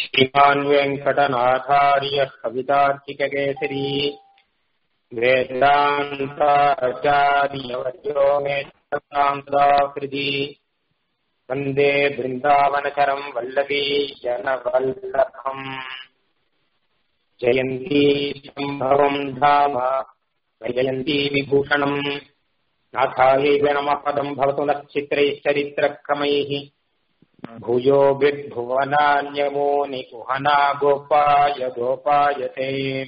श्रीमान् वेङ्कटनाथार्यः कवितार्किककेसरी वेदान्ताचार्यवर्यो मे हृदि वन्दे बृन्दावनकरम् वल्लभी जनवल्लभम् जयन्ती सम्भवम् धाम जयन्ती विभूषणम् नाथायैव नमः पदम् भवतु नश्चित्रैश्चरित्रक्रमैः भूयो विद्भुवनान्यमो निकुहना गोपाय गोपायते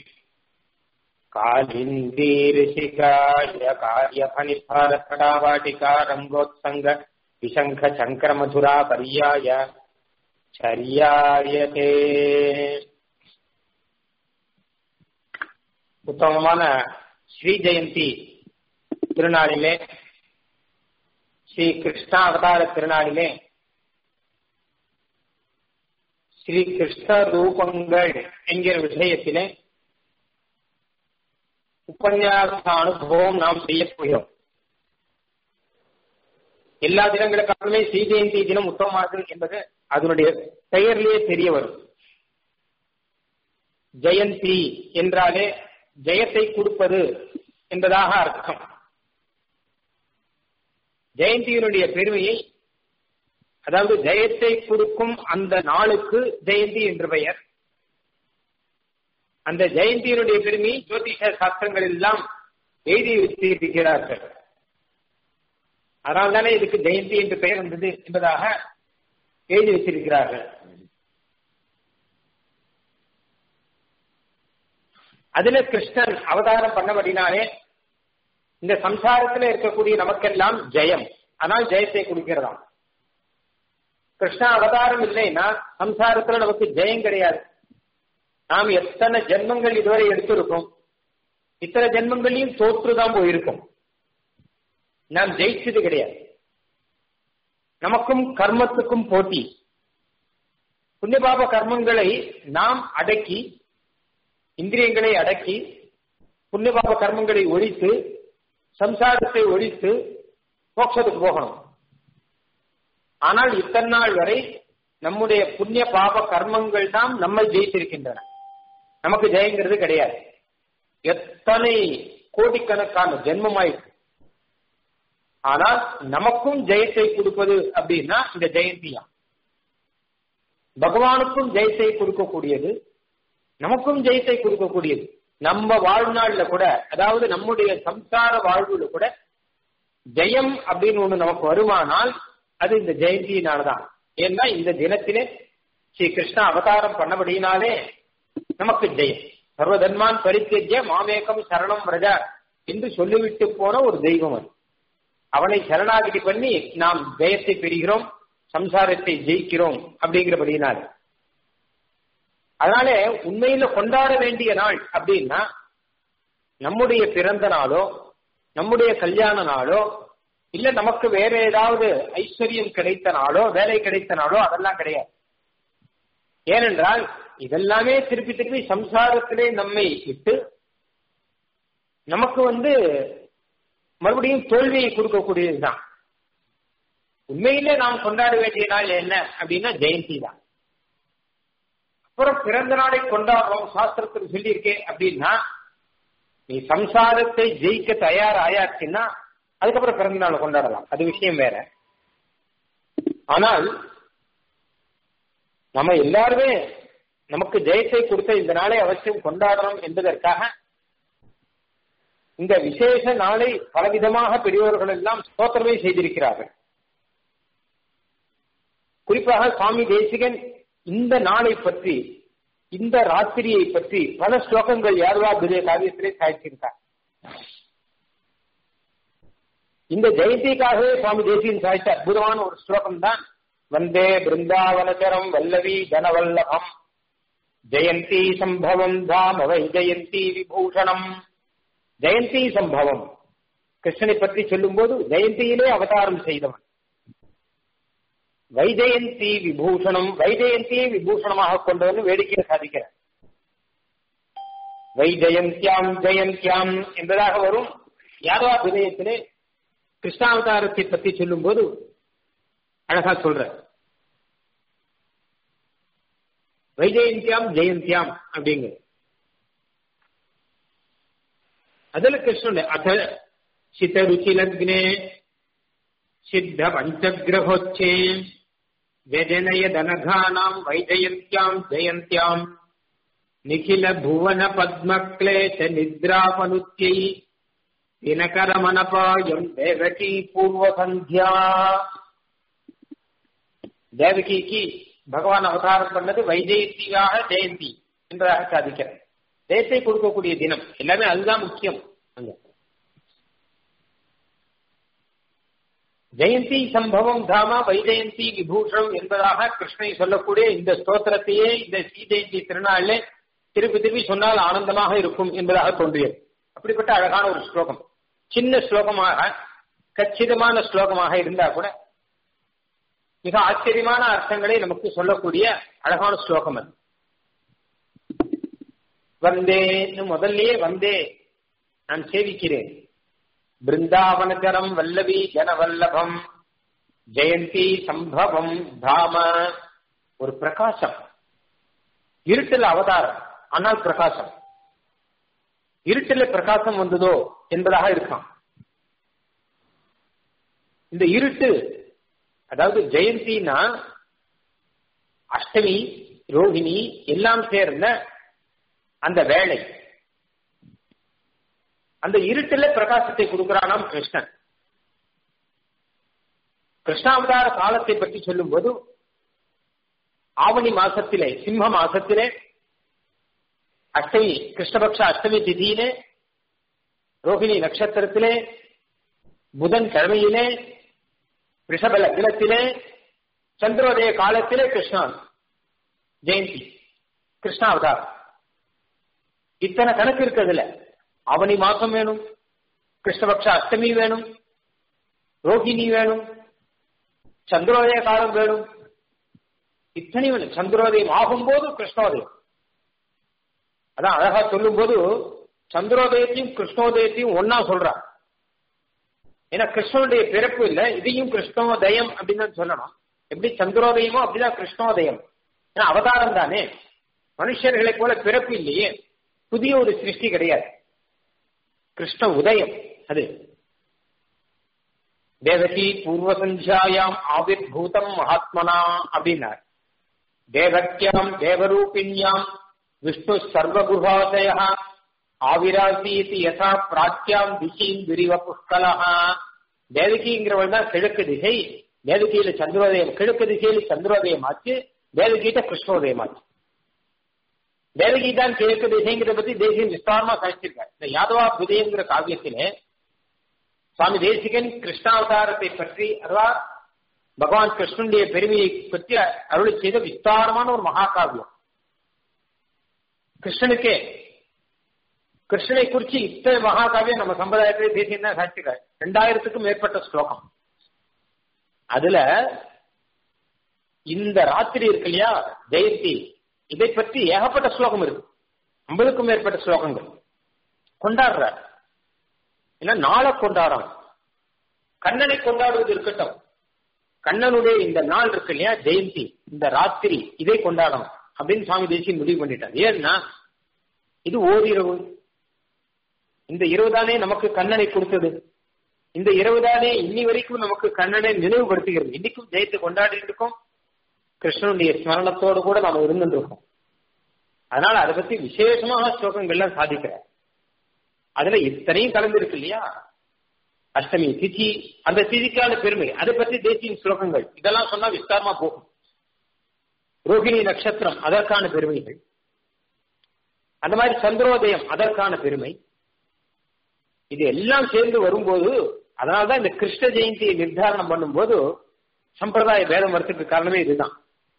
कालिन्दीऋषिकाय कार्यफनिफलकटावाटिका रङ्गोत्सङ्ग विशङ्ख शङ्करमधुरा पर्याय चर्यायते உத்தமமான ஸ்ரீ ஜெயந்தி திருநாளிலே ஸ்ரீ கிருஷ்ணா அவதார திருநாளிலே ஸ்ரீ கிருஷ்ண ரூபங்கள் என்கிற விஷயத்திலே உபன்யாச அனுபவம் நாம் செய்ய போகிறோம் எல்லா தினங்களுக்காகவே ஸ்ரீ ஜெயந்தி தினம் உத்தமமானது என்பது அதனுடைய பெயர்லேயே தெரிய வரும் ஜெயந்தி என்றாலே ஜெயத்தை கொடுப்பது என்பதாக அர்த்தம் ஜெயந்தியினுடைய பெருமையை அதாவது ஜெயத்தை கொடுக்கும் அந்த நாளுக்கு ஜெயந்தி என்று பெயர் அந்த ஜெயந்தியினுடைய பெருமையை ஜோதிஷ சாஸ்திரங்கள் எல்லாம் எழுதி வைத்திருக்கிறார்கள் அதனால்தானே இதுக்கு ஜெயந்தி என்று பெயர் வந்தது என்பதாக எழுதி வச்சிருக்கிறார்கள் அதுல கிருஷ்ணன் அவதாரம் பண்ணபடினாலே இந்த சம்சாரத்துல இருக்கக்கூடிய நமக்கெல்லாம் ஜெயம் ஆனால் ஜெயத்தை கொடுக்கிறதாம் கிருஷ்ண அவதாரம் இல்லைன்னா சம்சாரத்துல நமக்கு ஜெயம் கிடையாது நாம் எத்தனை ஜென்மங்கள் இதுவரை எடுத்திருக்கோம் இத்தனை ஜென்மங்களையும் தோற்றுதான் போயிருக்கோம் நாம் ஜெயிச்சது கிடையாது நமக்கும் கர்மத்துக்கும் போட்டி புண்ணியபாப கர்மங்களை நாம் அடக்கி இந்திரியங்களை அடக்கி புண்ணியபாப கர்மங்களை ஒழித்து சம்சாரத்தை ஒழித்து மோட்சத்துக்கு போகணும் ஆனால் இத்தனை நாள் வரை நம்முடைய புண்ணிய பாப கர்மங்கள் தான் நம்மை ஜெயித்திருக்கின்றன நமக்கு ஜெயங்கிறது கிடையாது எத்தனை கோடிக்கணக்கான ஜென்மமாயிருக்கு ஆனால் நமக்கும் ஜெயத்தை கொடுப்பது அப்படின்னா இந்த ஜெயந்தியா பகவானுக்கும் ஜெயத்தை கொடுக்கக்கூடியது நமக்கும் ஜெயத்தை கொடுக்கக்கூடியது நம்ம வாழ்நாள்ல கூட அதாவது நம்முடைய சம்சார வாழ்வுல கூட ஜெயம் அப்படின்னு ஒண்ணு நமக்கு வருமானால் அது இந்த ஜெயந்தியினாலதான் ஏன்னா இந்த தினத்திலே ஸ்ரீ கிருஷ்ண அவதாரம் பண்ணபடினாலே நமக்கு ஜெயம் சர்வதன்மான் பரித்தெஜ்ய மாமேகம் சரணம் பிரஜா என்று சொல்லிவிட்டு போன ஒரு தெய்வம் அது அவனை சரணாகதி பண்ணி நாம் ஜெயத்தை பெறுகிறோம் சம்சாரத்தை ஜெயிக்கிறோம் அப்படிங்கிறபடினாலே அதனால உண்மையில கொண்டாட வேண்டிய நாள் அப்படின்னா நம்முடைய பிறந்த நாளோ நம்முடைய கல்யாண நாளோ இல்ல நமக்கு வேற ஏதாவது ஐஸ்வர்யம் கிடைத்த நாளோ வேலை கிடைத்த நாளோ அதெல்லாம் கிடையாது ஏனென்றால் இதெல்லாமே திருப்பி திருப்பி சம்சாரத்திலே நம்மை இட்டு நமக்கு வந்து மறுபடியும் தோல்வியை கொடுக்கக்கூடியதுதான் உண்மையிலே நாம் கொண்டாட வேண்டிய நாள் என்ன அப்படின்னா ஜெயந்தி தான் அப்புறம் பிறந்த நாளை கொண்டாடுறோம் சாஸ்திரத்தில் சொல்லியிருக்கேன் அப்படின்னா நீ சம்சாரத்தை ஜெயிக்க தயார் ஆயாச்சுன்னா அதுக்கப்புறம் பிறந்த நாள் கொண்டாடலாம் அது விஷயம் வேற ஆனால் நம்ம எல்லாருமே நமக்கு ஜெயத்தை கொடுத்த இந்த நாளை அவசியம் கொண்டாடணும் என்பதற்காக இந்த விசேஷ நாளை பலவிதமாக பெரியவர்கள் எல்லாம் ஸ்தோத்திரமே செய்திருக்கிறார்கள் குறிப்பாக சுவாமி தேசிகன் இந்த நாளை பற்றி இந்த ராத்திரியை பற்றி பல ஸ்லோகங்கள் யாருவா புதிய காவியத்திலே சாய்ச்சிருக்கார் இந்த ஜெயந்திக்காகவே சுவாமி தேசியன் சாய்ச்ச அற்புதமான ஒரு ஸ்லோகம் தான் வந்தே பிருந்தாவனச்சரம் வல்லவி தனவல்லபம் ஜெயந்தி சம்பவம் தாம வை ஜெயந்தி விபூஷணம் ஜெயந்தி சம்பவம் கிருஷ்ணனை பற்றி சொல்லும் போது ஜெயந்தியிலே அவதாரம் செய்தவன் வைஜெயந்தி விபூஷணம் வைஜெயந்தியை விபூஷணமாக கொண்டவன் வேடிக்கையை சாதிக்கிறார் வைஜெயந்தியாம் ஜெயந்தியாம் என்பதாக வரும் யாதவா விதயத்திலே கிருஷ்ணாவதாரத்தை பற்றி சொல்லும் போது அழகா சொல்ற வைஜெயந்தியாம் ஜெயந்தியாம் அப்படிங்க அதுல கிருஷ்ணன் அத சிதருச்சி லக்னே சித்த பஞ்சகிரகோச்சே व्यजनय दनघानाम् वैजयन्त्याम् जयन्त्याम् निखिल भुवन पद्मक्लेश निद्रापनुत्यै दिनकरमनपायम् देवकी பூர்வசந்தியா தேவகிக்கு பகவான் அவதாரம் பண்ணது வைஜெயந்தியாக ஜெயந்தி என்பதாக சாதிக்கிறார் ஜெயத்தை கொடுக்கக்கூடிய தினம் எல்லாமே அதுதான் முக்கியம் அங்க ஜெயந்தி சம்பவம் தாமா வைஜெயந்தி விபூஷம் என்பதாக கிருஷ்ணனை சொல்லக்கூடிய இந்த ஸ்தோத்திரத்தையே இந்த ஸ்ரீஜெயந்தி திருநாளிலே திருப்பி திருப்பி சொன்னால் ஆனந்தமாக இருக்கும் என்பதாக தோன்றியது அப்படிப்பட்ட அழகான ஒரு ஸ்லோகம் சின்ன ஸ்லோகமாக கச்சிதமான ஸ்லோகமாக இருந்தா கூட மிக ஆச்சரியமான அர்த்தங்களை நமக்கு சொல்லக்கூடிய அழகான ஸ்லோகம் அது வந்தேன்னு முதல்லயே வந்தே நான் சேவிக்கிறேன் பிருந்தாவனகரம் வல்லவி ஜனவல்லபம் ஜெயந்தி சம்பவம் தாம ஒரு பிரகாசம் இருட்டில் அவதாரம் ஆனால் பிரகாசம் இருட்டில் பிரகாசம் வந்ததோ என்பதாக இருக்கான் இந்த இருட்டு அதாவது ஜெயந்தினா அஷ்டமி ரோஹிணி எல்லாம் சேர்ந்த அந்த வேலை அந்த இருட்டுல பிரகாசத்தை கொடுக்கிறானாம் கிருஷ்ணன் கிருஷ்ணாவதார காலத்தை பற்றி சொல்லும் போது ஆவணி மாசத்திலே சிம்ம மாசத்திலே அஷ்டமி கிருஷ்ணபக்ஷ அஷ்டமி திதியிலே ரோஹிணி நட்சத்திரத்திலே புதன் கிழமையிலே ரிஷப லக்னத்திலே சந்திரோதய காலத்திலே கிருஷ்ணன் ஜெயந்தி கிருஷ்ணாவதாரம் இத்தனை கணக்கு இருக்கிறதுல அவனி மாசம் வேணும் கிருஷ்ணபக்ஷ அஷ்டமி வேணும் ரோஹிணி வேணும் சந்திரோதய காலம் வேணும் இத்தனை வேணும் சந்திரோதயம் ஆகும்போது கிருஷ்ணோதயம் அதான் அழகா சொல்லும் போது சந்திரோதயத்தையும் கிருஷ்ணோதயத்தையும் ஒன்னா சொல்றான் ஏன்னா கிருஷ்ணனுடைய பிறப்பு இல்ல இதையும் கிருஷ்ணோதயம் அப்படின்னு தான் சொல்லணும் எப்படி சந்திரோதயமோ அப்படிதான் கிருஷ்ணோதயம் ஏன்னா அவதாரம் தானே மனுஷர்களை போல பிறப்பு இல்லையே புதிய ஒரு சிருஷ்டி கிடையாது கிருஷ்ண உதயம் அது தேவகி பூர்வ சந்தியாயாம் ஆவிர்பூதம் மகாத்மனா அப்படின்னார் தேவக்கியாம் தேவரூபிணியாம் விஷ்ணு சர்வகுஹாதய ஆவிராசீதி யசா பிராச்சியாம் திசீம் விரிவ புஷ்கலா தேவகிங்கிறவள் தான் கிழக்கு திசை தேவகியில சந்திரோதயம் கிழக்கு திசையில சந்திரோதயம் ஆச்சு தேவகிட்ட கிருஷ்ணோதயம் ஆச்சு தேவகி தான் கிழக்கு திசைங்கிறத பத்தி தேசியம் விஸ்தாரமா கழிச்சிருக்காரு இந்த யாதவா புதயங்கிற காவியத்திலே சுவாமி தேசிகன் கிருஷ்ணாவதாரத்தை பற்றி அഥവാ பகவான் கிருஷ்ணனுடைய பெருமையை பற்றி அருளி செய்த விஸ்தாரமான ஒரு மகாகாவியம் கிருஷ்ணனுக்கே கிருஷ்ணனை குறிச்சு இத்தனை மகாகாவியம் நம்ம சம்பிரதாயத்திலே தேசியம் தான் சாட்சிக்காரு ரெண்டாயிரத்துக்கும் மேற்பட்ட ஸ்லோகம் அதுல இந்த ராத்திரி இருக்கு இல்லையா ஜெயந்தி இதை பற்றி ஏகப்பட்ட ஸ்லோகம் இருக்கு ஐம்பதுக்கும் மேற்பட்ட ஸ்லோகங்கள் கொண்டாடுற ஏன்னா நாளை கொண்டாடுறோம் கண்ணனை கொண்டாடுவது இருக்கட்டும் கண்ணனுடைய இந்த நாள் இருக்கு இல்லையா ஜெயந்தி இந்த ராத்திரி இதை கொண்டாடணும் அப்படின்னு சுவாமி தேசியம் முடிவு பண்ணிட்டார் ஏன்னா இது ஓரிரவு இந்த இரவு தானே நமக்கு கண்ணனை கொடுத்தது இந்த இரவு தானே இன்னி வரைக்கும் நமக்கு கண்ணனை நினைவுபடுத்துகிறது இன்னைக்கும் ஜெயத்தை கொண்டாடிட்டு இருக்கோம் கிருஷ்ணனுடைய ஸ்மரணத்தோடு கூட நாம இருந்துருக்கோம் அதனால அதை பத்தி விசேஷமாக ஸ்லோகங்கள்லாம் சாதிக்கிறார் அதுல இத்தனையும் கலந்துருக்கு இல்லையா அஷ்டமி திதி அந்த திதிக்கான பெருமை அதை பத்தி தேசிய ஸ்லோகங்கள் இதெல்லாம் சொன்னா விஸ்தாரமா போகும் ரோகிணி நட்சத்திரம் அதற்கான பெருமைகள் அந்த மாதிரி சந்திரோதயம் அதற்கான பெருமை இது எல்லாம் சேர்ந்து வரும்போது அதனாலதான் இந்த கிருஷ்ண ஜெயந்தியை நிர்தாரணம் பண்ணும்போது சம்பிரதாய பேதம் வரத்துக்கு காரணமே இதுதான்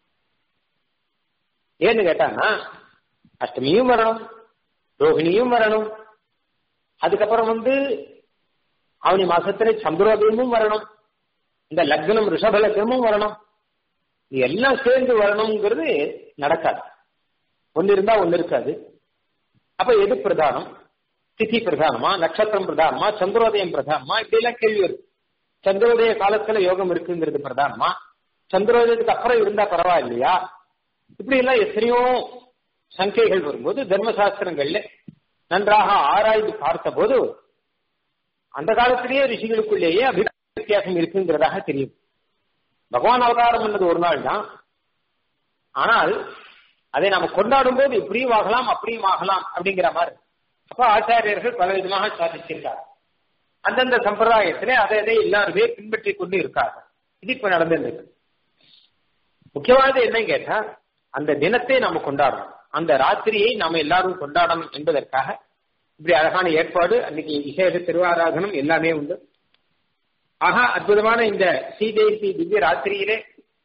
ஏன்னு கேட்டாங்கன்னா அஷ்டமியும் வரணும் ரோஹிணியும் வரணும் அதுக்கப்புறம் வந்து அவனி மாசத்துல சந்திரோதயமும் வரணும் இந்த லக்னம் ரிஷப லக்னமும் வரணும் இது எல்லாம் சேர்ந்து வரணுங்கிறது நடக்காது ஒன்னு இருந்தா ஒன்னு இருக்காது அப்ப எது பிரதானம் திதி பிரதானமா நட்சத்திரம் பிரதானமா சந்திரோதயம் பிரதானமா இப்படி எல்லாம் கேள்வி வருது சந்திரோதய காலத்துல யோகம் இருக்குங்கிறது பிரதானமா சந்திரோதயத்துக்கு அப்புறம் இருந்தா பரவாயில்லையா இப்படி எல்லாம் எத்தனையோ சங்கைகள் வரும்போது தர்மசாஸ்திரங்கள்ல நன்றாக ஆராய்ந்து பார்த்த போது அந்த காலத்திலேயே ரிஷிகளுக்குள்ளேயே அபிப்பிராய வித்தியாசம் இருக்குங்கிறதாக தெரியும் பகவான் அவதாரம் பண்ணது ஒரு நாள் தான் ஆனால் அதை நாம கொண்டாடும் போது இப்படியும் ஆகலாம் அப்படியும் ஆகலாம் அப்படிங்கிற மாதிரி அப்ப ஆச்சாரியர்கள் பல விதமாக சாதிச்சிருக்கார் அந்தந்த சம்பிரதாயத்திலே அதை அதை எல்லாருமே பின்பற்றி கொண்டு இருக்காங்க இது இப்ப நடந்துருக்கு முக்கியமானது என்னன்னு கேட்டா அந்த தினத்தை நாம கொண்டாடணும் அந்த ராத்திரியை நாம எல்லாரும் கொண்டாடணும் என்பதற்காக இப்படி அழகான ஏற்பாடு அன்னைக்கு விசேஷ திருவாராதனம் எல்லாமே உண்டு ஆக அற்புதமான இந்த ஸ்ரீதேவி திவ்ய ராத்திரியிலே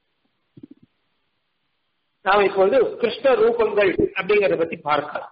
நாம் இப்பொழுது கிருஷ்ண ரூபங்கள் அப்படிங்கறத பத்தி பார்க்கலாம்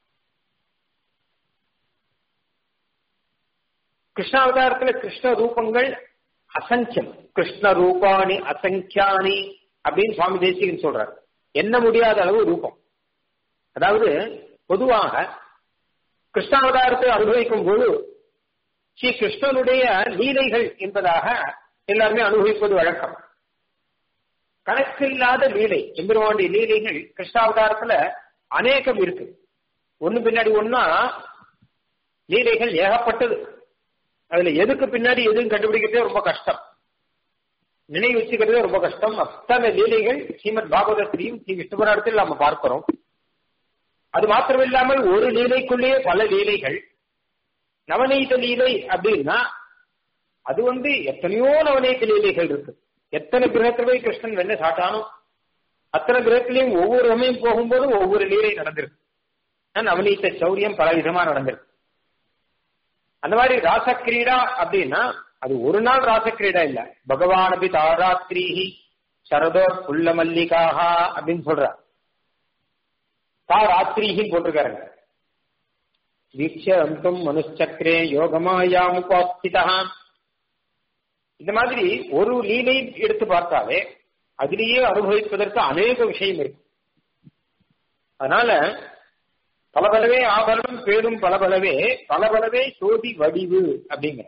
கிருஷ்ணாவதாரத்துல கிருஷ்ண ரூபங்கள் அசங்கியம் கிருஷ்ண ரூபாணி அசங்கியானி அப்படின்னு சுவாமி தேசிகன் சொல்றாரு என்ன முடியாத அளவு ரூபம் அதாவது பொதுவாக கிருஷ்ணாவதாரத்தை அனுபவிக்கும் போது ஸ்ரீ கிருஷ்ணனுடைய லீலைகள் என்பதாக எல்லாருமே அனுபவிப்பது வழக்கம் கணக்கில்லாத லீலை எம்பெருமானுடைய லீலைகள் கிருஷ்ணாவதாரத்துல அநேகம் இருக்கு ஒண்ணு பின்னாடி ஒன்னா லீலைகள் ஏகப்பட்டது அதுல எதுக்கு பின்னாடி எதுவும் கண்டுபிடிக்கிறதே ரொம்ப கஷ்டம் நினைவு வச்சுக்கிறதே ரொம்ப கஷ்டம் அத்தனை லீலைகள் ஸ்ரீமத் பாகவதத்திலையும் ஸ்ரீ விஷ்ணுபுராணத்தில் நாம பார்க்கிறோம் அது மாத்திரமில்லாமல் ஒரு லீலைக்குள்ளேயே பல லீலைகள் நவநீத லீலை அப்படின்னா அது வந்து எத்தனையோ நவநீத லீலைகள் இருக்கு எத்தனை கிரகத்துல போய் கிருஷ்ணன் வெண்ண சாட்டானோ அத்தனை கிரகத்திலையும் ஒவ்வொரு சமயம் போகும்போது ஒவ்வொரு லீலை நடந்திருக்கு நவநீத சௌரியம் பல விதமா நடந்திருக்கு அந்த மாதிரி ராசக்கிரீடா அப்படின்னா அது ஒரு நாள் ராசக்கிரீடா இல்ல பகவான் அபி தாராத்திரிஹி சரதோர் புல்ல மல்லிகாக அப்படின்னு சொல்றார் தா ராத்திரிஹின்னு போட்டிருக்காருங்க வீட்ச அந்தம் மனுச்சக்கரே யோகமாயாமுபாஸ்திதா இந்த மாதிரி ஒரு லீலை எடுத்து பார்த்தாலே அதிலேயே அனுபவிப்பதற்கு அநேக விஷயம் இருக்கு அதனால பலபலவே ஆபரணம் பேரும் பலபலவே பலபலவே சோதி வடிவு அப்படிங்கிற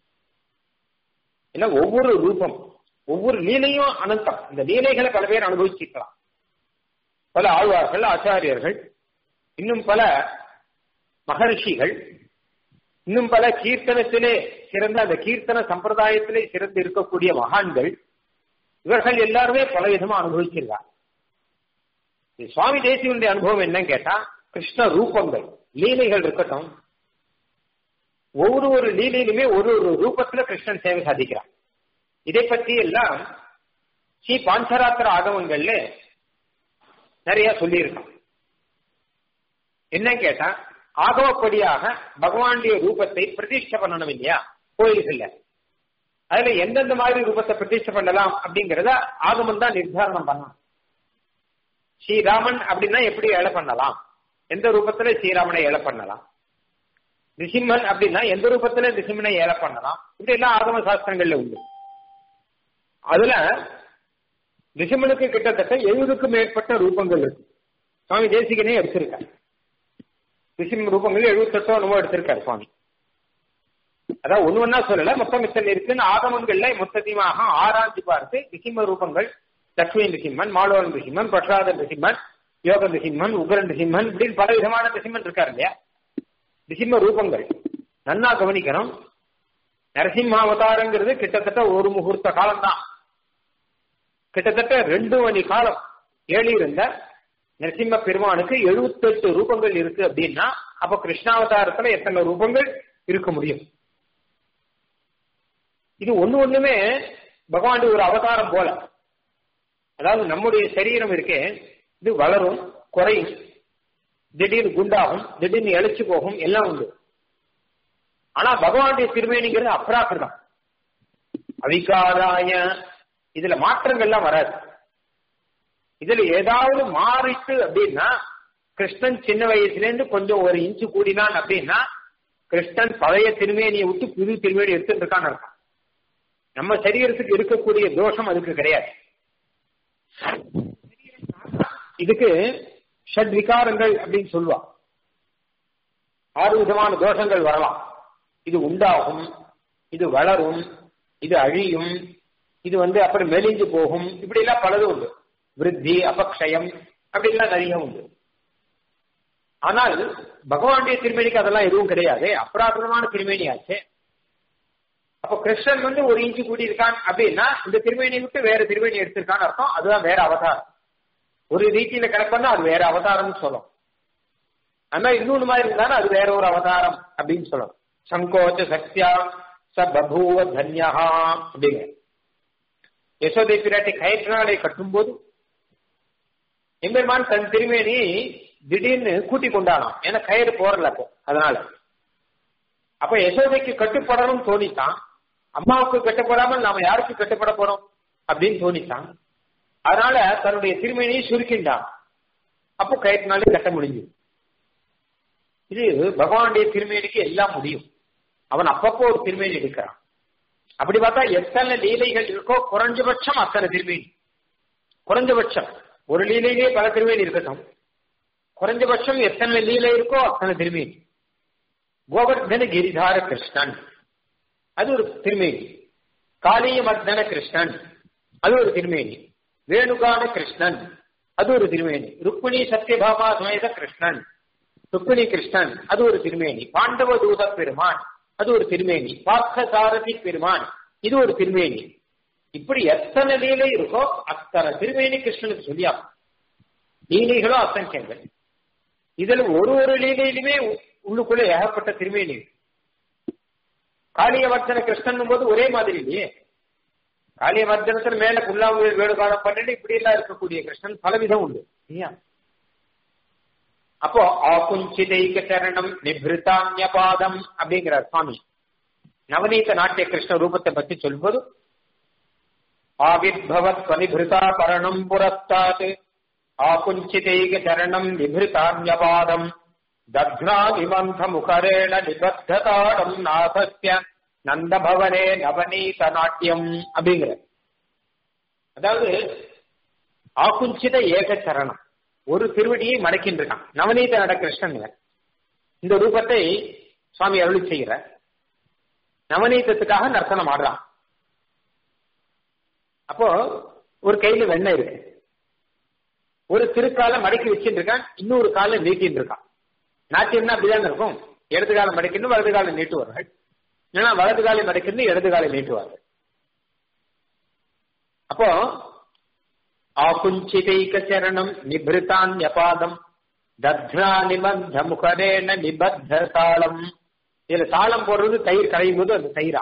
ஏன்னா ஒவ்வொரு ரூபம் ஒவ்வொரு லீலையும் அனந்தம் இந்த லீலைகளை பல பேர் அனுபவிச்சிருக்கலாம் பல ஆழ்வார்கள் ஆச்சாரியர்கள் இன்னும் பல மகர்ஷிகள் இன்னும் பல கீர்த்தனத்திலே சிறந்த அந்த கீர்த்தன சம்பிரதாயத்திலே சிறந்து இருக்கக்கூடிய மகான்கள் இவர்கள் எல்லாருமே பல விதமா அனுபவிச்சிருக்காங்க சுவாமி தேசியனுடைய அனுபவம் என்னன்னு கேட்டா கிருஷ்ண ரூபங்கள் லீலைகள் இருக்கட்டும் ஒவ்வொரு ஒரு லீலையிலுமே ஒரு ஒரு ரூபத்துல கிருஷ்ணன் சேவை சாதிக்கிறான் இதை பற்றி எல்லாம் ஸ்ரீ பாஞ்சராத்திர ஆகவங்கள்ல நிறைய சொல்லியிருக்கான் என்ன கேட்டா ஆகவப்படியாக பகவானுடைய ரூபத்தை பிரதிஷ்டை பண்ணணும் இல்லையா கோயில்கள்ல அதுல எந்தெந்த மாதிரி ரூபத்தை பிரதிஷ்டை பண்ணலாம் அப்படிங்கறத ஆகமம் தான் நிர்தாரணம் பண்ணணும் ஸ்ரீராமன் அப்படின்னா எப்படி ஏழை பண்ணலாம் எந்த ரூபத்துல ஸ்ரீராமனை ஏழை பண்ணலாம் நிசிம்மன் அப்படின்னா எந்த ரூபத்துல நிசிம்மனை ஏழை பண்ணலாம் இப்படி எல்லாம் ஆகம சாஸ்திரங்கள்ல உண்டு அதுல நிசிம்மனுக்கு கிட்டத்தட்ட எழுபதுக்கும் மேற்பட்ட ரூபங்கள் இருக்கு சுவாமி தேசிகனே எடுத்திருக்காரு நிசிம்ம ரூபங்கள் எழுபத்தெட்டோ என்னமோ எடுத்திருக்காரு சுவாமி அதான் ஒண்ணு ஒன்னா சொல்லல மொத்தம் இத்தனை இருக்குன்னு ஆகமங்கள்ல மொத்தத்தையுமாக ஆராய்ச்சி பார்த்து நிசிம்ம ரூபங்கள் லக்ஷ்மி நிசிம்மன் மாலவன் நிசிம்மன் பிரசாத நிசிம்மன் யோக நிசிம்மன் உக்ர நிசிம்மன் இப்படின்னு பல விதமான நிசிம்மன் இருக்காரு இல்லையா நிசிம்ம ரூபங்கள் நன்னா கவனிக்கணும் நரசிம்ம அவதாரங்கிறது கிட்டத்தட்ட ஒரு முகூர்த்த காலம் தான் கிட்டத்தட்ட ரெண்டு மணி காலம் ஏழி இருந்த நரசிம்ம பெருமானுக்கு எழுபத்தெட்டு ரூபங்கள் இருக்கு அப்படின்னா அப்ப கிருஷ்ணாவதாரத்துல எத்தனை ரூபங்கள் இருக்க முடியும் இது ஒண்ணு ஒண்ணுமே பகவான் ஒரு அவதாரம் போல அதாவது நம்முடைய சரீரம் இருக்கே இது வளரும் குறையும் திடீர்னு குண்டாகும் திடீர்னு எழுச்சி போகும் எல்லாம் உண்டு ஆனா பகவானுடைய திருமேனிங்கிறது அப்ராக்கிருதம் அவிகாராய இதுல மாற்றங்கள்லாம் வராது இதுல ஏதாவது மாறிட்டு அப்படின்னா கிருஷ்ணன் சின்ன வயசுல இருந்து கொஞ்சம் ஒரு இன்ச்சு கூடினான் அப்படின்னா கிருஷ்ணன் பழைய திருமேனியை விட்டு புது திருமேனி எடுத்துட்டு இருக்கான்னு இருக்கான் நம்ம சரீரத்துக்கு இருக்கக்கூடிய தோஷம் அதுக்கு கிடையாது இதுக்கு ஷட் விகாரங்கள் அப்படின்னு சொல்லுவா ஆறு விதமான தோஷங்கள் வரலாம் இது உண்டாகும் இது வளரும் இது அழியும் இது வந்து அப்புறம் மெலிஞ்சு போகும் இப்படி எல்லாம் பலது உண்டு விருத்தி அபக்ஷயம் அப்படின்லாம் நிறைய உண்டு ஆனால் பகவானுடைய திருமேனிக்கு அதெல்லாம் எதுவும் கிடையாது அபராதமான திருமேனி ஆச்சு அப்போ கிருஷ்ணன் வந்து ஒரு இன்ச்சு கூடி இருக்கான் அப்படின்னா இந்த திருமேனியை விட்டு வேற திருமேனி எடுத்திருக்கான்னு அர்த்தம் அதுதான் வேற அவதாரம் ஒரு ரீதியில கணக்கு அது வேற அவதாரம்னு சொல்லும் ஆனா இன்னொன்னு மாதிரி இருந்தாலும் அது வேற ஒரு அவதாரம் அப்படின்னு சொல்லணும் சங்கோச்ச சக்தியா ச பபூவ தன்யா அப்படிங்க யசோதை பிராட்டி கயிற்றாலை கட்டும்போது எம்பெருமான் தன் திருமேனி திடீர்னு கூட்டி கொண்டானாம் ஏன்னா கயிறு போறல அப்போ அதனால அப்ப யசோதைக்கு கட்டுப்படணும்னு தோணித்தான் அம்மாவுக்கு கட்டுப்படாமல் நாம யாருக்கு கட்டுப்பட போறோம் அப்படின்னு தோணித்தான் அதனால தன்னுடைய திருமேனியை சுருக்கின்றான் அப்போ கயிற்றுனாலே கட்ட முடிஞ்சு இது பகவானுடைய திருமேனிக்கு எல்லாம் முடியும் அவன் அப்பப்போ ஒரு திருமேனி எடுக்கிறான் அப்படி பார்த்தா எத்தனை லீலைகள் இருக்கோ குறைஞ்சபட்சம் அத்தனை திருமேனி குறைஞ்சபட்சம் ஒரு லீலையிலே பல திருமேனி இருக்கட்டும் குறைஞ்சபட்சம் எத்தனை லீலை இருக்கோ அத்தனை திருமேனி கோவர்தன கிரிதார கிருஷ்ணன் அது ஒரு திருமேனி காளிய மர்தன கிருஷ்ணன் அது ஒரு திருமேனி வேணுகான கிருஷ்ணன் அது ஒரு திருமேனி ருக்மிணி சத்யபாமா சுமேத கிருஷ்ணன் ருக்மிணி கிருஷ்ணன் அது ஒரு திருமேனி பாண்டவ தூத பெருமான் அது ஒரு திருமேனி பார்த்த சாரதி பெருமான் இது ஒரு திருமேனி இப்படி எத்தனை லீலை இருக்கோ அத்தனை திருமேனி கிருஷ்ணனுக்கு சொல்லியா லீலைகளோ அசங்கியங்கள் இதுல ஒரு ஒரு லீலையிலுமே உள்ளுக்குள்ள ஏகப்பட்ட திருமேனி காளியவர்த்தன கிருஷ்ணன் போது ஒரே மாதிரி இல்லையே காளியவர்த்தனத்துல மேல புல்லாங்குழல் வேணுகாலம் பண்ணிட்டு இப்படி எல்லாம் இருக்கக்கூடிய கிருஷ்ணன் பலவிதம் உண்டு இல்லையா அப்போ ஆகுஞ்சிதைக சரணம் நிபிருதான்யபாதம் அப்படிங்கிறார் சுவாமி நவநீத நாட்டிய கிருஷ்ண ரூபத்தை பத்தி சொல்லும்போது ஆவிர்பவத் ஸ்வனிபிருதா பரணம் புரஸ்தாத் ஆகுஞ்சிதைக சரணம் நிபிருதான்யபாதம் தத்ராதிமந்த முகரேண நிபத்ததாடம் நாசஸ்ய நந்தபவனே நவநீத நாட்டியம் அப்படிங்கிற அதாவது ஆகுஞ்சித ஏக சரணம் ஒரு திருவடியை மடக்கின்றான் நவநீத நட கிருஷ்ணன் இந்த ரூபத்தை சுவாமி அருளி செய்கிற நவநீதத்துக்காக நர்த்தனம் ஆடுறான் அப்போ ஒரு கையில வெண்ணெய் இருக்கு ஒரு திருக்கால மடக்கி வச்சுட்டு இருக்கான் இன்னொரு கால நீட்டின்னு இருக்கான் நாட்டியம்னா அப்படிதான் இருக்கும் இடது காலம் மடக்கின்னு வலது காலம் நீட்டுவார்கள் ஏன்னா வலது காலை மடக்கின்னு இடது காலை நீட்டுவார்கள் அப்போ ஆகுஞ்சிதைக சரணம் நிபிருதான்யபாதம் தத்ரா நிபந்த முகரேன நிபத்த தாளம் இதுல தாளம் போடுறது தயிர் கரையும் போது அந்த தயிரா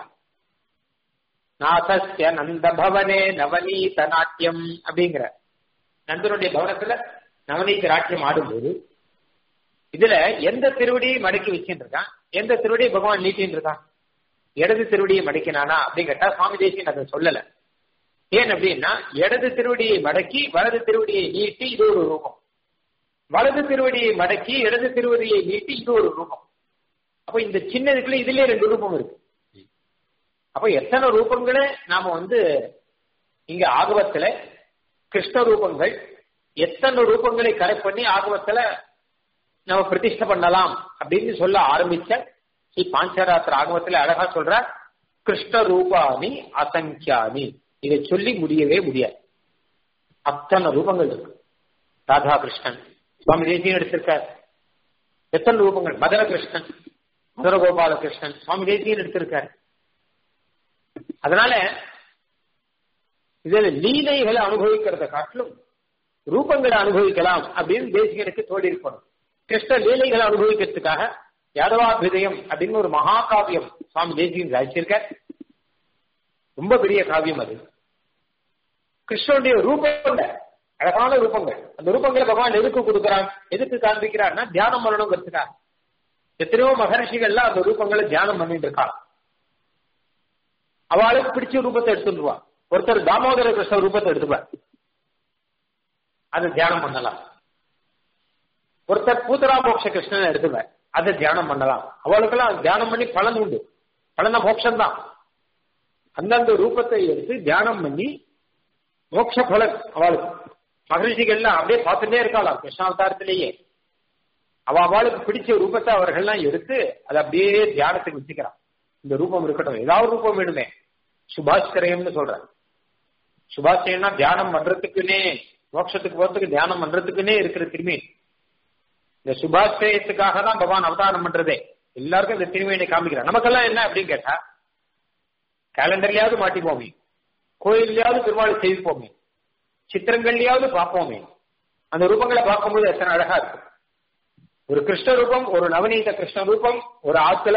நாசஸ்ய நந்த பவனே நவநீத நாட்டியம் அப்படிங்கிற நந்தனுடைய பவனத்துல நவநீத நாட்டியம் ஆடும்போது இதுல எந்த திருவடியை மடக்கி வச்சுட்டு இருக்கான் எந்த திருவடியை பகவான் நீட்டின்னு இருக்கான் இடது திருவடியை மடக்கினானா அப்படின்னு கேட்டா சுவாமி தேசியன் அதை சொல்லல ஏன் அப்படின்னா இடது திருவடியை மடக்கி வலது திருவடியை நீட்டி இது ஒரு ரூபம் வலது திருவடியை மடக்கி இடது திருவடியை நீட்டி இது ஒரு ரூபம் அப்ப இந்த சின்னதுக்குள்ள இதுல ரெண்டு ரூபம் இருக்கு அப்ப எத்தனை ரூபங்களை நாம வந்து இங்க ஆகவத்துல கிருஷ்ண ரூபங்கள் எத்தனை ரூபங்களை கரெக்ட் பண்ணி ஆகவத்துல நம்ம பிரதிஷ்ட பண்ணலாம் அப்படின்னு சொல்ல ஆரம்பிச்ச ஸ்ரீ பாஞ்சராத்திர ஆகமத்துல அழகா சொல்ற கிருஷ்ண ரூபானி அசங்கியானி இதை சொல்லி முடியவே முடியாது அத்தனை ரூபங்கள் இருக்கு ராதா கிருஷ்ணன் சுவாமி தேசியம் எடுத்திருக்கார் எத்தனை ரூபங்கள் மதன கிருஷ்ணன் மதுர கோபால கிருஷ்ணன் சுவாமி தேசியம் எடுத்திருக்கார் அதனால இதுல லீலைகளை அனுபவிக்கிறத காட்டிலும் ரூபங்களை அனுபவிக்கலாம் அப்படின்னு தேசிகனுக்கு தோடி இருக்கணும் கிருஷ்ண லீலைகளை அனுபவிக்கிறதுக்காக யாதவாபிதயம் அப்படின்னு ஒரு மகா காவியம் சுவாமி தேசிகன் ரசிச்சிருக்க ரொம்ப பெரிய காவியம் அது கிருஷ்ணனுடைய ரூபங்கள் அழகான ரூபங்கள் அந்த ரூபங்களை பகவான் எதுக்கு கொடுக்கிறான் எதுக்கு காண்பிக்கிறார்னா தியானம் பண்ணணுங்கிறதுக்காக எத்தனையோ மகர்ஷிகள்லாம் அந்த ரூபங்களை தியானம் பண்ணிட்டு இருக்காங்க அவளுக்கு பிடிச்ச ரூபத்தை எடுத்துருவா ஒருத்தர் தாமோதர கிருஷ்ண ரூபத்தை எடுத்துப்பார் அதை தியானம் பண்ணலாம் ஒருத்தர் பூதராமோக்ஷ கிருஷ்ணன் எடுத்துப்பார் அதை தியானம் பண்ணலாம் அவளுக்கெல்லாம் தியானம் பண்ணி பலன் உண்டு பலன மோட்சம் தான் அந்தந்த ரூபத்தை எடுத்து தியானம் பண்ணி மோட்ச பலன் அவளுக்கு மகரிஷிகள்லாம் அப்படியே பார்த்துட்டே இருக்காளாம் கிருஷ்ணாவதாரத்திலேயே அவ அவளுக்கு பிடிச்ச ரூபத்தை அவர்கள்லாம் எடுத்து அதை அப்படியே தியானத்துக்கு வச்சுக்கிறான் இந்த ரூபம் இருக்கட்டும் ஏதாவது ரூபம் வேணுமே சுபாஷ்கரயம்னு சொல்றேன் சுபாஷ்கரம்னா தியானம் பண்றதுக்குன்னே மோட்சத்துக்கு போறதுக்கு தியானம் பண்றதுக்குன்னே இருக்கிற திருமேனி இந்த சுபாசிரயத்துக்காக தான் பகவான் அவதாரம் பண்றதே எல்லாருக்கும் இந்த திருமேனியை காமிக்கிறார் நமக்கெல்லாம் என்ன அப்படின்னு கேட்டா கேலண்டர்லயாவது மாட்டிப்போமே கோயிலையாவது பெருமாள் செய்விப்போமே சித்திரங்கள்லயாவது பார்ப்போமே அந்த ரூபங்களை பார்க்கும்போது எத்தனை அழகா இருக்கும் ஒரு கிருஷ்ண ரூபம் ஒரு நவநீத கிருஷ்ண ரூபம் ஒரு ஆத்துல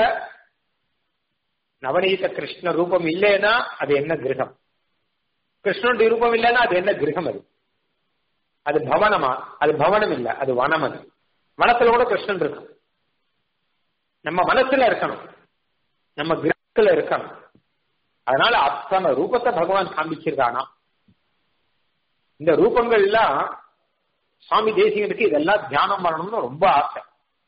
நவநீத கிருஷ்ண ரூபம் இல்லைன்னா அது என்ன கிரகம் கிருஷ்ணனுடைய ரூபம் இல்லைன்னா அது என்ன கிரகம் அது அது பவனமா அது பவனம் இல்ல அது வனம் அது வனத்துல கூட கிருஷ்ணன் இருக்கும் நம்ம மனசுல இருக்கணும் நம்ம கிரகத்துல இருக்கணும் அதனால அத்தனை ரூபத்தை பகவான் காமிச்சிருக்கானா இந்த ரூபங்கள் எல்லாம் சுவாமி தேசிகனுக்கு இதெல்லாம் தியானம் பண்ணணும்னு ரொம்ப ஆசை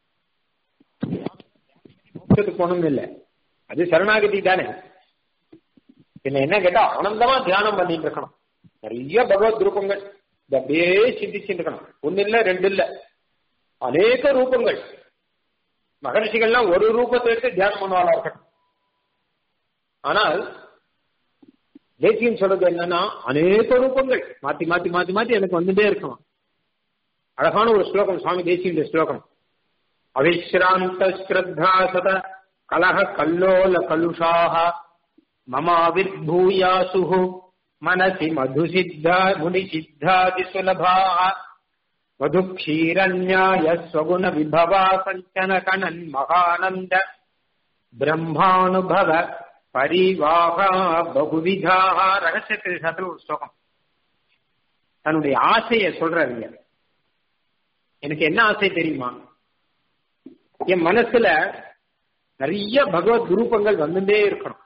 மோட்சத்துக்கு போகணும்னு இல்லை அது சரணாகதி தானே பின்ன என்ன கேட்டா ஆனந்தமா தியானம் பண்ணிட்டு இருக்கணும் நிறைய பகவத் ரூபங்கள் இது அப்படியே சிந்திச்சுட்டு இருக்கணும் ஒன்னு இல்ல ரெண்டு இல்ல அநேக ரூபங்கள் மகர்ஷிகள்லாம் ஒரு ரூபத்தை எடுத்து தியானம் பண்ணுவாளா இருக்கட்டும் ஆனால் தேசியம் சொல்றது என்னன்னா அநேக ரூபங்கள் மாத்தி மாத்தி மாத்தி மாத்தி எனக்கு வந்துட்டே இருக்கணும் அழகான ஒரு ஸ்லோகம் சுவாமி தேசிய ஸ்லோகம் அவிஸ்ராந்த ஸ்ரத்தா சத கலக கல்லோல கலுஷாக மமாவிர்பூயாசு மனசி மதுசித்தா முனிசித்தாதி சுலபாக மதுக்ஷீரண்யாய ஸ்வகுண விபவா சஞ்சன கணன் மகானந்த பிரம்மானுபவ பரிவாகா பகுவிதாக ரகசியத்தில் சத்துல ஒரு ஸ்லோகம் தன்னுடைய ஆசையை சொல்றாருங்க எனக்கு என்ன ஆசை தெரியுமா என் மனசுல நிறைய பகவத் ரூபங்கள் வந்துட்டே இருக்கணும்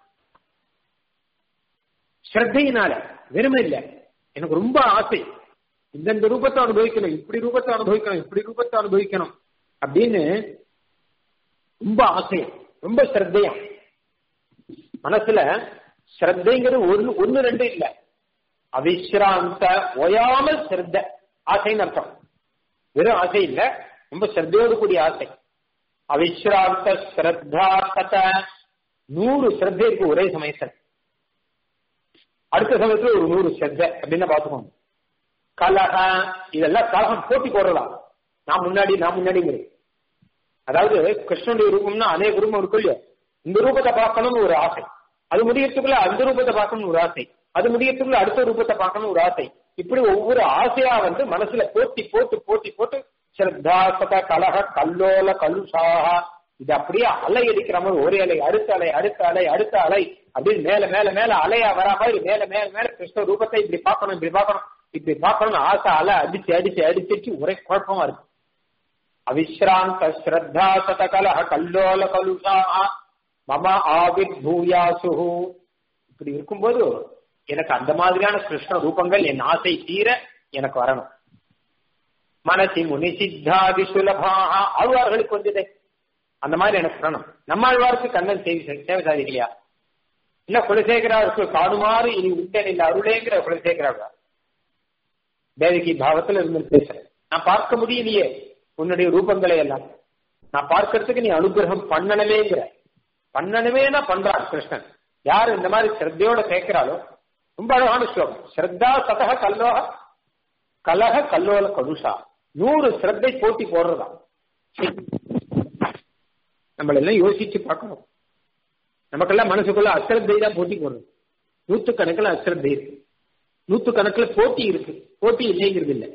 ஸ்ரத்தையினால வெறுமை இல்ல எனக்கு ரொம்ப ஆசை இந்தந்த ரூபத்தை அனுபவிக்கணும் இப்படி ரூபத்தை அனுபவிக்கணும் இப்படி ரூபத்தை அனுபவிக்கணும் அப்படின்னு ரொம்ப ஆசையம் ரொம்ப ஸ்ரத்தையம் மனசுல ஸ்ரத்தைங்கிறது ஒன்னு ஒன்னு ரெண்டு இல்ல அவிஸ்ராந்த ஓயாமல் ஸ்ரத்த ஆசைன்னு அர்த்தம் வெறும் ஆசை இல்ல ரொம்ப ஸ்ரத்தையோடு கூடிய ஆசை அவிஸ்ராந்த ஸ்ரத்தா கத நூறு ஸ்ரத்தை இருக்கு ஒரே சமயத்துல அடுத்த சமயத்துல ஒரு நூறு ஸ்ரத்த அப்படின்னு பாத்துக்கோங்க கலக இதெல்லாம் கலகம் போட்டி போடுறதா நான் முன்னாடி நான் முன்னாடிங்கிறது அதாவது கிருஷ்ணனுடைய ரூபம்னா அநேக ரூபம் இருக்கும் இல்லையோ இந்த ரூபத்தை பார்க்கணும்னு ஒரு ஆசை அது முடியறதுக்குள்ள அந்த ரூபத்தை பார்க்கணும்னு ஒரு ஆசை அது முடியறதுக்குள்ள அடுத்த ரூபத்தை பார்க்கணும்னு ஒரு ஆசை இப்படி ஒவ்வொரு ஆசையா வந்து மனசுல போட்டி போட்டு போட்டி போட்டு ஸ்ரத்தா சத கலக கல்லோல கலுஷாகா இது அப்படியே அலை அடிக்கிற மாதிரி ஒரு அலை அடுத்த அலை அடுத்த அலை அடுத்த அலை அப்படின்னு மேல மேல மேல அலையா வரா மாதிரி மேல மேல மேல கிருஷ்ண ரூபத்தை இப்படி பார்க்கணும் இப்படி பார்க்கணும் இப்படி பார்க்கணும்னு ஆசை அலை அடிச்சு அடிச்சு அடிச்சு ஒரே குழப்பமா இருக்கு அவிஸ்ராந்த ஸ்ரத்தா சத கலக கல்லோல கலுஷா மம ஆவிர் பூயாசு இப்படி இருக்கும்போது எனக்கு அந்த மாதிரியான கிருஷ்ண ரூபங்கள் என் ஆசை தீர எனக்கு வரணும் மனசி முனி சித்தாதி சுலபாக ஆழ்வார்களுக்கு வந்ததே அந்த மாதிரி எனக்கு வரணும் நம்மாழ்வாருக்கு கண்ணன் சேவை சேவை சாதிக்கலையா இல்ல குலசேகராருக்கு காணுமாறு இனி உண்டன் இல்ல அருளேங்கிற குலசேகரா தேவகி பாவத்துல இருந்து பேசுறேன் நான் பார்க்க முடியலையே உன்னுடைய ரூபங்களை எல்லாம் நான் பார்க்கறதுக்கு நீ அனுகிரகம் பண்ணணுமேங்கிற பண்ணணுமேனா பண்றான் கிருஷ்ணன் யாரு இந்த மாதிரி ஸ்ரத்தையோட கேட்கிறாளோ ரொம்ப அழகான ஸ்லோகம் ஸ்ரத்தா சதக கல்லோக கலக கல்லோல கடுஷா நூறு ஸ்ரத்தை போட்டி போடுறதா நம்மள எல்லாம் யோசிச்சு பார்க்கணும் நமக்கெல்லாம் மனசுக்குள்ள அசிரத்தை தான் போட்டி போடுறது நூத்து கணக்கில் அசிரத்தை இருக்கு நூத்து கணக்கில் போட்டி இருக்கு போட்டி இல்லைங்கிறது இல்லை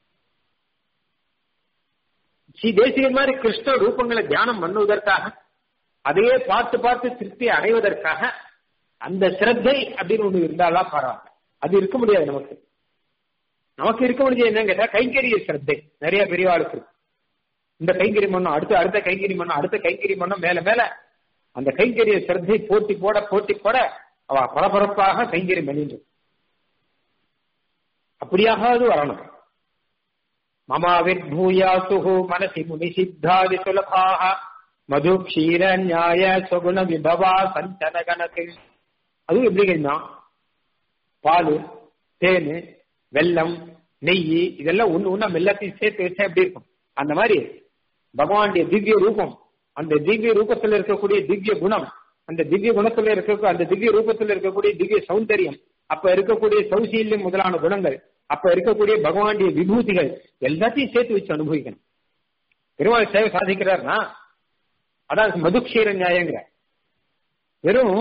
ஸ்ரீ தேசிய மாதிரி கிருஷ்ண ரூபங்களை தியானம் பண்ணுவதற்காக அதையே பார்த்து பார்த்து திருப்தி அடைவதற்காக அந்த சிரத்தை அப்படின்னு ஒண்ணு இருந்தாலாம் பரவாயில்ல அது இருக்க முடியாது நமக்கு நமக்கு இருக்க முடியாது என்னன்னு கேட்டா கைங்கரிய சிரத்தை நிறைய பெரியவாளுக்கு இருக்கு இந்த கைங்கரி மண்ணும் அடுத்த அடுத்த கைங்கரி மண்ணும் அடுத்த கைங்கரி மண்ணும் மேல மேல அந்த கைங்கரிய சிரத்தை போட்டி போட போட்டி போட அவ பரபரப்பாக கைங்கரி பண்ணிட்டு அப்படியாகாது வரணும் மமாவிர் பூயாசு மனசி முனி சித்தாதி சுலபாக மது க்ஷீர நியாய சுகுண விபவா சஞ்சன கணக்கு அதுவும் எப்படிங்கன்னா பால் தேன் வெல்லம் நெய் இதெல்லாம் ஒண்ணு ஒண்ணா எல்லாத்தையும் சேர்த்து வச்சா எப்படி இருக்கும் அந்த மாதிரி பகவானுடைய திவ்ய ரூபம் அந்த திவ்ய ரூபத்தில் இருக்கக்கூடிய திவ்ய குணம் அந்த திவ்ய குணத்துல இருக்க அந்த திவ்ய ரூபத்தில் இருக்கக்கூடிய திவ்ய சௌந்தரியம் அப்ப இருக்கக்கூடிய சௌசீல்யம் முதலான குணங்கள் அப்ப இருக்கக்கூடிய பகவானுடைய விபூதிகள் எல்லாத்தையும் சேர்த்து வச்சு அனுபவிக்கணும் பெருமாள் சேவை சாதிக்கிறார்னா அதான் மதுக்ஷீர நியாயங்கிற வெறும்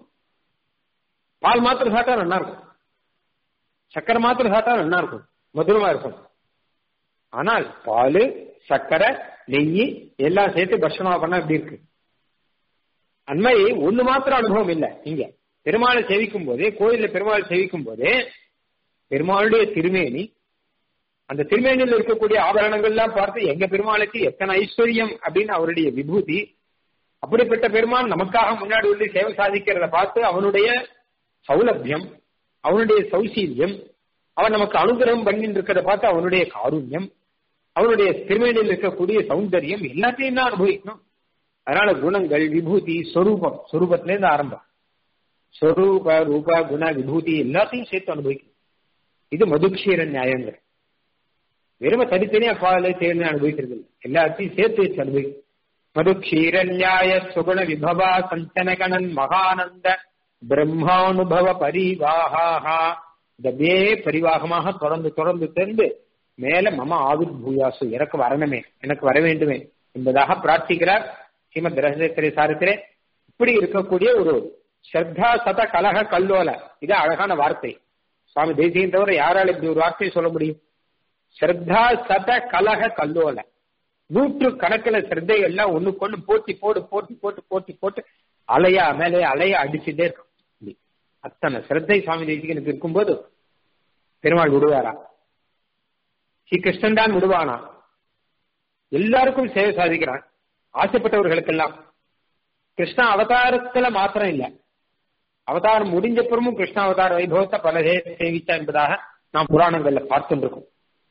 பால் மாத்திரம் சாப்பிட்டா நல்லா இருக்கும் சக்கரை மாத்திரம் சாப்பிட்டா நல்லா இருக்கும் மதுரமா இருக்கும் ஆனால் பால் சக்கரை நெய் எல்லாம் சேர்த்து பட்சணமா பண்ணா இப்படி இருக்கு அந்த மாதிரி ஒண்ணு மாத்திரம் அனுபவம் இல்லை இங்க பெருமாளை சேவிக்கும் போதே கோயில்ல பெருமாள் சேவிக்கும் போதே பெருமாளுடைய திருமேனி அந்த திருமேனியில் இருக்கக்கூடிய ஆபரணங்கள்லாம் பார்த்து எங்க பெருமாளுக்கு எத்தனை ஐஸ்வர்யம் அப்படின்னு அவருடைய விபூதி அப்படிப்பட்ட பெருமான் நமக்காக முன்னாடி வந்து சேவை சாதிக்கிறத பார்த்து அவனுடைய சௌலபியம் அவனுடைய சௌசீல்யம் அவன் நமக்கு அனுகிரகம் பண்ணிட்டு இருக்கிறத பார்த்து அவனுடைய காருண்யம் அவனுடைய திருமேனியில் இருக்கக்கூடிய சௌந்தரியம் எல்லாத்தையும் தான் அனுபவிக்கணும் அதனால குணங்கள் விபூதி ஸ்வரூபம் ஸ்வரூபத்துல இருந்து ஆரம்பம் ஸ்வரூப ரூப குண விபூதி எல்லாத்தையும் சேர்த்து அனுபவிக்கணும் இது மதுக்ஷீர நியாயங்கள் வெறும தனித்தனியா பால் தேர்ந்து அனுபவிக்கிறது இல்லை எல்லாத்தையும் சேர்த்து வச்சு அனுபவிக்கும் மதுக்ஷீர நியாய சுகுண விபவா சஞ்சனகணன் மகானந்த பிரம்மானுபவ பரிவாகா இதே பரிவாகமாக தொடர்ந்து தொடர்ந்து தெரிந்து மேல மம ஆவிர் பூயாசு எனக்கு வரணுமே எனக்கு வர வேண்டுமே என்பதாக பிரார்த்திக்கிறார் ஸ்ரீமத் ரகசியத்திரை சாரத்திலே இப்படி இருக்கக்கூடிய ஒரு ஸ்ரத்தா சத கலக கல்லோல இது அழகான வார்த்தை சுவாமி தேசியம் தவிர யாரால இப்படி ஒரு வார்த்தையை சொல்ல முடியும் ஸ்ரத்தா சத கலக கல்லோல நூற்று கணக்கில் சிரத்தை எல்லாம் ஒண்ணு கொண்டு போட்டி போட்டு போட்டி போட்டு போட்டி போட்டு அலையா மேலே அலையா அடிச்சுட்டே இருக்கும் அத்தனை சிரத்தை சுவாமி தேசிகனுக்கு இருக்கும்போது பெருமாள் விடுவாரா ஸ்ரீ கிருஷ்ணன் தான் விடுவானா எல்லாருக்கும் சேவை சாதிக்கிறான் ஆசைப்பட்டவர்களுக்கெல்லாம் கிருஷ்ண அவதாரத்துல மாத்திரம் இல்ல அவதாரம் முடிஞ்சப்புறமும் கிருஷ்ண அவதார வைபவத்தை பல சேவிச்சா என்பதாக நாம் புராணங்கள்ல பார்த்துட்டு இருக்கோம்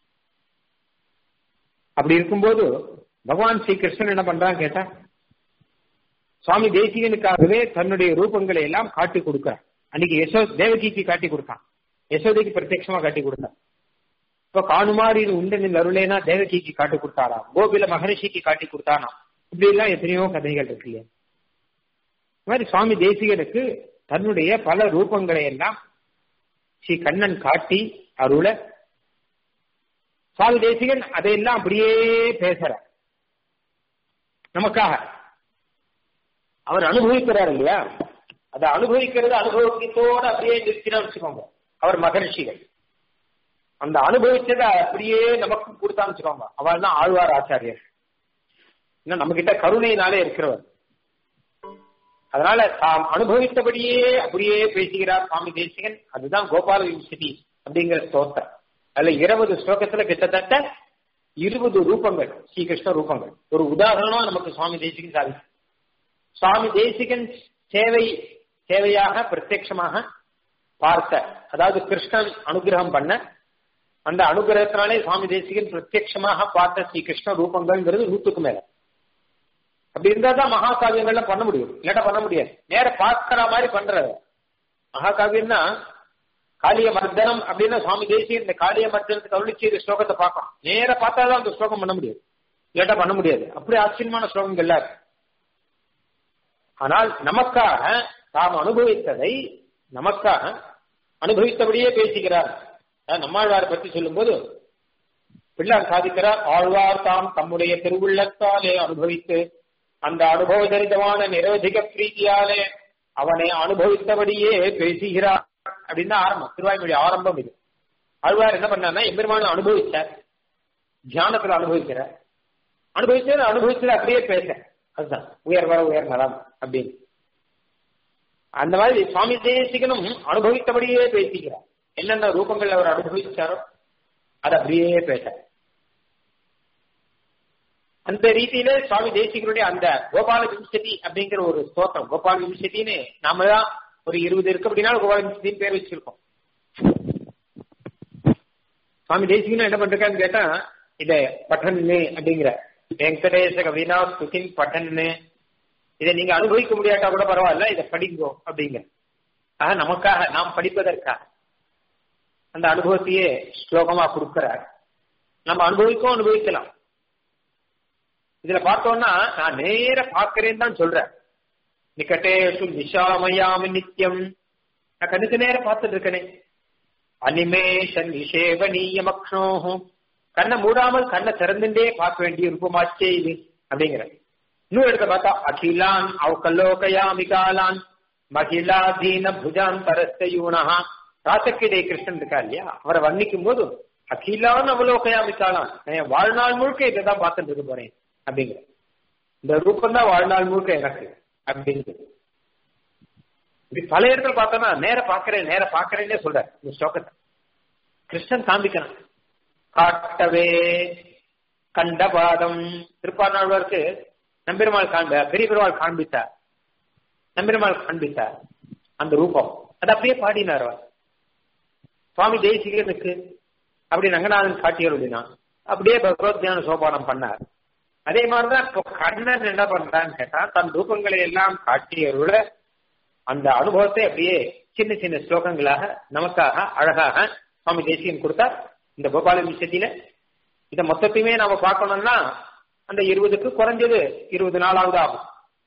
அப்படி இருக்கும்போது பகவான் ஸ்ரீ கிருஷ்ணன் என்ன பண்றான் கேட்டா சுவாமி தேசிகனுக்காகவே தன்னுடைய ரூபங்களை எல்லாம் காட்டி கொடுக்கிறார் அன்னைக்கு யசோ தேவகிக்கு காட்டி கொடுத்தான் யசோதைக்கு பிரத்யட்சமா காட்டி கொடுத்தான் இப்ப காணுமாறு உண்டனில் அருளேனா தேவகிக்கு காட்டி கொடுத்தாரா கோபில மகரிஷிக்கு காட்டி கொடுத்தானா இப்படி எல்லாம் எத்தனையோ கதைகள் இருக்கு இல்லையா இந்த மாதிரி சுவாமி தேசிகனுக்கு தன்னுடைய பல ரூபங்களை எல்லாம் ஸ்ரீ கண்ணன் காட்டி அருள சுவாமி தேசிகன் அதையெல்லாம் அப்படியே பேசுற நமக்காக அவர் அனுபவிக்கிறார் இல்லையா அதை அனுபவிக்கிறது அனுபவத்தோட அப்படியே நிறுத்தினா வச்சுக்கோங்க அவர் மகரிஷிகள் அந்த அனுபவிச்சதை அப்படியே நமக்கு கொடுத்தான்னு வச்சுக்கோங்க அவள் தான் ஆழ்வார் ஆச்சாரியர் இன்னும் நம்ம கிட்ட கருணையினாலே இருக்கிறவர் அதனால தாம் அனுபவித்தபடியே அப்படியே பேசுகிறார் சுவாமி தேசிகன் அதுதான் கோபால யூனிவர்சிட்டி அப்படிங்கிற ஸ்தோத்திரம் அதுல இருபது ஸ்லோகத்துல கிட்டத்தட்ட இருபது ரூபங்கள் ஸ்ரீகிருஷ்ண ரூபங்கள் ஒரு உதாரணமா நமக்கு சுவாமி தேசிகன் சாதிக்கும் சுவாமி தேசிகன் சேவை சேவையாக பிரத்யட்சமாக பார்த்த அதாவது கிருஷ்ணன் அனுகிரகம் பண்ண அந்த அனுகிரகத்தினாலே சுவாமி தேசிகன் பிரத்யட்சமாக பார்த்த ஸ்ரீ கிருஷ்ண ரூபங்கள்ங்கிறது நூத்துக்கு மேல அப்படி இருந்தா தான் மகாகாவியங்கள்லாம் பண்ண முடியும் இல்லாட்டா பண்ண முடியாது நேர பார்க்கிற மாதிரி பண்றது மகாகாவியம்னா காளிய மர்தனம் அப்படின்னா சுவாமி தேசிகன் இந்த காளிய மர்தனத்துக்கு அருளிச்சு இந்த ஸ்லோகத்தை பார்க்கணும் நேர பார்த்தா தான் அந்த ஸ்லோகம் பண்ண முடியாது இல்லாட்டா பண்ண முடியாது அப்படி ஆச்சரியமான ஸ்லோகங்கள்லாம் இருக்கு ஆனால் நமக்காக தாம் அனுபவித்ததை நமக்காக அனுபவித்தபடியே பேசுகிறார் நம்மாழ்வாரை பற்றி சொல்லும் போது பிள்ளார் சாதிக்கிறார் ஆழ்வார் தாம் தம்முடைய திருவுள்ளத்தாலே அனுபவித்து அந்த அனுபவ தரிதமான நிரோதிக பிரீதியாலே அவனை அனுபவித்தபடியே பேசுகிறார் அப்படின்னு ஆரம்பம் திருவாய்மொழி ஆரம்பம் இது ஆழ்வார் என்ன பண்ணார்னா எம்பெருமான அனுபவிச்சார் தியானத்துல அனுபவிக்கிறார் அனுபவிச்சது அனுபவிச்சது அப்படியே பேச அதுதான் உயர் வர உயர் நலம் அப்படின்னு அந்த மாதிரி சுவாமி தேசிகனும் அனுபவித்தபடியே பேசுகிறார் என்னென்ன ரூபங்கள் அவர் அனுபவிச்சாரோ அது அப்படியே பேச அந்த ரீதியில சுவாமி தேசிகனுடைய அந்த கோபால விம்சதி அப்படிங்கிற ஒரு ஸ்தோத்திரம் கோபால விம்சத்தின்னு நாம தான் ஒரு இருபது இருக்கு அப்படின்னா கோபால விம்சத்தின்னு பேர் வச்சிருக்கோம் சுவாமி தேசிகனும் என்ன பண்றான்னு கேட்டா இத பட்டன்னு அப்படிங்கிற வெங்கடேச கவினா சுகின் பட்டன்னு இதை நீங்க அனுபவிக்க முடியாட்டா கூட பரவாயில்ல இதை படிங்கோ அப்படிங்க ஆக நமக்காக நாம் படிப்பதற்காக அந்த அனுபவத்தையே ஸ்லோகமா கொடுக்கிறார் நம்ம அனுபவிக்கும் அனுபவிக்கலாம் இதுல பார்த்தோம்னா நான் நேர பார்க்கிறேன்னு தான் சொல்றேன் நிக்கட்டேஷு நிஷாமயாமி நித்தியம் நான் கண்ணுக்கு நேரம் பார்த்துட்டு இருக்கனே அனிமேஷன் நிஷேவனீயமக்ஷோஹும் கண்ணை மூடாமல் கண்ணை திறந்துட்டே பார்க்க வேண்டிய ரூபமாச்சே இது அப்படிங்கிற இன்னும் எடுக்க பார்த்தா அகிலான் அவகலோகயாமிகாலான் மகிழாதீன புஜான் பரஸ்தயூனஹா ராசக்கிடை கிருஷ்ணன் இருக்கா இல்லையா அவரை வர்ணிக்கும் போது அகிலான் அவலோகயாமிகாலான் நான் வாழ்நாள் முழுக்க இதை தான் பார்த்துட்டு இருக்க போறேன் அப்படிங்கிற இந்த ரூபம் தான் வாழ்நாள் முழுக்க எனக்கு அப்படிங்கிறது இப்படி பல இடத்துல பார்த்தோம்னா நேர பாக்குறேன் நேர பாக்குறேன்னே சொல்ற இந்த ஸ்லோகத்தை கிருஷ்ணன் காண்பிக்கிறான் காட்டவே கண்டபாதம் திருப்பார்நாழ்வாருக்கு நம்பெருமாள் காண்ப பெரிய பெருமாள் காண்பித்தார் நம்பெருமாள் காண்பித்தார் அந்த ரூபம் அது அப்படியே பாடினார் அவர் சுவாமி தேசிகனுக்கு அப்படி ரங்கநாதன் காட்டியர் அப்படின்னா அப்படியே பகவத் தியான சோபானம் பண்ணார் அதே மாதிரிதான் இப்போ கண்ணன் என்ன பண்றான்னு கேட்டா தன் ரூபங்களை எல்லாம் காட்டியருள அந்த அனுபவத்தை அப்படியே சின்ன சின்ன ஸ்லோகங்களாக நமக்காக அழகாக சுவாமி தேசியன் கொடுத்தார் இந்த கோபால விஷயத்தில இதை மொத்தத்தையுமே நாம பார்க்கணும்னா அந்த இருபதுக்கு குறைஞ்சது இருபது நாளாவது ஆகும்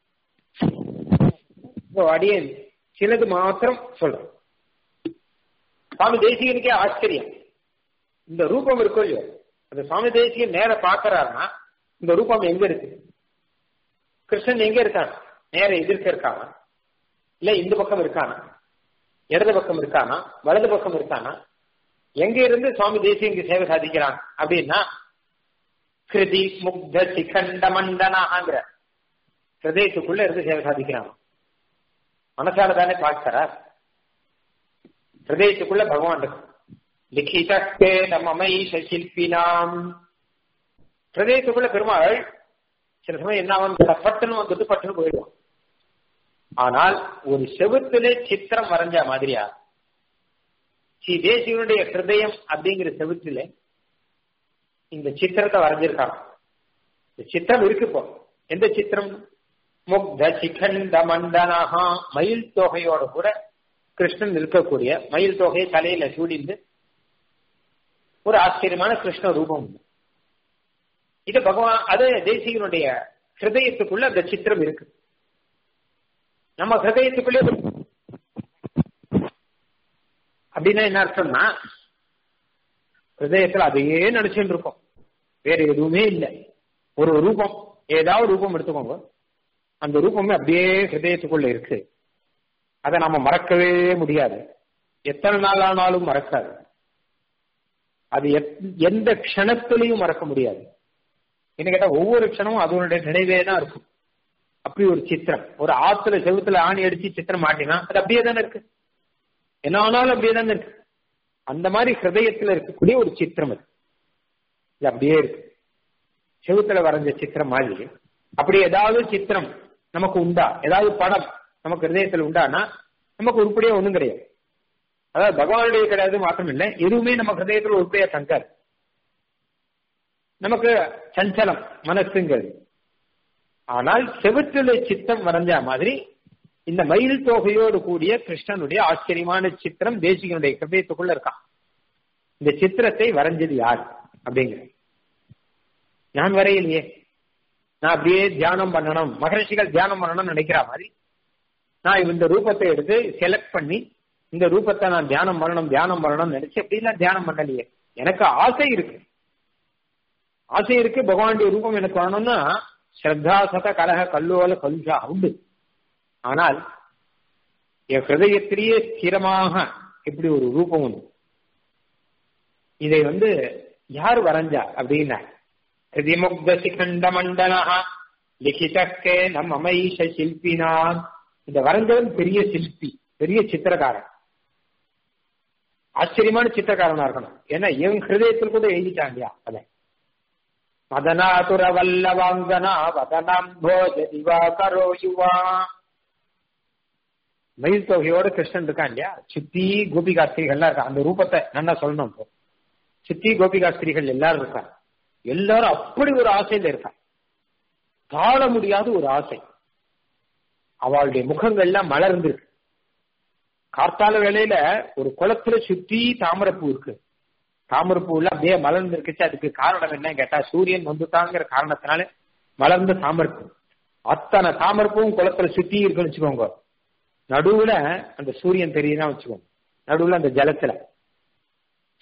இப்போ அடியேன் சிலது மாத்திரம் சொல்றேன் சுவாமி தேசிகனுக்கே ஆச்சரியம் இந்த ரூபம் இருக்கும் இல்லையோ அந்த சுவாமி தேசிகன் நேர பாக்குறாருன்னா இந்த ரூபம் எங்க இருக்கு கிருஷ்ணன் எங்க இருக்கான் நேர எதிர்க்க இருக்கானா இல்ல இந்த பக்கம் இருக்கானா இடது பக்கம் இருக்கானா வலது பக்கம் இருக்கானா எங்க இருந்து சுவாமி தேசியங்க சேவை சாதிக்கிறான் அப்படின்னா கிருதி முக்த சிகண்ட மண்டனாங்கிற ஹிருதயத்துக்குள்ள இருந்து சேவை சாதிக்கிறான் மனசால தானே பார்க்கிறார் ஹிருதயத்துக்குள்ள பகவான் இருக்கு லிখিதே நமமை சிற்பினாம் ஹிருதயத்துக்குள்ள பெருமாள் சில சமயம் என்ன ஆகும் பட்டுன்னு வந்துட்டு பட்டுன்னு போயிடுவான் ஆனால் ஒரு செவுத்துல சித்திரம் வரைஞ்ச மாதிரியா ஸ்ரீ தேசியனுடைய ஹிருதயம் அப்படிங்கிற செவுத்துல இந்த சித்திரத்தை வரைஞ்சிருக்காங்க இந்த சித்திரம் இருக்கு இப்போ எந்த சித்திரம் முக்த சிகண்ட மண்டனஹா மயில் தொகையோட கூட கிருஷ்ணன் இருக்கக்கூடிய மயில் தொகையை தலையில சூடிந்து ஒரு ஆச்சரியமான கிருஷ்ண ரூபம் இது பகவான் அது தேசிகனுடைய ஹிருதயத்துக்குள்ள அந்த சித்திரம் இருக்கு நம்ம ஹிருதயத்துக்குள்ளே அப்படின்னா என்ன அர்த்தம்னா ஹிருதயத்துல அதையே நினைச்சுட்டு இருக்கோம் வேற எதுவுமே இல்லை ஒரு ரூபம் ஏதாவது ரூபம் எடுத்துக்கோங்க அந்த ரூபமே அப்படியே ஹிருதயத்துக்குள்ள இருக்கு அதை நாம மறக்கவே முடியாது எத்தனை நாள் ஆனாலும் மறக்காது அது எந்த க்ஷணத்திலையும் மறக்க முடியாது என்ன கேட்டா ஒவ்வொரு க்ஷணமும் அதனுடைய நினைவே தான் இருக்கும் அப்படி ஒரு சித்திரம் ஒரு ஆத்துல செவுத்துல ஆணி அடிச்சு சித்திரம் மாட்டினா அது அப்படியே தானே இருக்கு என்ன ஆனாலும் அப்படியே தானே இருக்கு அந்த மாதிரி ஹிருதயத்துல இருக்கக்கூடிய ஒரு சித்திரம் அது இது அப்படியே இருக்கு செவுத்துல வரைஞ்ச சித்திரம் மாதிரி அப்படி ஏதாவது சித்திரம் நமக்கு உண்டா ஏதாவது படம் நமக்கு ஹிருதயத்தில் உண்டானா நமக்கு உருப்படியா ஒண்ணும் கிடையாது அதாவது பகவானுடைய கிடையாது மாத்திரம் இல்லை எதுவுமே நம்ம ஹிருதயத்தில் உருப்படியா தங்காது நமக்கு சஞ்சலம் மனசுங்கிறது ஆனால் செவுற்றில சித்தம் வரைஞ்ச மாதிரி இந்த மயில் தொகையோடு கூடிய கிருஷ்ணனுடைய ஆச்சரியமான சித்திரம் தேசிகனுடைய ஹிருதயத்துக்குள்ள இருக்கான் இந்த சித்திரத்தை வரைஞ்சது யார் அப்படிங்கிற நான் வரையிலையே நான் அப்படியே தியானம் பண்ணணும் மகரிஷிகள் தியானம் பண்ணணும்னு நினைக்கிற மாதிரி நான் இந்த ரூபத்தை எடுத்து செலக்ட் பண்ணி இந்த ரூபத்தை நான் தியானம் பண்ணணும் தியானம் பண்ணணும்னு நினைச்சு அப்படிலாம் தியானம் பண்ணலையே எனக்கு ஆசை இருக்கு ஆசை இருக்கு பகவானுடைய ரூபம் எனக்கு வரணும்னா ஸ்ரத்தா சத கலக கல்லோல கலுஷா உண்டு ஆனால் என் ஹிருதயத்திலேயே ஸ்திரமாக இப்படி ஒரு ரூபம் உண்டு இதை வந்து யார் வரைஞ்சா அப்படின்னா ஹிருதிமுக்த சிகண்ட மண்டனா லிখিதக்கே நம் அமைஷ சில்பினான் இந்த வரைஞ்சவன் பெரிய சிற்பி பெரிய சித்திரக்காரன் ஆச்சரியமான சித்திரக்காரனா இருக்கணும் ஏன்னா என் ஹிருதயத்தில் கூட எழுதிட்டான் இல்லையா அதை மதனாதுர வல்லவாங்கனா வதனம் போஜ திவாகரோ யுவா மயில் தொகையோட கிருஷ்ணன் இருக்கான் இல்லையா சித்தி கோபிகாஸ்திரிகள்லாம் இருக்கா அந்த ரூபத்தை நல்லா சொல்லணும் இப்போ சித்தி கோபிகாஸ்திரிகள் எல்லாரும் இருக்காங்க எல்லாரும் அப்படி ஒரு ஆசையில இருக்காங்க தாழ முடியாத ஒரு ஆசை அவளுடைய முகங்கள்லாம் மலர்ந்திருக்கு கார்த்தால வேளையில ஒரு குளத்துல சுத்தி தாமரப்பூ இருக்கு தாமரப்பூல அப்படியே மலர்ந்து இருக்குச்சு அதுக்கு காரணம் என்ன கேட்டா சூரியன் வந்துட்டாங்கிற காரணத்தினால மலர்ந்த தாமரப்பூ அத்தனை தாமரப்பூவும் குளத்துல சுத்தி இருக்குன்னு வச்சுக்கோங்க நடுவுல அந்த சூரியன் தெரியுதான் வச்சுக்கோங்க நடுவுல அந்த ஜலத்துல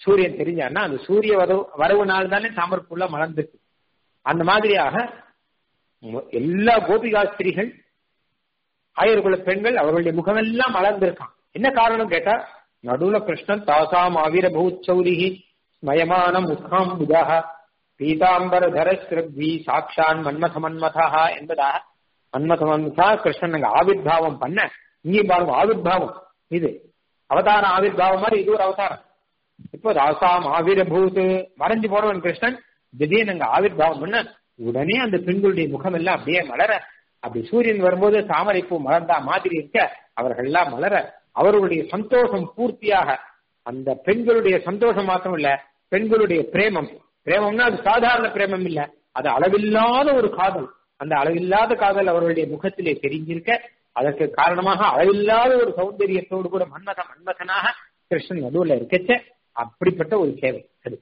சூரியன் தெரிஞ்சான்னா அந்த சூரிய வரவு வரவு நாள் தானே தாமரப்பூல மலர்ந்துருக்கு அந்த மாதிரியாக எல்லா கோபிகா ஸ்திரீகள் ஆயர்குல பெண்கள் அவர்களுடைய முகமெல்லாம் மலர்ந்திருக்கான் என்ன காரணம் கேட்டா நடுவுல கிருஷ்ணன் தாசாம் ஆவிர பூச்சௌரிகி ஸ்மயமான முகாம் புதாக பீதாம்பர தரஸ்ரவி சாட்சான் மன்மத மன்மதா என்பதாக மன்மத மன்மதா கிருஷ்ணன் அங்க ஆவிர்வாவம் பண்ண இங்கேயும் பாருங்க ஆவிர்வாவம் இது அவதார ஆவிர்வாவம் மாதிரி இது ஒரு அவதாரம் இப்போ ராசாம் ஆவிரபூத் மறைஞ்சு போறவன் கிருஷ்ணன் திடீர்னு அங்க ஆவிர்வாவம் பண்ண உடனே அந்த பெண்களுடைய முகம் எல்லாம் அப்படியே மலர அப்படி சூரியன் வரும்போது தாமரை பூ மலர்ந்தா மாதிரி இருக்க அவர்கள் எல்லாம் மலர அவர்களுடைய சந்தோஷம் பூர்த்தியாக அந்த பெண்களுடைய சந்தோஷம் மாத்திரம் இல்ல பெண்களுடைய பிரேமம் பிரேமம்னா அது சாதாரண பிரேமம் இல்ல அது அளவில்லாத ஒரு காதல் அந்த அளவில்லாத காதல் அவர்களுடைய முகத்திலே தெரிஞ்சிருக்க அதற்கு காரணமாக அளவில்லாத ஒரு சௌந்தரியத்தோடு கூட மன்மத மன்மதனாக கிருஷ்ணன் நடுவில் இருக்கச்ச அப்படிப்பட்ட ஒரு சேவை அது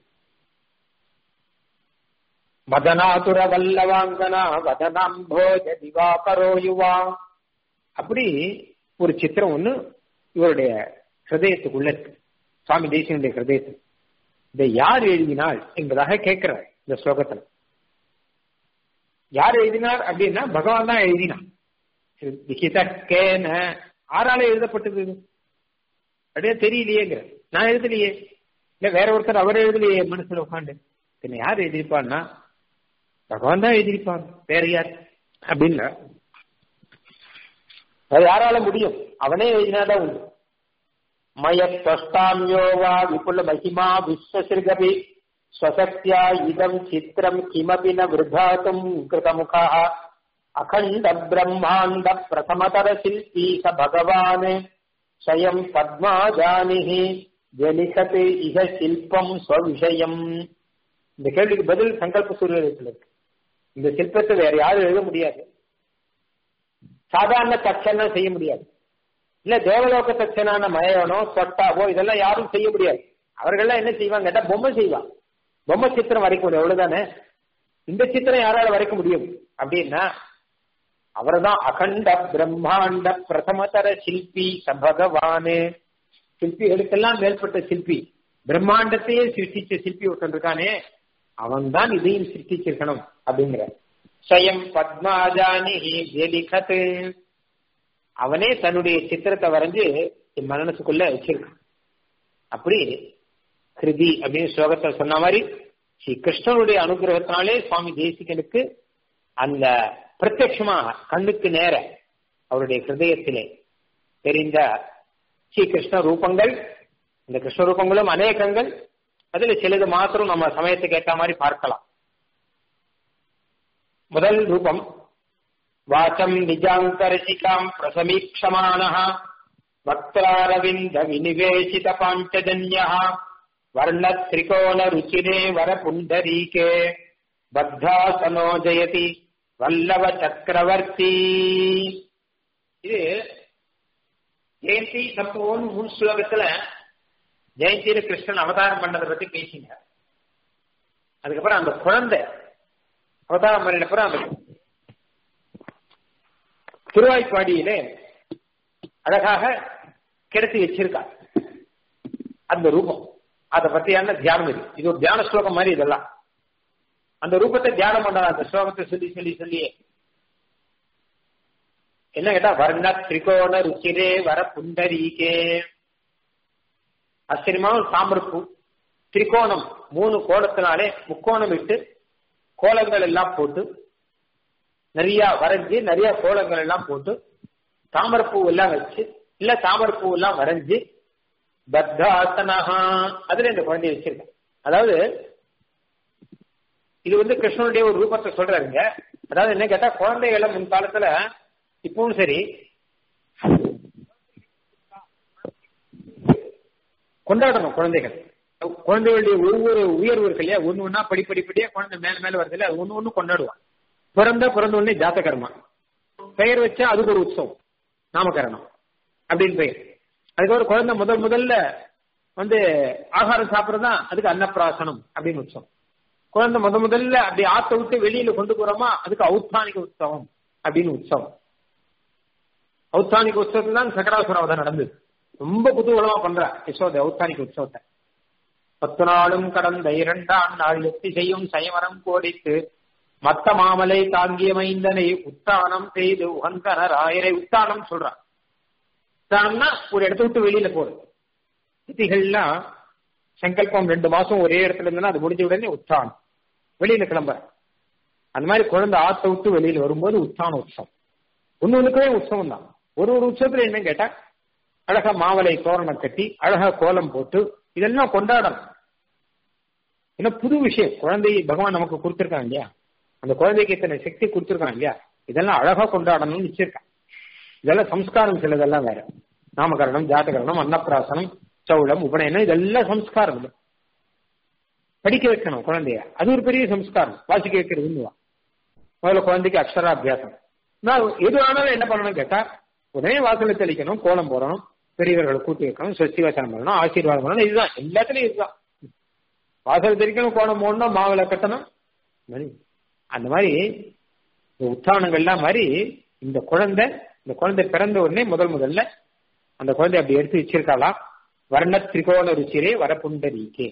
மதனாதுர வல்லவாங்கனா வதனாம்போஜ திவாகரோ யுவா அப்படி ஒரு சித்திரம் ஒண்ணு இவருடைய ஹிருதயத்துக்குள்ள இருக்கு சுவாமி தேசியனுடைய ஹிருதயத்துக்கு இதை யார் எழுதினாள் என்பதாக கேட்கிறார் இந்த ஸ்லோகத்துல யார் எழுதினார் அப்படின்னா பகவான் தான் எழுதினான் லிகிதக்கேன ஆறால எழுதப்பட்டது இது அப்படியே தெரியலையேங்கிற நான் எழுதலையே இல்ல வேற ஒருத்தர் அவர் எழுதலையே மனசுல உட்காந்து பின்ன யார் எழுதியிருப்பான்னா பகவான் தான் எழுதியிருப்பான் வேற யார் அப்படின்னா அது யாரால முடியும் அவனே எழுதினாதான் உண்டு மயத்வஷ்டாமியோ வா விபுல மகிமா விஸ்வசிருகபி ஸ்வசக்தியா இதம் சித்திரம் கிமபி ந விருதாத்தும் கிருதமுகா அகண்ட பிரம்மாண்ட பிரதமதர சில்பி ச பகவான் ஸ்வயம் பத்மாஜானிஹி ஜலிகத் இக சில்பம் ஸ்வவிஷயம் இந்த கேள்விக்கு பதில் சங்கல்ப சூரியத்தில் இருக்கு இந்த சிற்பத்தை வேற யாரும் எழுத முடியாது சாதாரண தட்சணா செய்ய முடியாது இல்ல தேவலோக தட்சணான மயவனோ சொட்டாவோ இதெல்லாம் யாரும் செய்ய முடியாது அவர்கள்லாம் என்ன செய்வாங்க கேட்டா பொம்மை செய்வாங்க பொம்மை சித்திரம் வரைக்க முடியும் அவ்வளவுதானே இந்த சித்திரம் யாரால வரைக்க முடியும் அப்படின்னா அவர்தான் அகண்ட பிரம்மாண்ட பிரதமதர சில்பி சபகவானு சிற்பிகளுக்கெல்லாம் மேற்பட்ட சிற்பி பிரம்மாண்டத்தையே சிருஷ்டிச்ச சிற்பி ஒருத்தன் இருக்கானே அவன் தான் இதையும் சிருஷ்டிச்சிருக்கணும் அப்படிங்கிற ஸ்வயம் பத்மாஜானி ஜெலிகத் அவனே தன்னுடைய சித்திரத்தை வரைஞ்சு என் மனசுக்குள்ள வச்சிருக்கான் அப்படி கிருதி அப்படின்னு ஸ்லோகத்தை சொன்ன மாதிரி ஸ்ரீ கிருஷ்ணனுடைய அனுகிரகத்தினாலே சுவாமி தேசிகனுக்கு அந்த பிரத்யட்சமாக கண்ணுக்கு நேர அவருடைய ஹிருதயத்திலே தெரிந்த ஸ்ரீ கிருஷ்ண ரூபங்கள் இந்த கிருஷ்ண ரூபங்களும் அநேகங்கள் அதுல சிலது மாத்திரம் நம்ம சமயத்துக்கு ஏற்ற மாதிரி பார்க்கலாம் முதல் ரூபம் வாச்சம் நிஜாங்கரசிகாம் பிரசமீட்சமான வக்திராரவிந்த விநிவேசித பாஞ்சஜன்ய வர்ண திரிகோண ருச்சிரே வர புண்டரீகே பத்தாசனோ ஜெயதி வல்லவ சக்கரவர்த்தி இது ஜெயந்தி சம்பவம் மூணு ஸ்லோகத்துல ஜெயந்தியில கிருஷ்ணன் அவதாரம் பண்ணதை பத்தி பேசிங்க அதுக்கப்புறம் அந்த குழந்தை அவதாரம் பண்ணினப்புறம் அந்த திருவாய்ப்பாடியிலே அழகாக கிடத்தி வச்சிருக்கா அந்த ரூபம் அதை பத்தியான தியானம் இது இது ஒரு தியான ஸ்லோகம் மாதிரி இதெல்லாம் அந்த ரூபத்தை தியானம் பண்ணலாம் அந்த ஸ்லோகத்தை சொல்லி சொல்லி சொல்லியே என்ன கேட்டா வர்ண திரிகோண ருச்சிரே வர புண்டரீகே ஆச்சரியமான தாமரப்பூ திரிகோணம் மூணு கோணத்தினாலே முக்கோணம் இட்டு கோலங்கள் எல்லாம் போட்டு நிறைய வரைஞ்சி நிறைய கோலங்கள் எல்லாம் போட்டு தாமரப்பூ எல்லாம் வச்சு இல்ல தாமரப்பூ எல்லாம் வரைஞ்சி பத்தாசனஹா அதுல இந்த குழந்தைய வச்சிருக்கேன் அதாவது இது வந்து கிருஷ்ணனுடைய ஒரு ரூபத்தை சொல்றாருங்க அதாவது என்ன கேட்டா குழந்தைகளை முன் காலத்துல இப்பவும் சரி கொண்டாடணும் குழந்தைகள் குழந்தைகளுடைய ஒவ்வொரு உயர்வு இருக்கு இல்லையா ஒன்னு ஒன்னா படிப்படிப்படியா குழந்தை மேல மேல வருது இல்லையா ஒன்னு ஒண்ணு கொண்டாடுவான் பிறந்த பிறந்த உடனே ஜாத்தகர்மா பெயர் வச்சா அதுக்கு ஒரு உற்சவம் நாமகரணம் அப்படின்னு பெயர் அதுக்கப்புறம் குழந்தை முதல் முதல்ல வந்து ஆகாரம் சாப்பிட்றதா அதுக்கு அன்னப்பிராசனம் அப்படின்னு உற்சவம் குழந்தை முத முதல்ல அப்படி ஆத்த விட்டு வெளியில கொண்டு போறோமா அதுக்கு ஔத்தானிக உற்சவம் அப்படின்னு உற்சவம் ஔத்தானிக உற்சவத்துல தான் சக்கராசுர அவதம் நடந்தது ரொம்ப குதூகலமா பண்றா யசோத ஔத்தானிக உற்சவத்தை பத்து நாளும் கடந்த இரண்டாம் நாள் எத்தி செய்யும் சயமரம் கோடித்து மத்த மாமலை தாங்கிய மைந்தனை உத்தானம் செய்து உகந்தனர் ஆயிரை உத்தானம் சொல்றான் உத்தானம்னா ஒரு இடத்த விட்டு வெளியில போறது திதிகள்லாம் சங்கல்பம் ரெண்டு மாசம் ஒரே இடத்துல இருந்ததுன்னா அது முடிஞ்ச உடனே உத்தானம் வெளியில கிளம்புற அந்த மாதிரி குழந்தை ஆத்த விட்டு வெளியில வரும்போது உத்தான உற்சவம் ஒண்ணு ஒண்ணுக்கே உற்சவம் தான் ஒரு ஒரு உற்சவத்துல என்ன கேட்டா அழகா மாவலை தோரணம் கட்டி அழகா கோலம் போட்டு இதெல்லாம் கொண்டாடணும் ஏன்னா புது விஷயம் குழந்தையை பகவான் நமக்கு கொடுத்துருக்காங்க இல்லையா அந்த குழந்தைக்கு இத்தனை சக்தி கொடுத்துருக்காங்க இல்லையா இதெல்லாம் அழகா கொண்டாடணும்னு வச்சிருக்கான் இதெல்லாம் சம்ஸ்காரம் சிலதெல்லாம் வேற நாமகரணம் ஜாதகரணம் அன்னப்பிராசனம் சௌளம் உபநயனம் இதெல்லாம் சம்ஸ்காரம் இல்லை படிக்க வைக்கணும் குழந்தைய அது ஒரு பெரிய சம்ஸ்காரம் வாசிக்க வைக்கிறது முதல்ல குழந்தைக்கு அக்ஷராபியாசம் நான் எது ஆனாலும் என்ன பண்ணணும் கேட்டா உடனே வாசலை தெளிக்கணும் கோலம் போடணும் பெரியவர்களை கூட்டி வைக்கணும் சொஸ்தி வசனம் பண்ணணும் ஆசீர்வாதம் பண்ணணும் இதுதான் எல்லாத்துலயும் இதுதான் வாசல் தெளிக்கணும் கோலம் போடணும் மாவிளை கட்டணும் அந்த மாதிரி உத்தானங்கள்லாம் மாதிரி இந்த குழந்தை இந்த குழந்தை பிறந்த உடனே முதல் முதல்ல அந்த குழந்தை அப்படி எடுத்து வச்சிருக்காளாம் வர்ண திரிகோண ருச்சிரே வரப்புண்டரீக்கே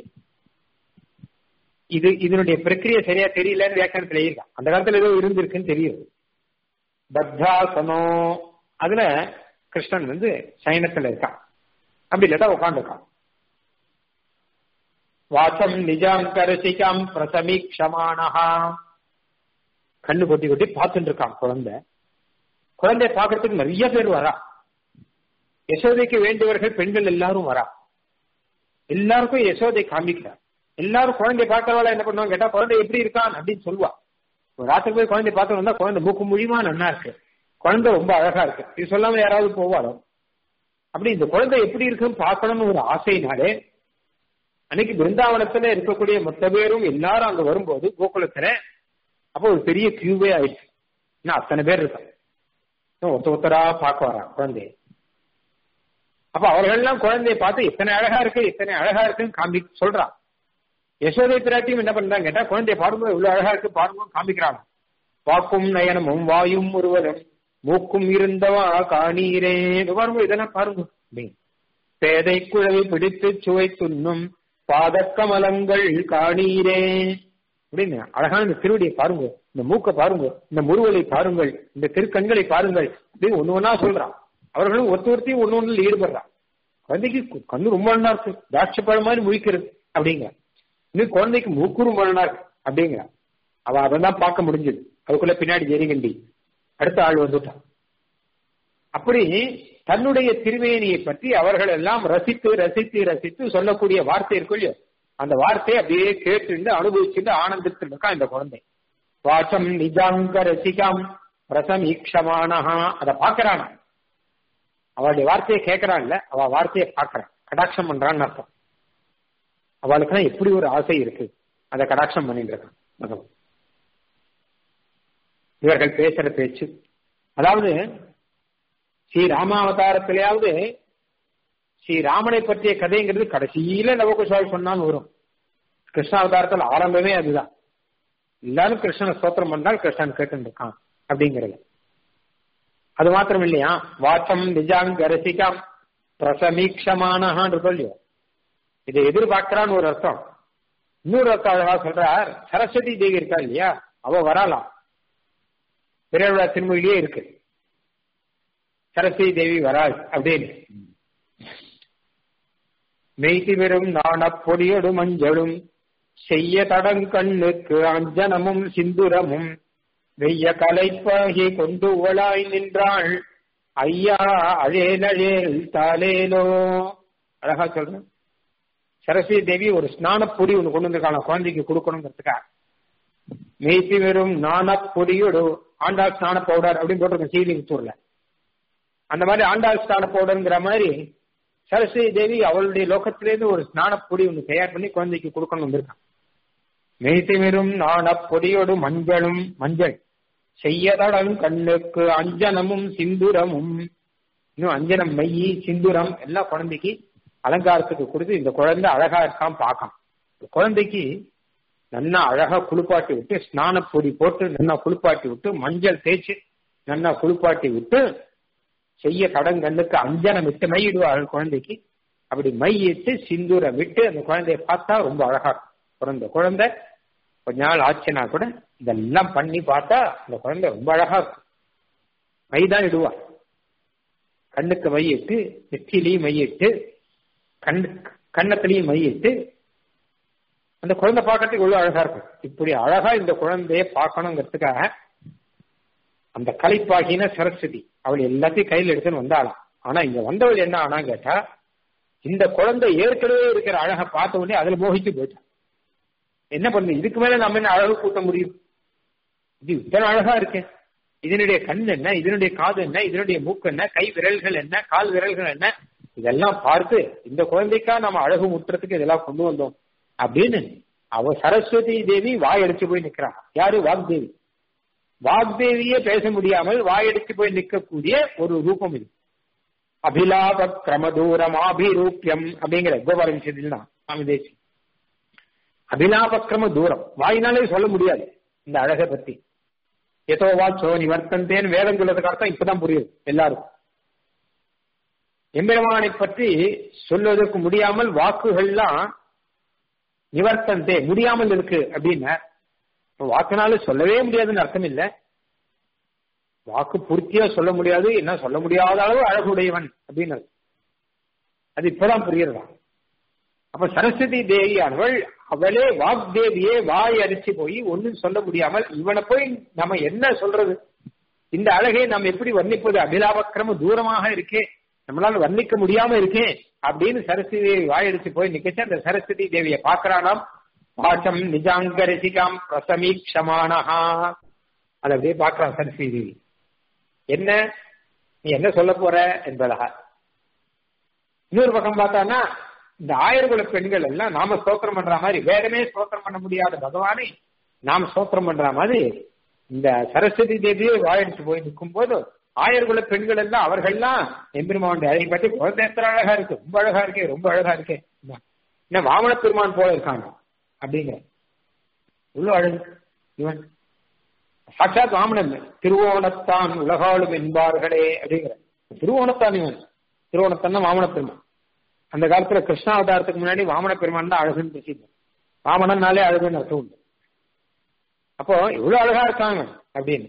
இது இதனுடைய பிரக்கிரிய சரியா தெரியலன்னு வியாக்கியானத்துல இருக்கான் அந்த காலத்துல ஏதோ இருந்திருக்குன்னு தெரியுது பத்தாசனோ அதுல கிருஷ்ணன் வந்து சயனத்துல இருக்கான் அப்படி இல்லாட்டா உட்காந்துருக்கான் வாசம் நிஜாங்கரசிகாம் பிரசமீக்ஷமானஹா கண்ணு கொட்டி கொட்டி பார்த்துட்டு இருக்கான் குழந்தை குழந்தைய பாக்குறதுக்கு நிறைய பேர் வரா யசோதைக்கு வேண்டியவர்கள் பெண்கள் எல்லாரும் வரா எல்லாருக்கும் யசோதை காமிக்கிறார் எல்லாரும் குழந்தைய பார்க்கறவாள் என்ன பண்ணுவாங்க கேட்டா குழந்தை எப்படி இருக்கான் அப்படின்னு சொல்லுவா ஒரு ராத்திரி போய் குழந்தை பார்த்து வந்தா குழந்தை மூக்கு மொழிமா நன்னா இருக்கு குழந்தை ரொம்ப அழகா இருக்கு இது சொல்லாம யாராவது போவாரோ அப்படி இந்த குழந்தை எப்படி இருக்குன்னு பார்க்கணும்னு ஒரு ஆசையினாலே அன்னைக்கு பிருந்தாவனத்துல இருக்கக்கூடிய மொத்த பேரும் எல்லாரும் அங்க வரும்போது கோகுலத்துல அப்போ ஒரு பெரிய கியூவே ஆயிடுச்சு இன்னும் அத்தனை பேர் இருக்கான் ஒருத்த ஒருத்தரா பார்க்க வரா குழந்தைய அப்ப அவர்கள்லாம் குழந்தைய பார்த்து எத்தனை அழகா இருக்கு எத்தனை அழகா இருக்குன்னு காமி சொல்றான் யசோதை பிராட்டியும் என்ன பண்றாங்க கேட்டா குழந்தைய பாருங்க இவ்வளவு அழகா இருக்கு பாருங்க காமிக்கிறாங்க வாக்கும் நயனமும் வாயும் ஒருவரும் மூக்கும் இருந்தவா காணீரே பாருங்க இதெல்லாம் பாருங்க பேதை குழவை பிடித்து சுவை துண்ணும் பாதக்கமலங்கள் காணீரே அப்படின்னு அழகான இந்த திருவடியை பாருங்க இந்த மூக்க பாருங்க இந்த முருவலை பாருங்கள் இந்த திருக்கண்களை பாருங்கள் அப்படின்னு ஒண்ணு ஒன்னா சொல்றான் அவர்களும் ஒருத்த ஒருத்தையும் ஒண்ணு ஒண்ணுல ஈடுபடுறான் குழந்தைக்கு கண்ணு ரொம்ப நல்லா இருக்கு திராட்சை பழம் மாதிரி முழிக்கிறது அப்படிங்க இன்னும் குழந்தைக்கு மூக்கு ரொம்ப நல்லா இருக்கு அப்படிங்க அவ அதான் பார்க்க முடிஞ்சது அதுக்குள்ள பின்னாடி ஜெரிகண்டி அடுத்த ஆள் வந்துட்டான் அப்படி தன்னுடைய திருவேணியை பற்றி அவர்கள் எல்லாம் ரசித்து ரசித்து ரசித்து சொல்லக்கூடிய வார்த்தை இருக்கும் இல்லையோ அந்த வார்த்தையை அப்படியே கேட்டு அனுபவிச்சுட்டு ஆனந்தத்தில் இருக்கா இந்த குழந்தை வாசம் நிஜாங்க ரசிகாம் ரசம் ஈக்ஷமானஹா அதை பாக்குறானா அவளுடைய வார்த்தையை கேட்கறான்ல அவ வார்த்தையை பாக்குறான் கடாட்சம் பண்றான்னு அர்த்தம் அவளுக்குலாம் எப்படி ஒரு ஆசை இருக்கு அதை கடாட்சம் பண்ணிட்டு இருக்கான் பகவான் இவர்கள் பேசுற பேச்சு அதாவது ஸ்ரீ ராமாவதாரத்திலேயாவது ஸ்ரீ ராமனை பற்றிய கதைங்கிறது கடைசியில நவகுஷால் சொன்னாலும் வரும் கிருஷ்ணாவதாரத்தில் ஆரம்பமே அதுதான் எல்லாரும் கிருஷ்ணனை ஸ்தோத்திரம் பண்ணால் கிருஷ்ணன் கேட்டு இருக்கான் அப்படிங்கிறது அது மாத்திரம் இல்லையா வாச்சம் நிஜாங்க ரசிகாம் பிரசமீக்ஷமானஹான் இல்லையோ இதை எதிர்பார்க்கிறான்னு ஒரு அர்த்தம் இன்னொரு அர்த்தம் அழகா சொல்றார் சரஸ்வதி தேவி இருக்கா இல்லையா அவ வரலாம் பிறவிழா திருமொழியே இருக்கு சரஸ்வதி தேவி வராள் அப்படின்னு மெய்தி வெறும் நாண பொடியொடு மஞ்சளும் செய்ய தடங்கண்ணுக்கு அஞ்சனமும் சிந்துரமும் வெய்ய கலைப்பாகி கொண்டு உவளாய் நின்றாள் ஐயா அழேலழேல் தாலேலோ அழகா சொல்றேன் சரஸ்வதி தேவி ஒரு ஸ்நான பொடி ஒன்று கொண்டு வந்திருக்காங்க குழந்தைக்கு கொடுக்கணுங்கிறதுக்காக மெய்த்தி வெறும் நாண பொடியோடு ஆண்டாள் ஸ்நான பவுடர் அப்படின்னு போட்டிருக்கோம் சீலிபுத்தூர்ல அந்த மாதிரி ஆண்டாள் ஸ்நான பவுடர்ங்கிற மாதிரி சரஸ்வதி தேவி அவளுடைய லோகத்திலேருந்து ஒரு ஸ்நான பொடி ஒன்று தயார் பண்ணி குழந்தைக்கு கொடுக்கணும் வந்திருக்கான் மெய்த்தி வெறும் நாண பொடியோடு மஞ்சளும் மஞ்சள் செய்யதடம் கண்ணுக்கு அஞ்சனமும் சிந்துரமும் இன்னும் அஞ்சனம் மையி சிந்துரம் எல்லாம் குழந்தைக்கு அலங்காரத்துக்கு கொடுத்து இந்த குழந்தை அழகா இருக்கான் பார்க்கலாம் குழந்தைக்கு நல்லா அழகா குளிப்பாட்டி விட்டு ஸ்நான பொடி போட்டு நல்லா குளிப்பாட்டி விட்டு மஞ்சள் தேய்ச்சி நல்லா குளிப்பாட்டி விட்டு செய்ய கடங்கண்ணுக்கு அஞ்சனம் விட்டு மையிடுவாள் குழந்தைக்கு அப்படி மையிட்டு சிந்தூரை விட்டு அந்த குழந்தைய பார்த்தா ரொம்ப அழகா இருக்கும் பிறந்த குழந்தை கொஞ்ச நாள் ஆச்சுன்னா கூட இதெல்லாம் பண்ணி பார்த்தா அந்த குழந்தை ரொம்ப அழகா இருக்கும் மை தான் இடுவா கண்ணுக்கு மையிட்டு நெற்றிலையும் மையிட்டு கண்ணு கண்ணத்திலையும் மையிட்டு அந்த குழந்தை பார்க்கறதுக்கு இவ்வளவு அழகா இருக்கும் இப்படி அழகா இந்த குழந்தைய பார்க்கணுங்கிறதுக்காக அந்த கலைப்பாகின சரஸ்வதி அவள் எல்லாத்தையும் கையில் எடுத்துன்னு வந்தாளாம் ஆனா இங்க வந்தவள் என்ன ஆனா கேட்டா இந்த குழந்தை ஏற்கனவே இருக்கிற அழகை பார்த்த உடனே அதுல மோகிச்சு போயிட்டான் என்ன பண்ணுது இதுக்கு மேல நம்ம என்ன அழகு கூட்ட முடியும் இது இத்தனை அழகா இருக்கு இதனுடைய கண் என்ன இதனுடைய காது என்ன இதனுடைய மூக்கு என்ன கை விரல்கள் என்ன கால் விரல்கள் என்ன இதெல்லாம் பார்த்து இந்த குழந்தைக்கா நம்ம அழகு முற்றுறதுக்கு இதெல்லாம் கொண்டு வந்தோம் அப்படின்னு அவ சரஸ்வதி தேவி வாயடிச்சு போய் நிக்கிறான் யாரு வாக்தேவி வாக்தேவியே பேச முடியாமல் வாயடிச்சு போய் நிற்கக்கூடிய ஒரு ரூபம் இது அபிலாப கிரமதூரம் அபிரூபியம் அப்படிங்கிற கோபால விஷயத்தில் தான் சுவாமி தேசி அபிலாபக்கிரம தூரம் வாயினாலே சொல்ல முடியாது இந்த அழகை பத்தி எதோ வாச்சோ நிவர்த்தந்தேன்னு வேதம் சொல்லதுக்கு அர்த்தம் இப்பதான் புரியுது எல்லாருக்கும் எம்பெருமானை பற்றி சொல்வதற்கு முடியாமல் வாக்குகள்லாம் நிவர்த்தந்தே முடியாமல் இருக்கு அப்படின்னா வாக்குனால சொல்லவே முடியாதுன்னு அர்த்தம் இல்ல வாக்கு பூர்த்தியா சொல்ல முடியாது என்ன சொல்ல முடியாத அளவு அழகுடையவன் அப்படின்னு அது இப்பதான் புரியறதா அப்ப சரஸ்வதி தேவியானவள் அவளே வாக்தேவியே வாய் அடிச்சு போய் ஒன்னும் சொல்ல முடியாமல் இவனை போய் நம்ம என்ன சொல்றது இந்த அழகை நம்ம எப்படி வர்ணிப்பது அபிலாபக்கிரம தூரமாக இருக்கே நம்மளால வர்ணிக்க முடியாம இருக்கே அப்படின்னு சரஸ்வதி தேவி வாயடிச்சு போய் நிக்கச்சு அந்த சரஸ்வதி தேவியை பாக்குறானாம் பாசம் நிஜாங்க ரசிகாம் பிரசமீக்ஷமானஹா அதை அப்படியே பாக்குறான் சரஸ்வதி தேவி என்ன நீ என்ன சொல்ல போற என்பதாக இன்னொரு பக்கம் பார்த்தானா இந்த ஆயிரகுல பெண்கள் எல்லாம் நாம ஸ்தோத்திரம் பண்ற மாதிரி வேறமே ஸ்தோத்திரம் பண்ண முடியாத பகவானை நாம ஸ்தோத்திரம் பண்ற மாதிரி இந்த சரஸ்வதி தேவியே வாயடிச்சு போய் நிற்கும் போது ஆயர்குல பெண்கள் எல்லாம் அவர்கள்லாம் எம்பெருமானுடைய அழகை பற்றி குழந்தை எத்தனை அழகா இருக்கு ரொம்ப அழகா இருக்கே ரொம்ப அழகா இருக்கே என்ன வாமன பெருமான் போல இருக்காங்க அப்படிங்கிற இவ்வளவு அழகு இவன் சாட்சாத் வாமனன் திருவோணத்தான் உலகாளும் என்பார்களே அப்படிங்கிற திருவோணத்தான் இவன் திருவோணத்தான் வாமன பெருமான் அந்த காலத்துல கிருஷ்ணாவதாரத்துக்கு முன்னாடி வாமன பெருமான் தான் அழகுன்னு பேசியிருந்தோம் வாமனன்னாலே அழகுன்னு அர்த்தம் உண்டு அப்போ இவ்வளவு அழகா இருக்காங்க அப்படின்னு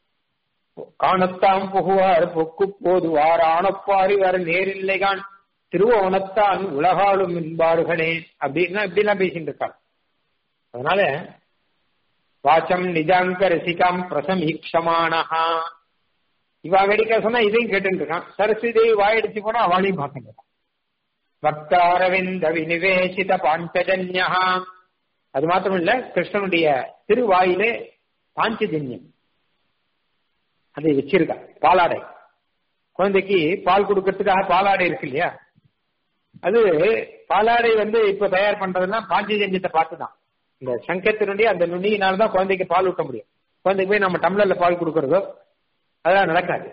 காணத்தாம் புகுவார் பொக்கு போதுவார் ஆனப்பாரி வர நேரில்லைகான் திருவோணத்தான் உலகாளும் என்பார்களே அப்படின்னா இப்படிலாம் பேசிட்டு இருக்காங்க அதனால வாச்சம் நிஜாங்க ரசிகாம் பிரசமீக்ஷமானஹா இவா வேடிக்கை சொன்னா இதையும் கேட்டு இருக்கான் சரஸ்வதி தேவி வாயடிச்சு போனா அவளையும் பார்க்க பக்தாரவிந்த வினிவேசித பாஞ்சஜன்யா அது மாத்திரம் இல்ல கிருஷ்ணனுடைய திருவாயிலே பாஞ்சஜன்யம் அதை வச்சிருக்கா பாலாடை குழந்தைக்கு பால் கொடுக்கறதுக்காக பாலாடை இருக்கு இல்லையா அது பாலாடை வந்து இப்ப தயார் பண்றதுன்னா பாஞ்சஜன்யத்தை பார்த்துதான் இந்த சங்கத்தினுடைய அந்த நுண்ணியினால தான் குழந்தைக்கு பால் ஊட்ட முடியும் குழந்தைக்கு போய் நம்ம டம்ளர்ல பால் கொடுக்கறதோ அதெல்லாம் நடக்காது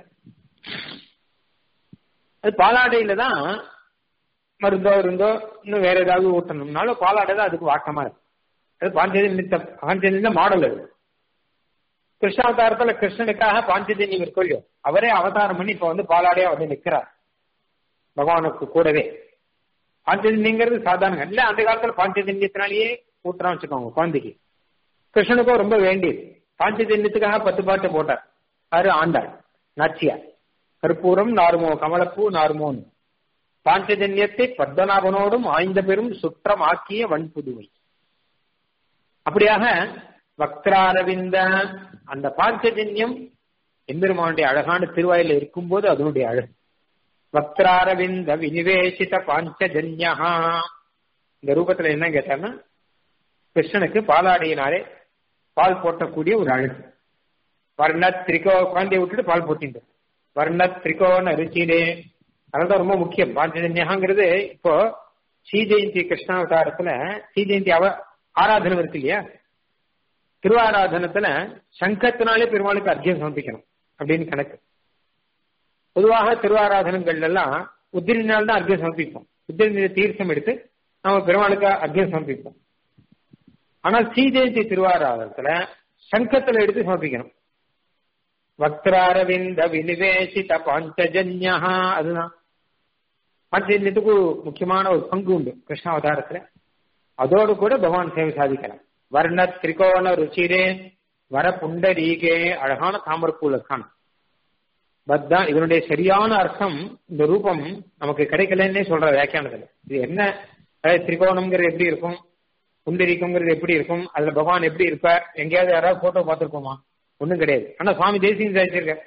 அது பாலாடையில தான் மருந்தோ இருந்தோ இன்னும் வேற ஏதாவது ஊட்டணும்னாலும் பாலாடை தான் அதுக்கு வாட்டமா இருக்கு அது பாஞ்சஜன்யத்தை பாஞ்சஜன்ய மாடல் அது கிருஷ்ணாவதாரத்துல கிருஷ்ணனுக்காக பாஞ்சஜன்யம் இருக்கோ இல்லையோ அவரே அவதாரம் பண்ணி இப்ப வந்து பாலாடையா வந்து நிக்கிறார் பகவானுக்கு கூடவே பாஞ்சஜன்யங்கிறது சாதாரண இல்ல அந்த காலத்துல பாஞ்சஜன்யத்தினாலேயே ஊட்டுறான் வச்சுக்கோங்க குழந்தைக்கு கிருஷ்ணனுக்கும் ரொம்ப வேண்டியது பாஞ்சஜன்யத்துக்காக பத்து பாட்டு போட்டார் யாரு ஆண்டாள் நாச்சியார் கற்பூரம் நாருமோ கமலப்பூ நாருமோன்னு பாஞ்சஜன்யத்தை பத்மநாபனோடும் ஆய்ந்த பெரும் சுற்றம் ஆக்கிய வன்புதுவை அப்படியாக வக்ராரவிந்த அந்த பாஞ்சஜன்யம் எம்பெருமானுடைய அழகான திருவாயில இருக்கும்போது அதனுடைய அழகு வக்ராரவிந்த வினிவேசித பாஞ்சஜன்யா இந்த ரூபத்துல என்ன கேட்டான்னா கிருஷ்ணனுக்கு பாலாடியினாலே பால் போட்டக்கூடிய ஒரு அழகு வர்ண திரிகோ குழந்தைய விட்டுட்டு பால் போட்டிங்க வர்ண திரிகோன ருச்சினே அதனால்தான் ரொம்ப முக்கியம் பாஞ்சஜன்யங்கிறது இப்போ ஸ்ரீ ஜெயந்தி கிருஷ்ணாவதாரத்துல ஸ்ரீ ஜெயந்தி அவ ஆராதனை இருக்கு இல்லையா திருவாராதனத்துல சங்கத்தினாலே பெருமாளுக்கு அர்க்கியம் சமர்ப்பிக்கணும் அப்படின்னு கணக்கு பொதுவாக திருவாராதனங்கள் எல்லாம் உத்திரினால் தான் அர்க்கியம் சமர்ப்பிப்போம் உத்திரி தீர்த்தம் எடுத்து நம்ம பெருமாளுக்கு அர்க்கியம் சமர்ப்பிப்போம் ஆனால் ஸ்ரீ ஜெயந்தி திருவாராதனத்துல சங்கத்துல எடுத்து சமர்ப்பிக்கணும் வக்ராரவிந்த வினிவேசித பாஞ்சஜன்யா அதுதான் பாஞ்சஜன்யத்துக்கு முக்கியமான ஒரு பங்கு உண்டு கிருஷ்ணாவதாரத்துல அதோடு கூட பகவான் சேவை சாதிக்கலாம் வர்ண திரிகோண ருச்சிரே வர புண்டரீகே அழகான தாமரப்பூல் இருக்கான் பத்தா இதனுடைய சரியான அர்த்தம் இந்த ரூபம் நமக்கு கிடைக்கலன்னே சொல்ற வியாக்கியானத்துல இது என்ன அதாவது திரிகோணம்ங்கிறது எப்படி இருக்கும் புண்டரீகம்ங்கிறது எப்படி இருக்கும் அதுல பகவான் எப்படி இருப்பார் எங்கேயாவது யாராவது போட்டோ பார்த்திருக்கோமா ஒண்ணும் கிடையாது ஆனா சுவாமி தேசியம் சாதிச்சிருக்கார்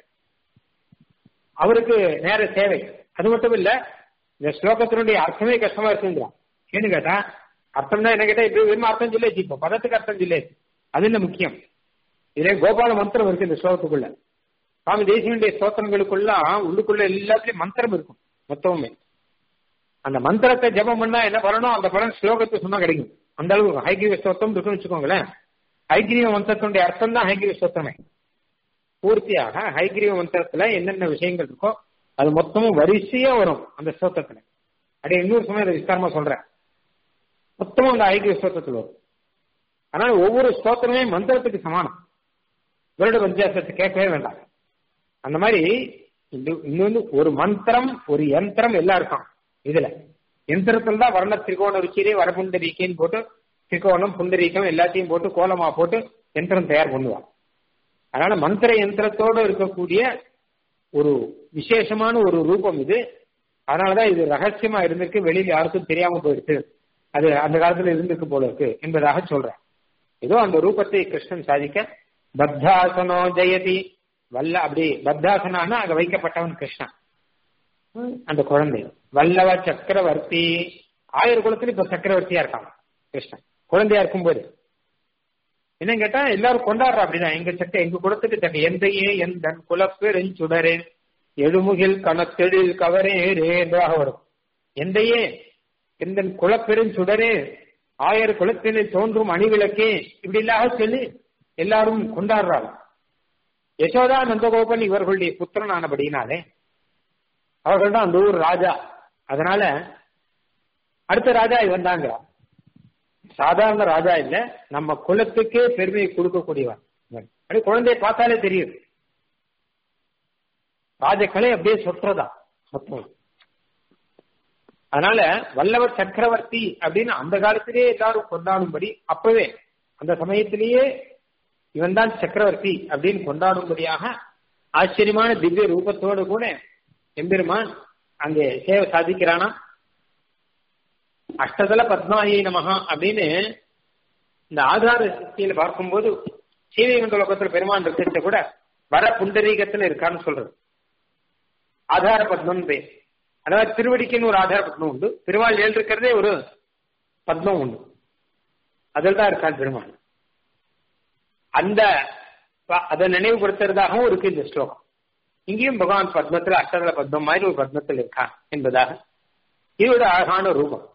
அவருக்கு நேர சேவை அது மட்டும் இல்ல இந்த ஸ்லோகத்தினுடைய அர்த்தமே கஷ்டமா இருக்குங்கிறான் ஏன்னு கேட்டா அர்த்தம்னா என்ன கேட்டா இப்படி வெறும் அர்த்தம் சொல்லி இப்போ பதத்துக்கு அர்த்தம் சொல்லி அது இல்ல முக்கியம் இதுல கோபால மந்திரம் இருக்கு இந்த ஸ்லோகத்துக்குள்ள சுவாமி தேசியனுடைய ஸ்தோத்திரங்களுக்குள்ள உள்ளுக்குள்ள எல்லாத்துலயும் மந்திரம் இருக்கும் மொத்தமுமே அந்த மந்திரத்தை ஜபம் பண்ணா என்ன பண்ணணும் அந்த பலன் ஸ்லோகத்தை சொன்னா கிடைக்கும் அந்த அளவுக்கு ஹைகிரீவ ஸ்தோத்திரம் இருக்குன்னு வச்சுக்கோங்களேன் ஹைகிரீவ மந்திரத்தினுடைய அர்த்தம் தான் ஹைகிரீவ ஸ்தோத்திரமே பூர்த்தியாக ஹைகிரீவ மந்திரத்துல என்னென்ன விஷயங்கள் இருக்கோ அது மொத்தமும் வரிசையா வரும் அந்த ஸ்தோத்திரத்துல அப்படியே இன்னொரு சமயம் அதை விஸ்தாரமா சொல்றேன் மொத்தமும் அந்த ஐக்கிய ஸ்தோத்திரத்தில் வரும் அதனால ஒவ்வொரு ஸ்தோத்திரமே மந்திரத்துக்கு சமானம் வருட பஞ்சாசத்தை கேட்கவே வேண்டாம் அந்த மாதிரி இன்னொன்று ஒரு மந்திரம் ஒரு யந்திரம் எல்லாம் இருக்கும் இதுல யந்திரத்துல தான் வர்ண திரிகோண ருச்சிரே வரபுண்டரீக்கேன்னு போட்டு திரிகோணம் புண்டரீக்கம் எல்லாத்தையும் போட்டு கோலமா போட்டு யந்திரம் தயார் பண்ணுவான் அதனால மந்திர யந்திரத்தோடு இருக்கக்கூடிய ஒரு விசேஷமான ஒரு ரூபம் இது அதனாலதான் இது ரகசியமா இருந்திருக்கு வெளியில யாருக்கும் தெரியாம போயிடுச்சு அது அந்த காலத்துல இருந்திருக்கு போல இருக்கு என்பதாக சொல்றேன் ஏதோ அந்த ரூபத்தை கிருஷ்ணன் சாதிக்க பத்தாசனோ ஜெயதி வல்ல அப்படி பத்தாசனானா அங்க வைக்கப்பட்டவன் கிருஷ்ணன் அந்த குழந்தை வல்லவ சக்கரவர்த்தி ஆயிரம் குலத்துல இப்ப சக்கரவர்த்தியா இருக்காங்க கிருஷ்ணன் குழந்தையா இருக்கும்போது என்ன கேட்டா எல்லாரும் கொண்டாடுறா அப்படிதான் எங்க சக்க எங்க குலத்துக்கு தக்க எந்தையே எந்த குலப்பெருஞ்சுடரே எழுமுகில் கணத்தெழில் கவரே ரேன்றாக வரும் எந்தையே எந்த குலப்பெருஞ்சுடரே ஆயிரம் குலத்தினில் தோன்றும் அணிவிளக்கே இப்படி இல்லாத சொல்லி எல்லாரும் கொண்டாடுறாங்க யசோதா நந்தகோபன் இவர்களுடைய புத்திரனானபடினாலே அவர்கள் தான் அந்த ஊர் ராஜா அதனால அடுத்த ராஜா இவன் தாங்கிறான் சாதாரண ராஜா இல்ல நம்ம குலத்துக்கே பெருமையை கொடுக்கக்கூடியவன் அப்படி குழந்தைய பார்த்தாலே தெரியும் ராஜக்கலை அப்படியே சொற்றதா மொத்தம் அதனால வல்லவர் சக்கரவர்த்தி அப்படின்னு அந்த காலத்திலேயே எல்லாரும் கொண்டாடும்படி அப்பவே அந்த சமயத்திலேயே இவன் தான் சக்கரவர்த்தி அப்படின்னு கொண்டாடும்படியாக ஆச்சரியமான திவ்ய ரூபத்தோடு கூட எம்பெருமான் அங்கே சேவை சாதிக்கிறானா அஷ்டதல பத்மாயி நமகா அப்படின்னு இந்த ஆதார சக்தியில பார்க்கும்போது சீவைகுண்ட லோகத்துல பெருமான் இருக்கிறத கூட வர புண்டரீகத்துல இருக்கான்னு சொல்றது ஆதார பத்மம் பேர் அதாவது திருவடிக்குன்னு ஒரு ஆதார பத்மம் உண்டு திருவாள் ஏழு இருக்கிறதே ஒரு பத்மம் உண்டு அதில் தான் இருக்கான் பெருமான் அந்த அதை நினைவுபடுத்துறதாகவும் இருக்கு இந்த ஸ்லோகம் இங்கேயும் பகவான் பத்மத்துல அஷ்டதல பத்மம் மாதிரி ஒரு பத்மத்தில் இருக்கான் என்பதாக இது ஒரு அழகான ரூபம்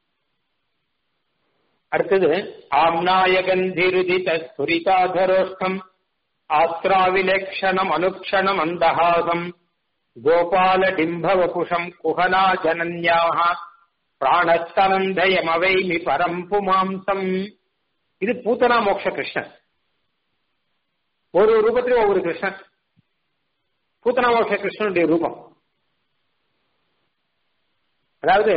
அடுத்தது ஆம்நாயகந்திருதித ஸ்புரிதாதரோஷ்டம் ஆஸ்திராவிலக்ஷணம் அனுக்ஷணம் அந்தஹாசம் கோபால டிம்பவபுஷம் குஹனா ஜனன்யாக பிராணஸ்தனந்தயமவைமி பரம் புமாம்சம் இது பூத்தனா மோக்ஷ கிருஷ்ணன் ஒரு ரூபத்திலும் ஒவ்வொரு கிருஷ்ணன் பூத்தனா மோக்ஷ கிருஷ்ணனுடைய ரூபம் அதாவது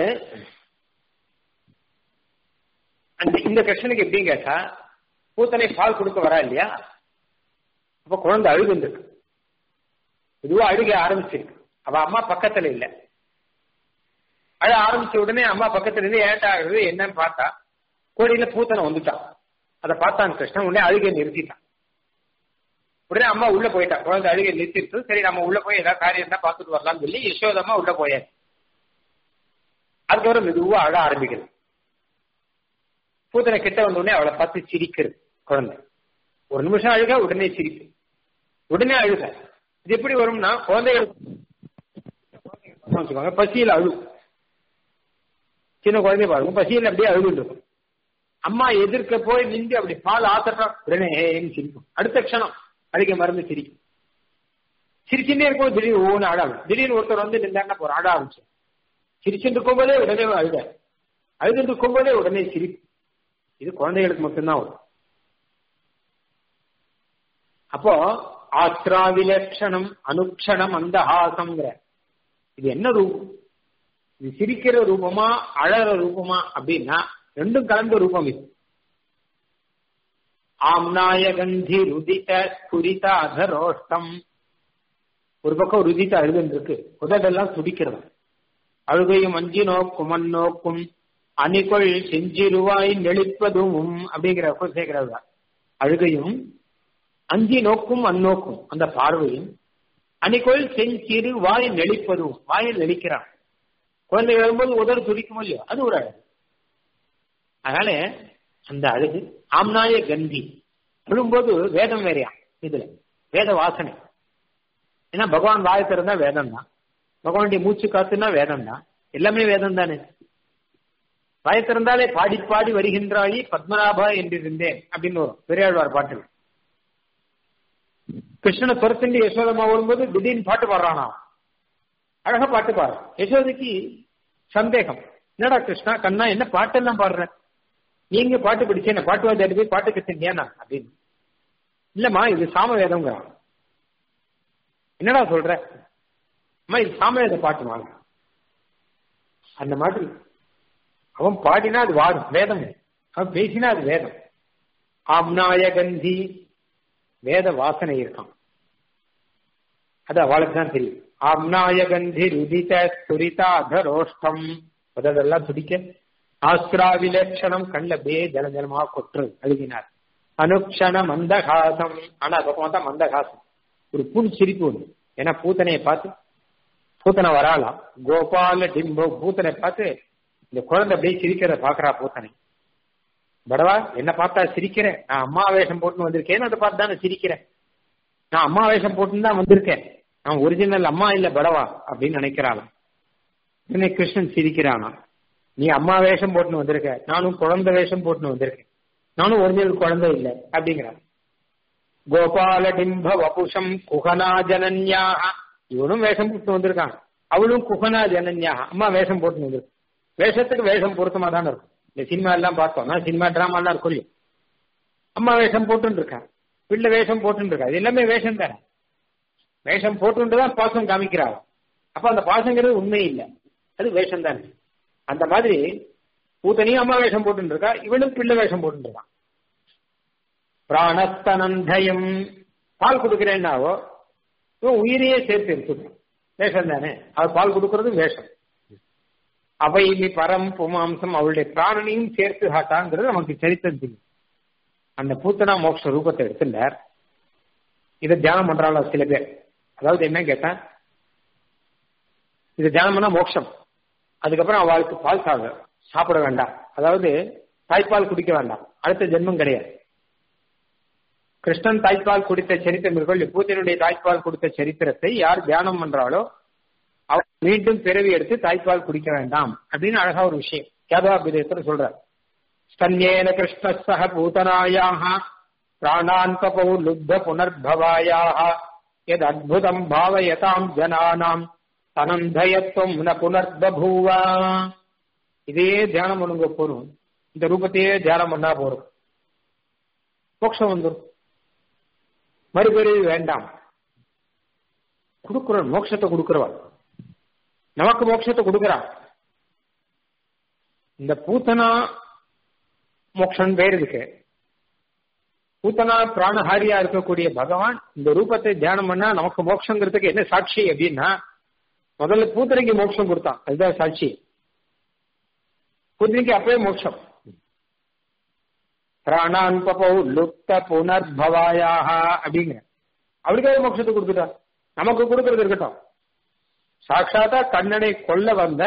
அந்த இந்த கிருஷ்ணனுக்கு எப்படின்னு கேட்டா பூத்தனை பால் கொடுக்க வரா இல்லையா அப்ப குழந்தை அழுகு வந்துருக்கு இதுவா அழுக ஆரம்பிச்சிருக்கு அவ அம்மா பக்கத்துல இல்ல அழ ஆரம்பிச்ச உடனே அம்மா பக்கத்துல இருந்து ஏட்டா ஆகுது என்னன்னு பார்த்தா கோடியில பூத்தனை வந்துட்டான் அதை பார்த்தான் கிருஷ்ணன் உடனே அழுகை நிறுத்திட்டான் உடனே அம்மா உள்ள போயிட்டா குழந்தை அழுகை நிறுத்திட்டு சரி நம்ம உள்ள போய் ஏதாவது காரியம் தான் பார்த்துட்டு வரலாம்னு சொல்லி யசோதம்மா உள்ள போயாச்சு அதுக்கப்புறம் மெதுவா அழ ஆரம்பிக்கிறது பூத்தனை கிட்ட வந்த உடனே அவளை பார்த்து சிரிக்கிறது குழந்தை ஒரு நிமிஷம் அழுக உடனே சிரிப்பு உடனே அழுக இது எப்படி வரும்னா குழந்தைகள் பசியில் அழு சின்ன குழந்தைய பாருங்க பசியில் அப்படியே அழுது இருக்கும் அம்மா எதிர்க்க போய் நின்று அப்படி பால் ஆத்தட்டும் உடனே ஏன்னு சிரிக்கும் அடுத்த க்ஷணம் அழுக மருந்து சிரிக்கும் சிரிச்சுட்டே இருக்கும் திடீர்னு ஒவ்வொன்று ஆட திடீர்னு ஒருத்தர் வந்து நின்றாங்க ஒரு ஆட ஆரம்பிச்சு சிரிச்சுட்டு இருக்கும்போதே உடனே அழுத அழுதுட்டு இருக்கும்போதே உடனே சிரிப்பு இது குழந்தைகளுக்கு மட்டும்தான் வரும் அப்போ ஆஸ்திராவிலட்சணம் அனுக்ஷணம் அந்த ஹாசம்ங்கிற இது என்ன ரூபம் இது சிரிக்கிற ரூபமா அழற ரூபமா அப்படின்னா ரெண்டும் கலந்த ரூபம் இது ஆம்னாய கந்தி ருதித ஸ்புரித அதரோஷ்டம் ஒரு பக்கம் ருதித்த அழுதுன்னு இருக்கு உதடெல்லாம் துடிக்கிறது அழுகையும் அஞ்சி நோக்கும் அந்நோக்கும் அணிகொள் செஞ்சிருவாய் நெளிப்பதும் அப்படிங்கிற சேர்க்கிறது அழுகையும் அஞ்சி நோக்கும் அந்நோக்கும் அந்த பார்வையும் அணிகொள் செஞ்சிறு வாய் நெளிப்பதும் வாயில் நெளிக்கிறான் குழந்தை வரும்போது உதறு துடிக்கும் இல்லையோ அது ஒரு அழகு அதனால அந்த அழகு ஆம்னாய கந்தி அழும்போது வேதம் வேறையா இதுல வேத வாசனை ஏன்னா பகவான் வாய திறந்தா வேதம் தான் பகவானுடைய மூச்சு காத்துனா வேதம் தான் எல்லாமே வேதம் தானே வாய திறந்தாலே பாடி பாடி வருகின்றாயி பத்மநாபா என்றிருந்தேன் அப்படின்னு வரும் பெரியாழ்வார் பாட்டு கிருஷ்ணனை துரத்துண்டு யசோதமா வரும்போது திடீர்னு பாட்டு பாடுறானா அழகா பாட்டு பாடு யசோதைக்கு சந்தேகம் என்னடா கிருஷ்ணா கண்ணா என்ன பாட்டெல்லாம் பாடுற நீங்க பாட்டு பிடிச்சு என்ன பாட்டு வாஜாடி போய் பாட்டு கத்துனியா அப்படின்னு இல்லம்மா இது சாமவேதம்ங்கிறான் என்னடா சொல்ற அம்மா இது சாமவேத பாட்டு வாங்க அந்த மாதிரி அவன் பாடினா அது வாடும் வேதம் அவன் பேசினா அது வேதம் ஆம்னாய கந்தி வேத வாசனை இருக்கான் அது அவளுக்கு தான் தெரியும் ஆம்னாய கந்தி ருதித துரிதா அதரோஷ்டம் அதெல்லாம் துடிக்க ஆஸ்திரா விலட்சணம் கண்ல பே ஜல ஜலமா கொற்று அழுகினார் அனுக்ஷண மந்தகாசம் ஆனா பக்கம் தான் மந்தகாசம் ஒரு புன் சிரிப்பு ஒண்ணு ஏன்னா பூத்தனையை பார்த்து பூத்தனை வராலாம் கோபால டிம்போ பூத்தனை பார்த்து இந்த குழந்தை அப்படியே சிரிக்கிறத பாக்குறா பூத்தனை படவா என்ன பார்த்தா சிரிக்கிறேன் நான் அம்மா வேஷம் போட்டுன்னு வந்திருக்கேன் அதை பார்த்து தான் சிரிக்கிறேன் நான் அம்மா வேஷம் போட்டுன்னு தான் வந்திருக்கேன் நான் ஒரிஜினல் அம்மா இல்ல படவா அப்படின்னு நினைக்கிறாளாம் என்னை கிருஷ்ணன் சிரிக்கிறானா நீ அம்மா வேஷம் போட்டுன்னு வந்திருக்க நானும் குழந்தை வேஷம் போட்டுன்னு வந்திருக்கேன் நானும் ஒரிஜினல் குழந்தை இல்லை அப்படிங்கிறான் கோபால டிம்ப வபுஷம் குகனா ஜனன்யாக இவனும் வேஷம் போட்டு வந்திருக்கான் அவளும் குகனா ஜனன்யாக அம்மா வேஷம் போட்டு வந்திருக்கு வேஷத்துக்கு வேஷம் பொருத்தமா தான் இருக்கும் இந்த சினிமா எல்லாம் பார்த்தோம்னா சினிமா டிராமா எல்லாம் இருக்கும் இல்லையா அம்மா வேஷம் போட்டுன்னு இருக்கா பிள்ளை வேஷம் போட்டுன்னு இருக்கா இது எல்லாமே வேஷம் தானே வேஷம் போட்டுட்டு தான் பாசம் காமிக்கிறாள் அப்ப அந்த பாசங்கிறது உண்மை இல்லை அது வேஷம் தானே அந்த மாதிரி பூத்தனியும் அம்மா வேஷம் போட்டுன்னு இருக்கா இவனும் பிள்ளை வேஷம் போட்டுன்னு இருக்கான் பிராணஸ்தனந்தயம் பால் கொடுக்கிறேன்னாவோ இவன் உயிரையே சேர்த்து எடுத்துக்கலாம் வேஷம் தானே அது பால் கொடுக்கறது வேஷம் அவை இனி பரம் புமாம்சம் அவளுடைய பிராணனையும் சேர்த்து காட்டாங்கிறது நமக்கு சரித்திரம் தெரியும் அந்த பூத்தனா மோட்ச ரூபத்தை எடுத்துட்டார் இதை தியானம் பண்றாளா சில பேர் அதாவது என்ன கேட்டா இது தியானம் பண்ணா மோட்சம் அதுக்கப்புறம் அவளுக்கு பால் சாக சாப்பிட வேண்டாம் அதாவது தாய்ப்பால் குடிக்க வேண்டாம் அடுத்த ஜென்மம் கிடையாது கிருஷ்ணன் தாய்ப்பால் குடித்த சரித்திரம் இருக்கோ பூத்தனுடைய தாய்ப்பால் கொடுத்த சரித்திரத்தை யார் தியானம் பண்றாளோ அவர் மீண்டும் பிறவி எடுத்து தாய்ப்பால் குடிக்க வேண்டாம் அப்படின்னு அழகா ஒரு விஷயம் யாதவாபிதத்துல சொல்றார் ஸ்தன்யேன கிருஷ்ண சக பூதனாயாக பிராணான் பபௌ லுப்த புனர்பவாயாக எத் அத்புதம் பாவயதாம் ஜனானாம் தனந்தயத்துவம் ந புனர்பூவா இதே தியானம் பண்ணுங்க போறோம் இந்த ரூபத்தையே தியானம் பண்ணா போறோம் மோட்சம் வந்துடும் மறுபிறவி வேண்டாம் கொடுக்கிறோம் மோட்சத்தை கொடுக்கிறவன் நமக்கு மோட்சத்தை கொடுக்கிறான் இந்த பூத்தனா மோட்சம் பேர் இருக்கு பூத்தனா பிராணஹாரியா இருக்கக்கூடிய பகவான் இந்த ரூபத்தை தியானம் பண்ணா நமக்கு மோட்சங்கிறதுக்கு என்ன சாட்சி அப்படின்னா முதல்ல பூத்தனைக்கு மோட்சம் கொடுத்தான் அதுதான் சாட்சி பூத்தனைக்கு அப்பவே மோட்சம் பிராணான் பபௌ லுப்த புனர்பவாயாக அப்படிங்கிற அவருக்காக மோட்சத்தை கொடுத்துட்டான் நமக்கு கொடுக்கறது இருக்கட்டும் சாட்சாத்தா கண்ணனை கொல்ல வந்த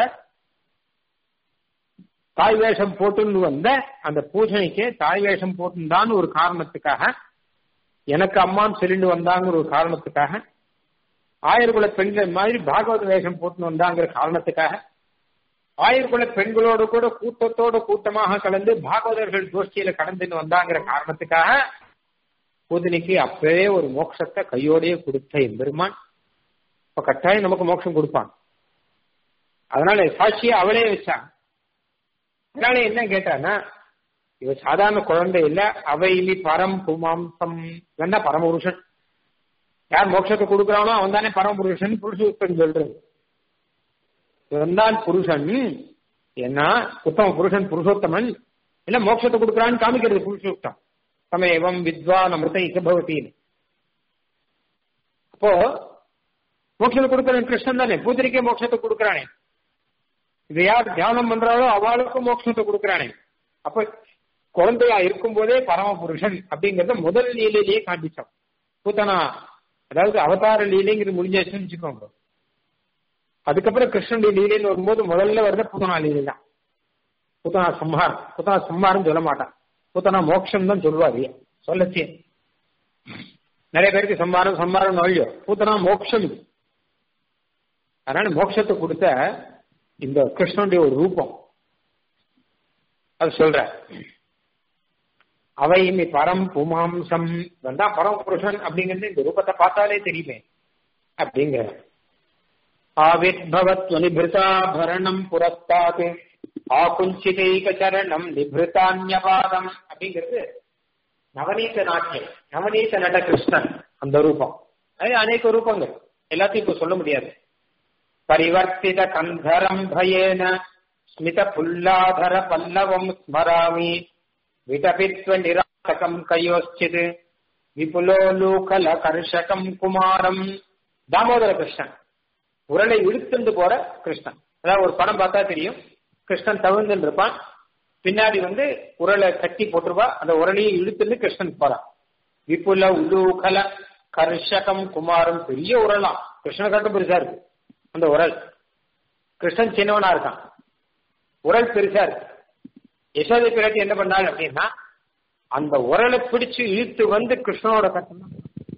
தாய் வேஷம் போட்டுன்னு வந்த அந்த பூஜனைக்கு தாய் வேஷம் போட்டுந்தான்னு ஒரு காரணத்துக்காக எனக்கு அம்மான்னு சொல்லிட்டு வந்தாங்கிற ஒரு காரணத்துக்காக ஆயிரக்குள்ள பெண்கள் மாதிரி பாகவத வேஷம் போட்டுன்னு வந்தாங்கிற காரணத்துக்காக ஆயிரக்குள்ள பெண்களோடு கூட கூட்டத்தோடு கூட்டமாக கலந்து பாகவதர்கள் கோஷ்டியில கடந்துன்னு வந்தாங்கிற காரணத்துக்காக பூதனிக்கு அப்பவே ஒரு மோட்சத்தை கையோடயே கொடுத்த எம்பெருமான் இப்ப கட்டாயம் நமக்கு மோட்சம் கொடுப்பான் அதனால சாட்சியை அவளே வச்சான் அதனால என்ன கேட்டானா இவ சாதாரண குழந்தை இல்ல அவை இனி பரம் புமாம்சம் என்ன பரமபுருஷன் யார் மோட்சத்தை கொடுக்குறானோ அவன் தானே பரமபுருஷன் புருஷ உத்தம் சொல்றது இவன் தான் புருஷன் என்ன உத்தம புருஷன் புருஷோத்தமன் இல்ல மோட்சத்தை கொடுக்குறான்னு காமிக்கிறது புருஷோத்தம் சமயவம் வித்வான் அமிர்த இசபவத்தின்னு அப்போ மோட்சத்தை கொடுக்கறவன் கிருஷ்ணன் தானே பூஜரிக்கே மோட்சத்தை கொடுக்கறானே இது யார் தியானம் பண்றாளோ அவளுக்கும் மோட்சத்தை கொடுக்கறானே அப்ப குழந்தையா இருக்கும் போதே பரம புருஷன் அப்படிங்கறத முதல் லீலையிலேயே காண்பிச்சோம் பூத்தனா அதாவது அவதார லீலைங்கிறது முடிஞ்சாச்சுன்னு வச்சுக்கோங்க அதுக்கப்புறம் கிருஷ்ணனுடைய லீலைன்னு வரும்போது முதல்ல வருது பூத்தனா லீலை தான் பூத்தனா சம்ஹாரம் பூத்தனா சம்ஹாரம் சொல்ல மாட்டான் பூத்தனா மோட்சம் தான் சொல்லுவாரு சொல்லச்சே நிறைய பேருக்கு சம்மாரம் சம்மாரம் நோயோ பூத்தனா மோட்சம் இது அதனால மோட்சத்தை கொடுத்த இந்த கிருஷ்ணனுடைய ஒரு ரூபம் அது சொல்ற அவை பரம் புமாம்சம் வந்தா பரம் புருஷன் அப்படிங்கிறது இந்த ரூபத்தை பார்த்தாலே தெரியுமே அப்படிங்கிற ஆவிர்பவத்வனிபிருதாபரணம் புரஸ்தாத் ஆகுஞ்சிதைக சரணம் நிபிருதான்யபாதம் அப்படிங்கிறது நவநீத நாட்டியம் நவநீத நட கிருஷ்ணன் அந்த ரூபம் அது அநேக ரூபங்கள் எல்லாத்தையும் இப்ப சொல்ல முடியாது பரிவர்த்தித கந்தரம் பயேன ஸ்மித புல்லாதர பல்லவம் ஸ்மராமி விடபித்வ நிராசகம் கையோச்சித் விபுலோலூகல கர்ஷகம் குமாரம் தாமோதர கிருஷ்ணன் உரலை இழுத்துண்டு போற கிருஷ்ணன் அதாவது ஒரு படம் பார்த்தா தெரியும் கிருஷ்ணன் தவிர்ந்துன்னு இருப்பான் பின்னாடி வந்து உரலை கட்டி போட்டுருவா அந்த உரலையை இழுத்துன்னு கிருஷ்ணன் போறான் விபுல உலூகல கர்ஷகம் குமாரம் பெரிய உரலாம் கிருஷ்ண கட்டும் பெருசா இருக்கு அந்த உரல் கிருஷ்ணன் சின்னவனா இருக்கான் உரல் பெருசா இருக்கு யசோதை பிறகு என்ன பண்ணாள் அப்படின்னா அந்த உரலை பிடிச்சு இழுத்து வந்து கிருஷ்ணனோட கட்டணும்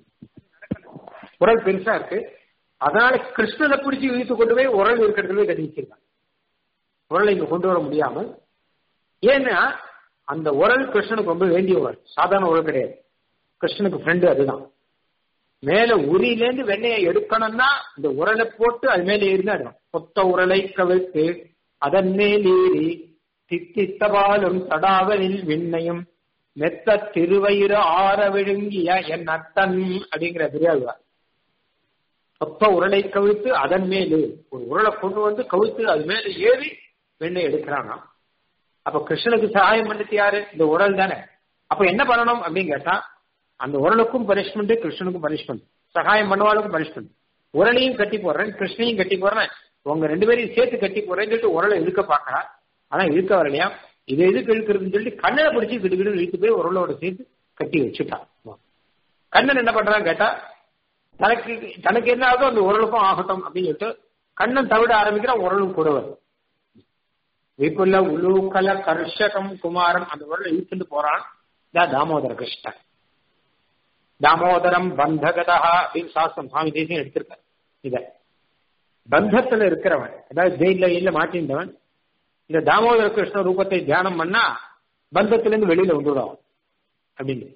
உரல் பெருசா இருக்கு அதனால கிருஷ்ணனை பிடிச்சு இழுத்து கொண்டு போய் உரல் இருக்கிறதுல கட்டி வச்சிருக்காங்க உரலை இங்க கொண்டு வர முடியாமல் ஏன்னா அந்த உரல் கிருஷ்ணனுக்கு ரொம்ப வேண்டிய உரல் சாதாரண உரல் கிடையாது கிருஷ்ணனுக்கு ஃப்ரெண்டு அதுதான் மேல உரியிலேருந்து வெண்ணையை எடுக்கணும்னா இந்த உரலை போட்டு அது மேல ஏறிதான் கொத்த உரலை கவிழ்த்து அதன் மேல் ஏறி தித்தித்தபாலும் தடாவலில் விண்ணையும் மெத்த திருவயிறு ஆற விழுங்கிய என் அத்தன் அப்படிங்கிற பெரியாழ்வார் கொத்த உரலை கவிழ்த்து அதன் மேலு ஒரு உரலை கொண்டு வந்து கவிழ்த்து அது மேல ஏறி வெண்ணெய் எடுக்கிறானா அப்ப கிருஷ்ணனுக்கு சகாயம் பண்ணிட்டு யாரு இந்த உரல் தானே அப்ப என்ன பண்ணணும் அப்படின்னு கேட்டா அந்த உரலுக்கும் பனிஷ்மெண்ட் கிருஷ்ணனுக்கும் பனிஷ்மெண்ட் சகாயம் பண்ணவாளுக்கும் பனிஷ்மெண்ட் உரலையும் கட்டி போடுறேன் கிருஷ்ணையும் கட்டி போடுறேன் உங்க ரெண்டு பேரையும் சேர்த்து கட்டி போடுறேன்னு சொல்லிட்டு உரலை இழுக்க பாக்கிறா ஆனா இழுக்க வரலையா இது எதுக்கு இழுக்கிறதுன்னு சொல்லிட்டு கண்ணனை பிடிச்சி கிடு கிடு இழுத்து போய் உரலோட சேர்த்து கட்டி வச்சுட்டான் கண்ணன் என்ன பண்றான் கேட்டா தனக்கு தனக்கு என்ன ஆகுதோ அந்த உரலுக்கும் ஆகட்டும் அப்படின்னு சொல்லிட்டு கண்ணன் தவிட ஆரம்பிக்கிறான் உரலும் கூட வரும் விபுல உலூக்கல கர்ஷகம் குமாரம் அந்த உரலை இழுத்துட்டு போறான் தாமோதர கிருஷ்ணன் தாமோதரம் பந்தகதா அப்படின்னு சாஸ்திரம் சுவாமி தேசியம் எடுத்திருக்கார் இத பந்தத்துல இருக்கிறவன் அதாவது ஜெயில இல்ல மாட்டின்றவன் இந்த தாமோதர கிருஷ்ண ரூபத்தை தியானம் பண்ணா பந்தத்திலிருந்து வெளியில வந்துடுவான் அப்படின்னு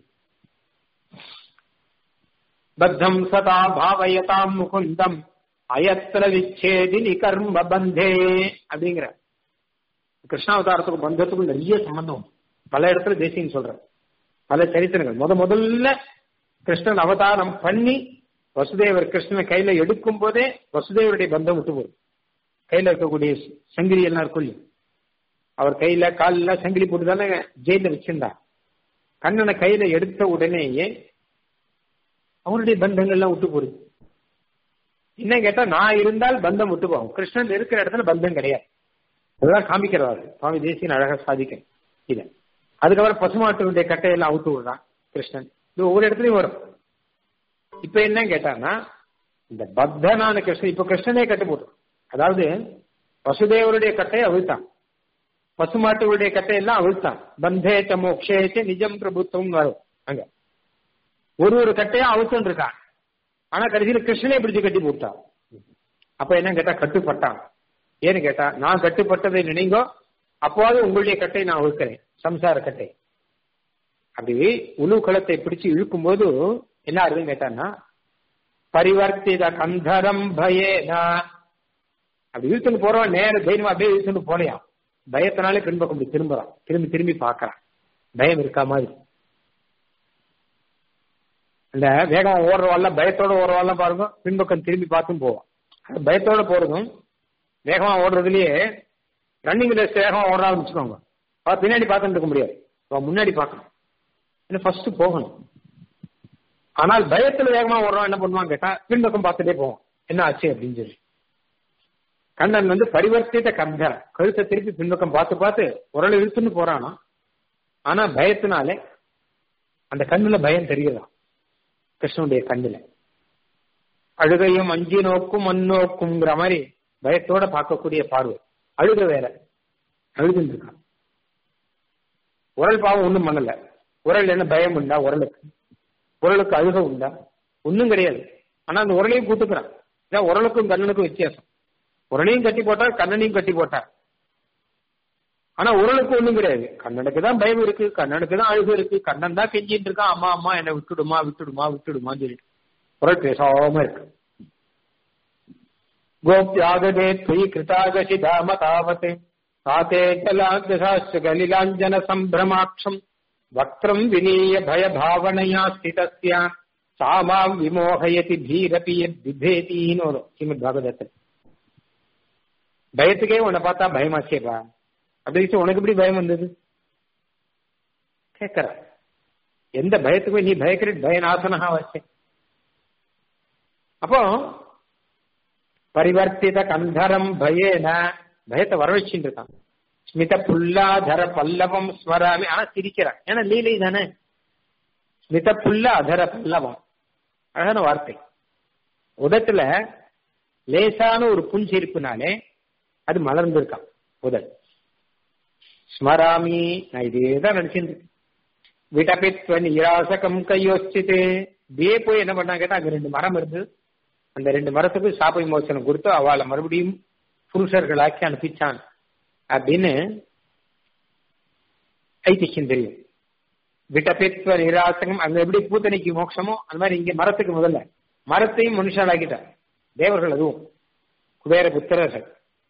பத்தம் சதா பாவயதாம் முகுந்தம் அயத்திர விச்சேதினி கர்ம பந்தே அப்படிங்கிற கிருஷ்ணாவதாரத்துக்கும் பந்தத்துக்கும் நிறைய சம்பந்தம் பல இடத்துல தேசியம் சொல்ற பல சரித்திரங்கள் முத முதல்ல கிருஷ்ணன் அவதாரம் பண்ணி வசுதேவர் கிருஷ்ணனை கையில எடுக்கும் போதே வசுதேவருடைய பந்தம் விட்டு போகுது கையில இருக்கக்கூடிய சங்கிலி எல்லாம் இருக்கும் அவர் கையில காலில் சங்கிலி போட்டு தானே ஜெயில வச்சிருந்தா கண்ணனை கையில எடுத்த உடனேயே அவருடைய பந்தங்கள்லாம் விட்டு போகுது என்ன கேட்டா நான் இருந்தால் பந்தம் விட்டு போகும் கிருஷ்ணன் இருக்கிற இடத்துல பந்தம் கிடையாது அதெல்லாம் காமிக்கிறாரு சுவாமி தேசியன் அழகா சாதிக்க இத அதுக்கப்புறம் பசுமாட்டுடைய கட்டையெல்லாம் அவுத்து விடுறான் கிருஷ்ணன் இது ஒவ்வொரு இடத்துலயும் வரும் இப்ப என்ன கேட்டான்னா இந்த பத்தனான கிருஷ்ணன் இப்ப கிருஷ்ணனே கட்டு போட்டோம் அதாவது வசுதேவருடைய கட்டையை அவிழ்த்தான் பசுமாட்டுடைய கட்டையெல்லாம் அவிழ்த்தான் பந்தேச்ச மோக்ஷேச்ச நிஜம் பிரபுத்துவம் வரும் அங்க ஒரு ஒரு கட்டையா அவிழ்த்துன்னு இருக்கான் ஆனா கடைசியில் கிருஷ்ணனே பிடிச்சு கட்டி போட்டான் அப்ப என்ன கேட்டா கட்டுப்பட்டான் ஏன்னு கேட்டா நான் கட்டுப்பட்டதை நினைங்கோ அப்போது உங்களுடைய கட்டை நான் அவிழ்க்கிறேன் சம்சார கட்டை அப்படி உழு களத்தை பிடிச்சு இழுக்கும் போது என்ன ஆகுதுன்னு கேட்டான்னா பரிவர்த்தித கந்தரம் பயேனா அப்படி இழுத்துன்னு போறவன் நேர தைரியமா அப்படியே இழுத்துன்னு போலையாம் பயத்தினாலே பின்பக்கம் இப்படி திரும்புறான் திரும்பி திரும்பி பாக்குறான் பயம் இருக்கா மாதிரி இந்த வேகம் ஓடுறவாள்லாம் பயத்தோட ஓடுறவாள்லாம் பாருங்க பின்பக்கம் திரும்பி பார்த்தும் போவான் பயத்தோட போறதும் வேகமா ஓடுறதுலயே ரன்னிங் ரேஸ் வேகமா ஓடுறான்னு வச்சுக்கோங்க அவ பின்னாடி பார்த்துட்டு இருக்க முடியாது அவ முன்னாடி பார்க்கணும் ஏன்னா ஃபர்ஸ்ட் போகணும் ஆனால் பயத்துல வேகமா ஓடுறோம் என்ன பண்ணுவான் கேட்டா பின்பக்கம் பார்த்துட்டே போவோம் என்ன ஆச்சு அப்படின்னு சொல்லி கண்ணன் வந்து பரிவர்த்தித்த கந்தர கழுத்தை திருப்பி பின்பக்கம் பார்த்து பார்த்து உரலை இழுத்துன்னு போறானா ஆனா பயத்தினாலே அந்த கண்ணுல பயம் தெரியலாம் கிருஷ்ணனுடைய கண்ணுல அழுகையும் அஞ்சி நோக்கும் மண்ணோக்குங்கிற மாதிரி பயத்தோட பார்க்கக்கூடிய பார்வை அழுக வேற அழுதுன்னு இருக்கான் உரல் பாவம் ஒண்ணும் பண்ணல உரல் என்ன பயம் உண்டா உரலுக்கு உரலுக்கு அழுக உண்டா ஒண்ணும் கிடையாது ஆனா அந்த உரலையும் கூட்டுக்கிறான் இதான் உரலுக்கும் கண்ணனுக்கும் வித்தியாசம் உரலையும் கட்டி போட்டார் கண்ணனையும் கட்டி போட்டார் ஆனா உரலுக்கு ஒண்ணும் கிடையாது கண்ணனுக்கு தான் பயம் இருக்கு கண்ணனுக்கு தான் அழுகு இருக்கு கண்ணன் தான் கெஞ்சிட்டு இருக்கான் அம்மா அம்மா என்னை விட்டுடுமா விட்டுடுமா விட்டுடுமான்னு சொல்லிட்டு உரல் பேசாம இருக்கு கோப்யாகதே துயி கிருதாகசி தாம தாவத் காத்தே கலாகிரசாஸ்ய கலிலாஞ்சன சம்பிரமாட்சம் வக்ரம் வினீய பய பாவனையா ஸ்திதஸ்ய சாமாம் விமோகயதி பீரபி பிபேதின்னு வரும் ஸ்ரீமத் பாகவதத்தில் பயத்துக்கே உன்னை பார்த்தா பயமாச்சேப்பா அப்படி உனக்கு எப்படி பயம் வந்தது கேட்கற எந்த பயத்துக்கும் நீ பயக்கிற பயநாசனகா வச்சே அப்போ பரிவர்த்தித கந்தரம் பயேன பயத்தை வரவச்சுட்டு இருக்கான் ஸ்மித புல்லாதர பல்லவம் ஸ்மராமி ஆனா சிரிக்கிறான் ஏன்னா லீலை தானே ஸ்மித புல்ல அதர பல்லவம் அழகான வார்த்தை உதட்டுல லேசான ஒரு புன்சிரிப்புனாலே அது மலர்ந்திருக்கான் உதல் ஸ்மராமி நான் இதே தான் நினைச்சிருந்தேன் விடபித்வ நிராசகம் கையோசிச்சுட்டு இப்படியே போய் என்ன பண்ணா கேட்டா அங்க ரெண்டு மரம் இருந்து அந்த ரெண்டு மரத்துக்கு சாப்பை மோசனம் கொடுத்து அவளை மறுபடியும் புருஷர்களாக்கி அனுப்பிச்சான் அப்படின்னு ஐதிஹ்யம் தெரியும் விட்டபித்வ நிராசகம் அங்க எப்படி பூத்தனைக்கு மோட்சமோ அந்த மாதிரி இங்க மரத்துக்கு முதல்ல மரத்தையும் மனுஷனாக்கிட்டார் தேவர்கள் அதுவும் குபேர புத்திரர்கள்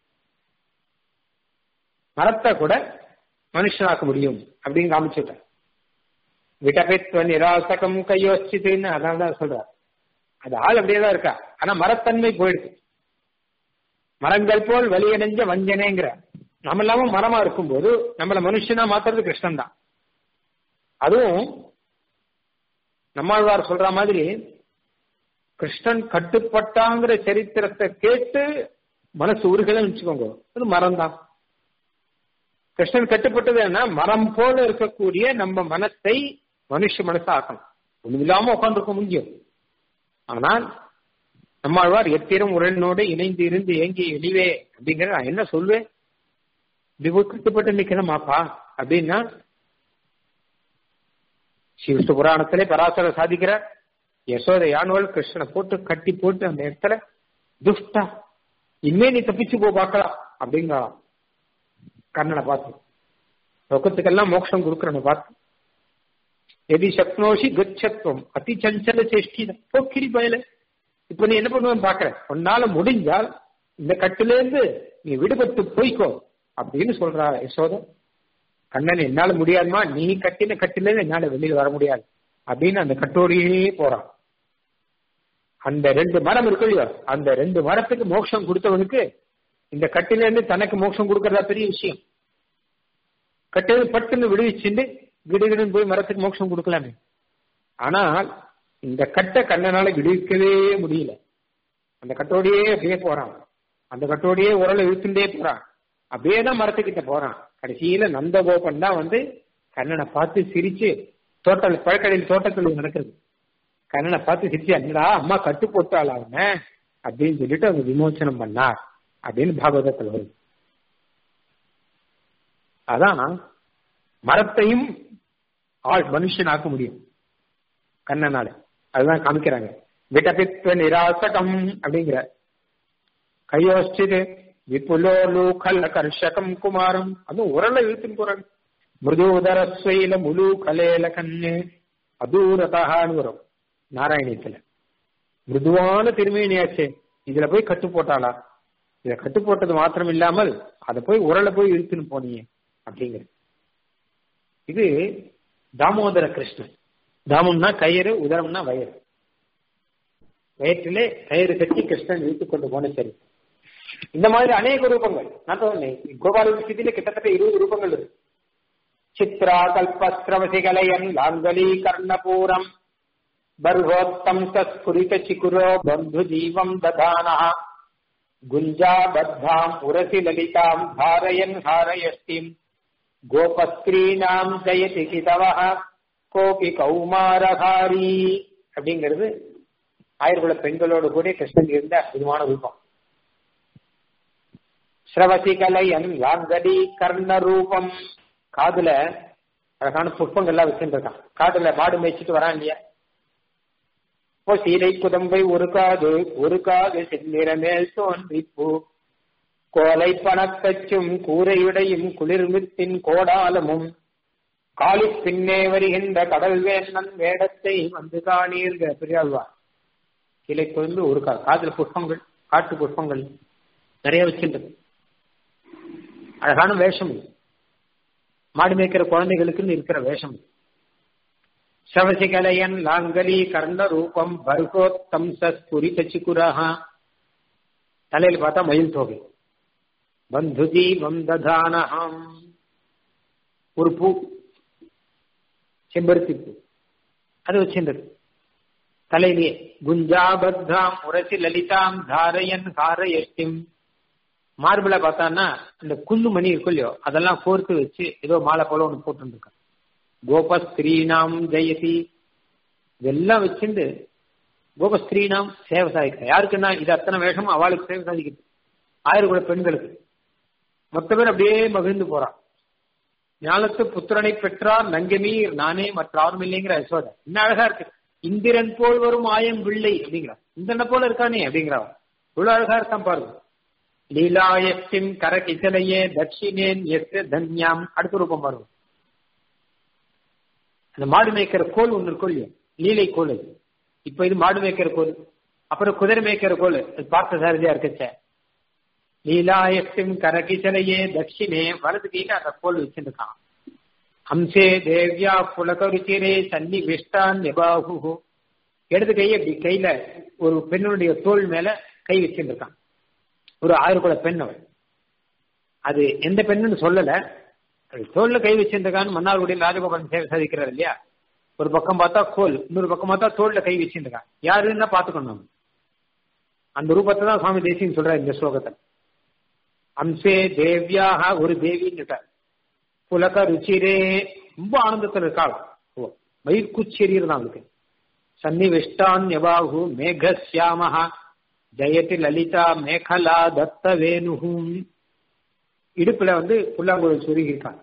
மரத்தை கூட மனுஷனாக்க முடியும் அப்படின்னு காமிச்சுட்டார் விட்டபித்வ நிராசகம் கையோசிச்சுன்னு அதான் தான் சொல்றார் அது ஆள் அப்படியே தான் இருக்கா ஆனா மரத்தன்மை போயிடுது மரங்கள் போல் வலியடைஞ்ச வஞ்சனேங்கிற நம்ம இல்லாம மரமா இருக்கும்போது நம்மள மனுஷனா மாத்துறது கிருஷ்ணன் தான் அதுவும் நம்மாழ்வார் சொல்ற மாதிரி கிருஷ்ணன் கட்டுப்பட்டாங்கிற சரித்திரத்தை கேட்டு மனசு உருகலன்னு வச்சுக்கோங்க அது மரம் தான் கிருஷ்ணன் கட்டுப்பட்டது என்ன மரம் போல இருக்கக்கூடிய நம்ம மனத்தை மனுஷ மனசா ஆக்கணும் ஒண்ணும் இல்லாம உட்காந்துருக்க முடியும் ஆனால் நம்மாழ்வார் எத்திரம் உரலினோடு இணைந்து இருந்து ஏங்கி எளிவே அப்படிங்கிற நான் என்ன சொல்வேன் இப்படி போய் கட்டுப்பட்டு நிக்கணுமாப்பா அப்படின்னா ஸ்ரீவிஷ்ணு புராணத்திலே பராசர சாதிக்கிறார் யசோத யானுவல் கிருஷ்ணனை போட்டு கட்டி போட்டு அந்த இடத்துல துஷ்டா இனிமே நீ தப்பிச்சு போ பார்க்கலாம் அப்படிங்கிறான் கண்ணனை பார்த்து லோகத்துக்கெல்லாம் மோட்சம் கொடுக்கறன பார்த்து எதி சக்னோஷி கச்சத்துவம் அதி சஞ்சல சேஷ்டித போக்கிரி பயல இப்ப நீ என்ன பண்ணுவேன் பாக்குற உன்னால முடிஞ்சால் இந்த கட்டிலேருந்து நீ விடுபட்டு போய்க்கோ அப்படின்னு சொல்றா யசோத கண்ணன் என்னால முடியாதுமா நீ கட்டின கட்டிலேருந்து என்னால வெளியில வர முடியாது அப்படின்னு அந்த கட்டோரியே போறான் அந்த ரெண்டு மரம் இருக்கு இல்லையோ அந்த ரெண்டு மரத்துக்கு மோட்சம் கொடுத்தவனுக்கு இந்த கட்டிலேருந்து தனக்கு மோட்சம் கொடுக்கறதா பெரிய விஷயம் கட்டில பட்டுன்னு விடுவிச்சுண்டு கிடுகிடுன்னு போய் மரத்துக்கு மோட்சம் கொடுக்கலாமே ஆனால் இந்த கட்டை கண்ணனால விடுவிக்கவே முடியல அந்த கட்டோடையே அப்படியே போறான் அந்த கட்டோடையே உரலை இழுத்துட்டே போறான் அப்படியே தான் மரத்துக்கிட்ட போறான் கடைசியில நந்தகோபன் தான் வந்து கண்ணனை பார்த்து சிரிச்சு தோட்ட பழக்கடையில் தோட்டத்தில் நடக்கிறது கண்ணனை பார்த்து சிரிச்சு என்னடா அம்மா கட்டு போட்டாள் அவன அப்படின்னு சொல்லிட்டு அவங்க விமோச்சனம் பண்ணார் அப்படின்னு பாகவதத்தில் வருது அதான் மரத்தையும் ஆள் மனுஷனாக்க முடியும் கண்ணனால அதுதான் காமிக்கிறாங்க விடபித்வ நிராசகம் அப்படிங்கிற கையோசிச்சது விபுலோ லூகல் கர்ஷகம் குமாரம் அதுவும் உரலை இழுத்துன்னு போறாங்க மிருதூதர ஸ்வைல முழு கலேல கண்ணு அதூரதான்னு வரும் நாராயணியத்துல மிருதுவான திருமேனியாச்சே இதுல போய் கட்டு போட்டாளா இத கட்டு போட்டது மாத்திரம் இல்லாமல் அதை போய் உரலை போய் இழுத்துன்னு போனீங்க அப்படிங்கிற இது தாமோதர கிருஷ்ணன் தாமம்னா கயிறு உதரம்னா வயிறு வயிற்றிலே கயிறு கட்டி கிருஷ்ணன் இழுத்து கொண்டு போன சரி இந்த மாதிரி அநேக ரூபங்கள் நான் சொன்னேன் கோபால விஷயத்திலே கிட்டத்தட்ட இருபது ரூபங்கள் இருக்கு சித்ரா கல்பஸ்ரவசிகலயன் லாங்கலி கர்ணபூரம் பர்வோத்தம் தஸ்புரித சிகுரோ பந்து ஜீவம் ததானா குஞ்சா பத்தாம் உரசி லலிதாம் ஹாரயன் ஹாரயஸ்திம் கோபஸ்திரீனாம் ஜெயதி கிதவஹ கோபி கௌமாரகாரி அப்படிங்கிறது ஆயிரகுல பெண்களோடு கூட கிருஷ்ணன் இருந்த அற்புதமான ரூபம் ஸ்ரவசி கலையன் லாங்கடி கர்ண ரூபம் காதுல அழகான புஷ்பங்கள்லாம் வச்சுருக்கான் காதுல மாடு மேய்ச்சிட்டு வரான் இல்லையா இப்போ சீலை குதம்பை ஒரு காது ஒரு காது செந்நிற மேல் தோன்றிப்பூ கோலை பணக்கச்சும் கூரையுடையும் குளிர்மித்தின் கோடாலமும் காலி பின்னே வருகின்ற கடல் வேந்தன் வேடத்தை வந்து காணீர்க பெரியாழ்வார் சீலை குதம்பு ஒரு காது காதுல புஷ்பங்கள் காட்டு புஷ்பங்கள் நிறைய வச்சிருந்தது அழகான வேஷம் இது மாடு மேய்க்கிற குழந்தைகளுக்குன்னு இருக்கிற வேஷம் இது சவசிகலையன் லாங்கலி கர்ண ரூபம் பர்கோத்தம் சஸ்புரி தச்சிகுரஹா தலையில் பார்த்தா மயில் தொகை பந்து ஜீவம் ததானஹம் ஒரு பூ செம்பருத்தி பூ அது வச்சிருந்தது தலையிலேயே குஞ்சாபத்தாம் உரசி லலிதாம் தாரயன் காரயஷ்டிம் மார்பிள பார்த்தான்னா இந்த குண்டு மணி இருக்கும் இல்லையோ அதெல்லாம் கோர்த்து வச்சு ஏதோ மாலை போல ஒன்று போட்டுருக்கான் கோபஸ்திரீனாம் ஜெயதி இதெல்லாம் வச்சுண்டு கோபஸ்திரீனாம் சேவை சாதிக்கிறேன் யாருக்குன்னா இது அத்தனை வேஷமும் அவளுக்கு சேவை சாதிக்கிறது ஆயிரம் கூட பெண்களுக்கு மொத்த பேர் அப்படியே மகிழ்ந்து போறான் ஞானத்து புத்திரனை பெற்றார் நங்கமீர் நானே மற்ற யாரும் இல்லைங்கிற யசோதை என்ன அழகா இருக்கு இந்திரன் போல் வரும் ஆயம் பிள்ளை அப்படிங்கிறா இந்திரனை போல இருக்கானே அப்படிங்கிறா இவ்வளவு அழகா இருக்கான் பாருங்க லீலாயத்தின் கர கிசலையே தட்சிணேன் எஸ் தன்யாம் அடுத்த ரூபம் பாருங்க அந்த மாடு மேய்க்கிற கோல் ஒன்று இருக்கும் இல்லையா லீலை கோல் அது இப்ப இது மாடு மேய்க்கிற கோல் அப்புறம் குதிரை மேய்க்கிற கோல் அது பார்த்த சாரதியா இருக்கச்ச லீலாயத்தின் கரகிசலையே தட்சிணே வலது கையில அந்த கோல் வச்சிருக்கான் ஹம்சே தேவ்யா புலகருச்சிரே சன்னி விஷ்டான் நிபாகு இடது கையை இப்படி கையில ஒரு பெண்ணுடைய தோல் மேல கை வச்சிருக்கான் ஒரு ஆயிரக்குள்ள பெண் அவள் அது எந்த பெண்ணுன்னு சொல்லல தோல்ல கை வச்சிருக்கான்னு மன்னார்குடியில் ராஜகோபாலன் சேவை சாதிக்கிறார் இல்லையா ஒரு பக்கம் பார்த்தா கோல் இன்னொரு பக்கம் பார்த்தா தோல்ல கை வச்சிருக்கான் யாருன்னா பாத்துக்கணும் அந்த ரூபத்தை தான் சுவாமி தேசியம் சொல்றாரு இந்த ஸ்லோகத்தில் அம்சே தேவ்யாக ஒரு தேவின்னு புலக ருச்சிரே ரொம்ப ஆனந்தத்தில் இருக்காள் மயிர்குச்செரியர் தான் அவளுக்கு சன்னிவிஷ்டான் யபாகு மேகசியாமஹா ஜெயதி லலிதா மேகலா தத்த வேணுகும் இடுப்புல வந்து புல்லாங்குழல் சொருகி இருக்காங்க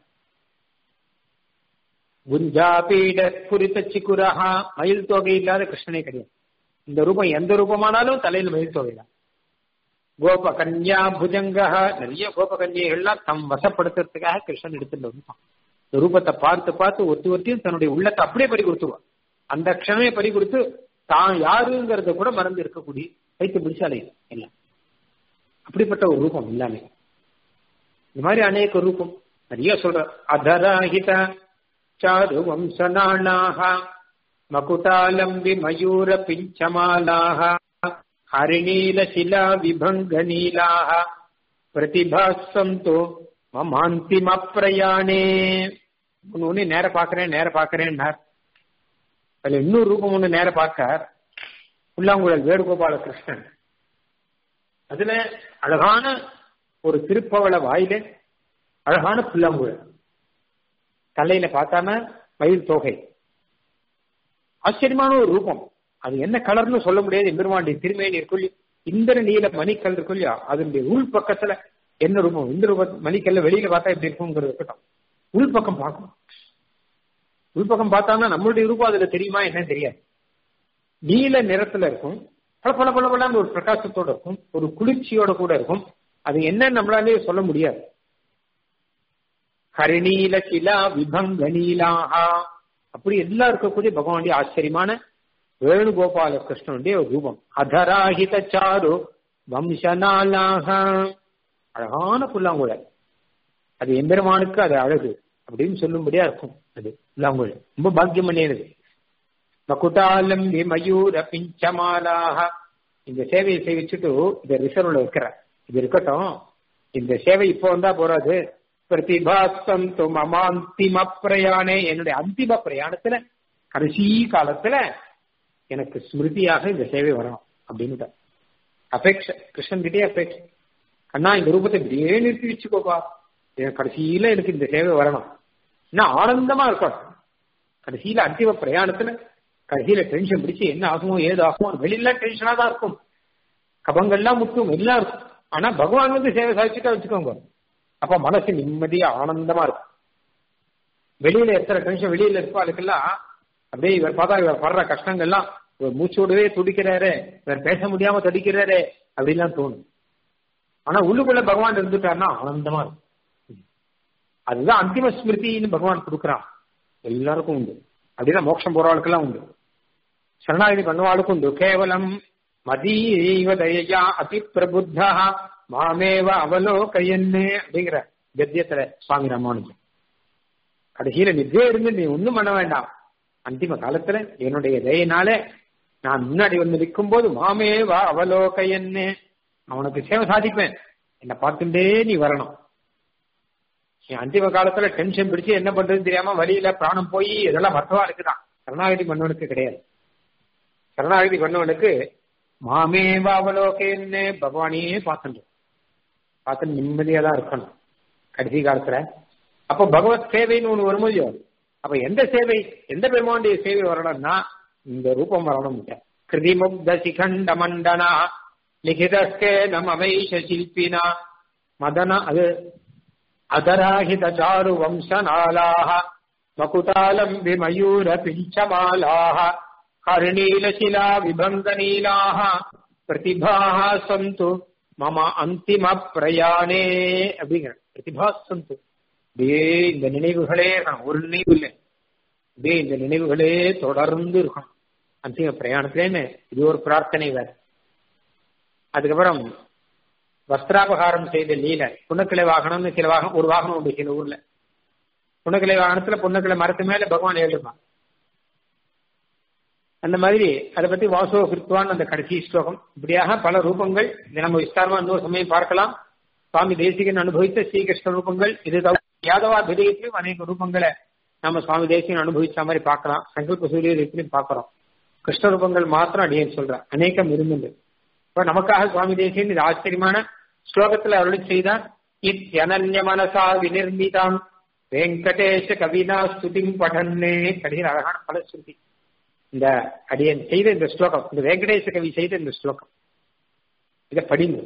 குஞ்சாபீட புரித்த சிக்குரஹா மயில் தொகை இல்லாத கிருஷ்ணனே கிடையாது இந்த ரூபம் எந்த ரூபமானாலும் தலையில் மயில் தொகை தான் கோப கன்யா புஜங்கா நிறைய கோப கன்யைகள்லாம் தம் வசப்படுத்துறதுக்காக கிருஷ்ணன் எடுத்துட்டு வந்தான் இந்த ரூபத்தை பார்த்து பார்த்து ஒத்தி ஒத்தியும் தன்னுடைய உள்ளத்தை அப்படியே பறி கொடுத்துருவான் அந்த க்ஷமே பறி கொடுத்து தான் யாருங்கிறத கூட மறந்து இருக்கக்கூடிய வைத்து பிடிச்சாலே எல்லாம் அப்படிப்பட்ட ஒரு ரூபம் எல்லாமே இந்த மாதிரி அநேக ரூபம் நிறைய சொல்ற அதராஹித சாரு வம்சநாளாக மகுடாலம்பி மயூர பிஞ்சமாலாக ஹரிணீல சிலா விபங்கநீலாக பிரதிபாசந்தோ மமாந்திம பிரயாணே ஒன்னு நேர பாக்குறேன் நேர பாக்குறேன்னார் அதுல இன்னொரு ரூபம் ஒண்ணு நேர பார்க்க புல்லாங்குழல் வேணுகோபால கிருஷ்ணன் அதுல அழகான ஒரு திருப்பவள வாயில அழகான புல்லாங்குழல் தலையில பார்த்தாம மயில் தொகை ஆச்சரியமான ஒரு ரூபம் அது என்ன கலர்னு சொல்ல முடியாது எம்பெருமாண்டி திருமேனி இருக்குள்ளி இந்திர நீல மணிக்கல் இருக்கும் இல்லையா அதனுடைய உள் பக்கத்துல என்ன ரூபம் இந்த ரூப மணிக்கல்ல வெளியில பார்த்தா எப்படி இருக்குங்கிறது இருக்கட்டும் உள் பக்கம் பார்க்கணும் உள்பக்கம் பார்த்தாங்கன்னா நம்மளுடைய ரூபம் அதுல தெரியுமா என்னன்னு தெரியாது நீல நிறத்துல இருக்கும் பல பல பல பல ஒரு பிரகாசத்தோட இருக்கும் ஒரு குளிர்ச்சியோட கூட இருக்கும் அது என்னன்னு நம்மளாலே சொல்ல முடியாது ஹரிநீல கிலா விபங்க நீலாஹா அப்படி எல்லாம் இருக்கக்கூடிய பகவானுடைய ஆச்சரியமான வேணுகோபால கிருஷ்ணனுடைய ஒரு ரூபம் அதராஹித சாரு வம்சநாளாக அழகான புல்லாங்குழல் அது எம்பெருமானுக்கு அது அழகு அப்படின்னு சொல்லும்படியா இருக்கும் அது புல்லாங்குழல் ரொம்ப பாக்கியம் பண்ணியது மகுடாலம்பி மயூர பிஞ்சமாலாக இந்த சேவையை சேவிச்சுட்டு இதை ரிசர்வ்ல வைக்கிற இது இருக்கட்டும் இந்த சேவை இப்போ வந்தா போறாது பிரதிபாசந்து மமாந்திம பிரயாணே என்னுடைய அந்திம பிரயாணத்துல கடைசி காலத்துல எனக்கு ஸ்மிருதியாக இந்த சேவை வரணும் அப்படின்னு அபேட்ச கிருஷ்ணன் கிட்டே அபேட்ச கண்ணா இந்த ரூபத்தை இப்படியே நிறுத்தி வச்சுக்கோப்பா எனக்கு கடைசியில எனக்கு இந்த சேவை வரணும் இன்னும் ஆனந்தமா இருக்கணும் கடைசியில அந்திம பிரயாணத்துல கடைசியில டென்ஷன் பிடிச்சு என்ன ஆகுமோ ஏது ஆகுமோ வெளியில டென்ஷனா தான் இருக்கும் கபங்கள்லாம் முட்டும் எல்லாம் இருக்கும் ஆனா பகவான் வந்து சேவை சாதிச்சுட்டா வச்சுக்கோங்க அப்ப மனசு நிம்மதியா ஆனந்தமா இருக்கும் வெளியில எத்தனை டென்ஷன் வெளியில இருப்பாளுக்கெல்லாம் அப்படியே இவர் பார்த்தா இவர் படுற கஷ்டங்கள்லாம் இவர் மூச்சோடவே துடிக்கிறாரு இவர் பேச முடியாம தடிக்கிறாரு அப்படிலாம் தோணும் ஆனா உள்ளுக்குள்ள பகவான் இருந்துட்டாருன்னா ஆனந்தமா இருக்கும் அதுதான் அந்திம ஸ்மிருதின்னு பகவான் கொடுக்குறான் எல்லாருக்கும் உண்டு அப்படின்னா மோட்சம் போறவாளுக்கெல்லாம் உண்டு சரணாகதி பண்ணுவாளுக்கும் உண்டு கேவலம் மதீவ தயா அதி பிரபுத்தா மாமேவ அவலோகையன்னு அப்படிங்கிற கத்தியத்துல சுவாமி ராமானுஜன் கடைசியில நிஜே இருந்து நீ ஒண்ணும் பண்ண வேண்டாம் அந்திம காலத்துல என்னுடைய தயனால நான் முன்னாடி வந்து நிற்கும் போது மாமேவா அவலோகையன்னு அவனுக்கு சேவை சாதிப்பேன் என்னை பார்த்துட்டே நீ வரணும் என் அந்திம காலத்துல டென்ஷன் பிடிச்சு என்ன பண்றதுன்னு தெரியாம வழியில பிராணம் போய் இதெல்லாம் மற்றவா இருக்குதான் சரணாகதி பண்ணவனுக்கு கிடையாது சரணாகதி பண்ணவனுக்கு மாமேவா அவலோகேன்னு பகவானையே பார்த்துட்டு பார்த்து நிம்மதியா தான் இருக்கணும் கடைசி காலத்துல அப்போ பகவத் சேவைன்னு ஒண்ணு வரும் இல்லையோ அப்ப எந்த சேவை எந்த பெருமானுடைய சேவை வரணும்னா இந்த ரூபம் வரணும் கிருதிமுக்த சிகண்ட மண்டனா லிகிதஸ்கே நமவைஷ சில்பினா மதன அது அதராஹித சாரு வம்சநாளாக மகுதாலம்பி மயூர பிஞ்சமாலாக கருணீலசிலா விபங்கநீலாக பிரதிபாக சந்து மம அந்திம பிரயாணே அப்படிங்கிற பிரதிபா சந்து அப்படியே இந்த நினைவுகளே இருக்கணும் ஒரு நினைவு இல்லை அப்படியே இந்த நினைவுகளே தொடர்ந்து இருக்கணும் அந்திம பிரயாணத்திலேன்னு இது ஒரு பிரார்த்தனை வேற அதுக்கப்புறம் வஸ்திராபகாரம் செய்த லீல புண்ணக்கிளை வாகனம்னு சில வாகனம் ஒரு வாகனம் உண்டு சில ஊர்ல புண்ணக்கிளை வாகனத்துல புண்ணக்கிளை மரத்து மேல பகவான் எழுதுவான் அந்த மாதிரி அதை பத்தி வாசோ கிருத்வான் அந்த கடைசி ஸ்லோகம் இப்படியாக பல ரூபங்கள் இதை நம்ம விஸ்தாரமா இன்னொரு சமயம் பார்க்கலாம் சுவாமி தேசிகன் அனுபவித்த ஸ்ரீகிருஷ்ண ரூபங்கள் இது யாதவா விதயத்திலும் அநேக ரூபங்களை நம்ம சுவாமி தேசிகன் அனுபவிச்ச மாதிரி பார்க்கலாம் சங்கல்ப சூரியத்திலையும் பார்க்கிறோம் கிருஷ்ண ரூபங்கள் மாத்திரம் அடியேன் சொல்றேன் அநேகம் இருந்துண்டு இப்ப நமக்காக சுவாமி தேசியன் இது ஆச்சரியமான ஸ்லோகத்துல அருளி செய்தார் இத்யனன்ய மனசா விநிர்மிதாம் வெங்கடேஷ கவினா ஸ்துதிம் படன்னே கடையில் அழகான பல ஸ்ருதி இந்த அடியன் செய்த இந்த ஸ்லோகம் இந்த வெங்கடேச கவி செய்த இந்த ஸ்லோகம் இதை படிங்க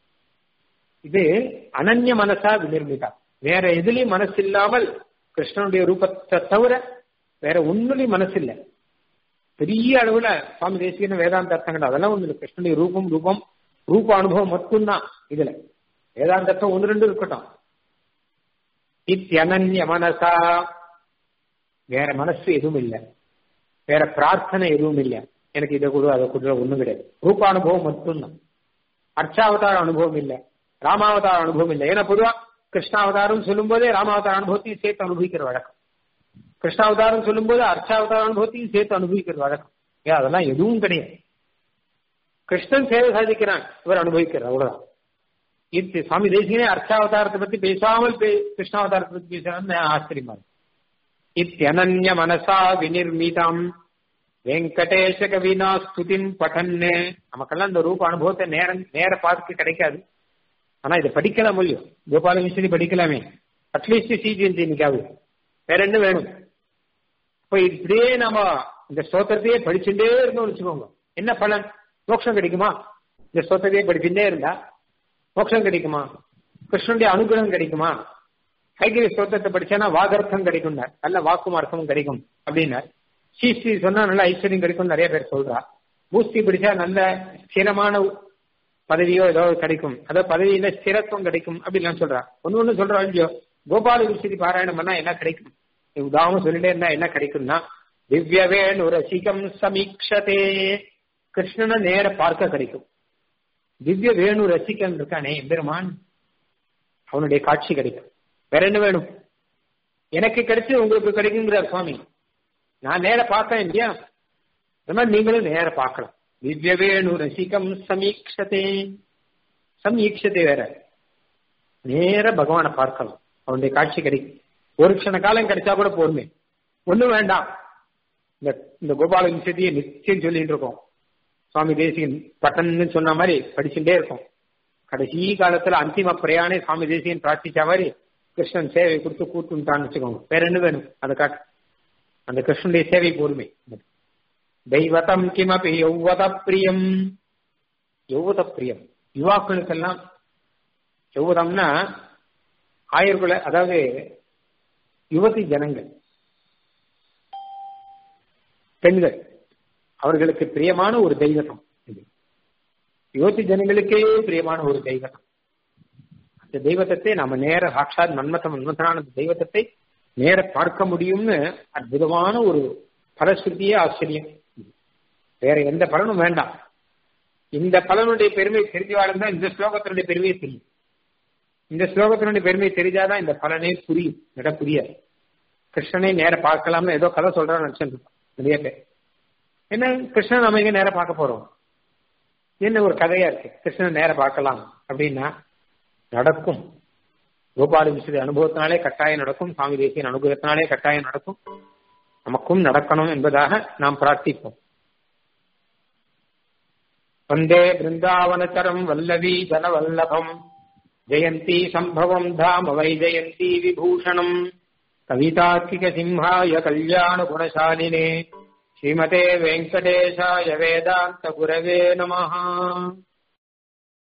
இது அனன்ய மனசா விநிர்மிதா வேற எதுலயும் மனசு இல்லாமல் கிருஷ்ணனுடைய ரூபத்தை தவிர வேற ஒண்ணுலயும் மனசு இல்லை பெரிய அளவுல சுவாமி தேசிகன வேதாந்த அர்த்தங்கள் அதெல்லாம் ஒண்ணு இல்லை கிருஷ்ணனுடைய ரூபம் ரூபம் ரூப அனுபவம் மட்டும்தான் இதுல வேதாந்தத்தம் ஒன்று ரெண்டு இருக்கட்டும் இத்தியனன்ய மனசா வேற மனசு எதுவும் இல்லை வேற பிரார்த்தனை எதுவும் இல்லை எனக்கு இதை கொடு அதை கொடு ஒண்ணும் கிடையாது ரூப அனுபவம் மட்டும்தான் அர்ச்சாவதார அனுபவம் இல்லை ராமாவதார அனுபவம் இல்லை ஏன்னா பொதுவா கிருஷ்ணாவதாரம் சொல்லும் போதே ராமாவதார அனுபவத்தையும் சேர்த்து அனுபவிக்கிற வழக்கம் கிருஷ்ணாவதாரம் சொல்லும் போது அர்ச்சாவதார அனுபவத்தையும் சேர்த்து அனுபவிக்கிற வழக்கம் ஏன் அதெல்லாம் எதுவும் கிடையாது கிருஷ்ணன் சேவை சாதிக்கிறான் இவர் அனுபவிக்கிறார் அவ்வளவுதான் இது சுவாமி தேசிகனே அர்ச்சாவதாரத்தை பத்தி பேசாமல் கிருஷ்ணாவதாரத்தை பத்தி பேசுறான்னு ஆச்சரியமா இருக்கு இத்தியனன்ய மனசா விநிர்மிதம் வெங்கடேஷ கவினா ஸ்துதின் பட்டன்னு நமக்கெல்லாம் இந்த ரூப அனுபவத்தை நேரம் நேர பார்க்க கிடைக்காது ஆனா இதை படிக்கலாம் முடியும் கோபால மிஸ்ரி படிக்கலாமே அட்லீஸ்ட் சிஜிஎன்சி இன்னைக்காவது வேற என்ன வேணும் இப்போ இப்படியே நாம இந்த ஸ்தோத்திரத்தையே படிச்சுட்டே இருந்தோம் வச்சுக்கோங்க என்ன பலன் மோட்சம் கிடைக்குமா இந்த ஸ்தோத்திரத்தையே படிச்சுட்டே இருந்தா மோட்சம் கிடைக்குமா கிருஷ்ணனுடைய அனுகிரகம் கிடைக்குமா கைகிரி ஸ்தோத்திரத்தை படிச்சானா வாகர்த்தம் கிடைக்கும் நல்ல வாக்கும் அர்த்தமும் கிடைக்கும் அப்படின்னார் ஸ்ரீஸ்ரீ சொன்னா நல்ல ஐஸ்வர்யம் கிடைக்கும் நிறைய பேர் சொல்றா பூஸ்தி பிடிச்சா நல்ல ஸ்திரமான பதவியோ ஏதோ கிடைக்கும் அதாவது பதவியில ஸ்திரத்துவம் கிடைக்கும் அப்படிலாம் சொல்றா ஒன்னு ஒண்ணு சொல்றா இல்லையோ கோபால விசிறி பாராயணம் பண்ணா என்ன கிடைக்கும் உதாரணம் சொல்லிட்டே இருந்தா என்ன கிடைக்கும்னா திவ்யவேணு ரசிகம் சமீக்ஷதே கிருஷ்ணனை நேர பார்க்க கிடைக்கும் திவ்ய வேணு ரசிகன் இருக்கானே எம்பெருமான் அவனுடைய காட்சி கிடைக்கும் வேற என்ன வேணும் எனக்கு கிடைச்சு உங்களுக்கு கிடைக்குங்கிறார் சுவாமி நான் நேர பார்க்கறேன் இல்லையா இந்த மாதிரி நீங்களும் நேர பார்க்கலாம் திவ்ய வேணு ரசிகம் சமீக்ஷதே சம் ஈக்ஷத்தை வேற நேர பகவானை பார்க்கலாம் அவனுடைய காட்சி கிடைக்கும் ஒரு க்ஷண காலம் கிடைச்சா கூட போதுமே ஒண்ணும் வேண்டாம் இந்த இந்த கோபால விஷயத்தையே நிச்சயம் சொல்லிட்டு இருக்கோம் சுவாமி தேசிகன் பட்டன்னு சொன்ன மாதிரி படிச்சுட்டே இருக்கும் கடைசி காலத்துல அந்திம பிரயாணே சுவாமி தேசிகன் பிரார்த்திச்ச மாதிரி கிருஷ்ணன் சேவை கொடுத்து கூட்டுட்டான்னு வச்சுக்கோங்க வேற என்ன வேணும் அதை காட்டு அந்த கிருஷ்ணனுடைய சேவை போருமே தெய்வதம் கிமபி யௌவத பிரியம் யௌவத பிரியம் யுவாக்களுக்கெல்லாம் யௌவதம்னா ஆயர்குல அதாவது யுவதி ஜனங்கள் பெண்கள் அவர்களுக்கு பிரியமான ஒரு தெய்வத்தம் இது யுவதி ஜனங்களுக்கே பிரியமான ஒரு தெய்வத்தம் அந்த தெய்வத்தை நம்ம நேர சாட்சாத் மன்மத மன்மதனான தெய்வத்தை நேர பார்க்க முடியும்னு அற்புதமான ஒரு பலஸ்ருதியே ஆச்சரியம் வேற எந்த பலனும் வேண்டாம் இந்த பலனுடைய பெருமை தெரிஞ்சவாளும் தான் இந்த ஸ்லோகத்தினுடைய பெருமையை தெரியும் இந்த ஸ்லோகத்தினுடைய பெருமை தெரிஞ்சாதான் இந்த பலனே புரியும் இட புரியாது கிருஷ்ணனை நேர பார்க்கலாம்னு ஏதோ கதை சொல்றான்னு நினைச்சிட்டு நிறைய பேர் என்ன கிருஷ்ணன் நம்ம எங்க நேர பார்க்க போறோம் என்ன ஒரு கதையா இருக்கு கிருஷ்ணன் நேர பார்க்கலாம் அப்படின்னா நடக்கும் கோபால விசுதி அனுபவத்தினாலே கட்டாயம் நடக்கும் சுவாமி தேசியன் அனுகிரகத்தினாலே கட்டாயம் நடக்கும் நமக்கும் நடக்கணும் என்பதாக நாம் பிரார்த்திப்போம் வந்தே பிருந்தாவனச்சரம் வல்லவி ஜனவல்லபம் ஜெயந்தி சம்பவம் தாம வை ஜெயந்தி விபூஷணம் கவிதார்க்கிக சிம்ஹாய கல்யாண குணசாலினே ஸ்ரீமதே வெங்கடேஷாய வேதாந்த குரவே நமஹா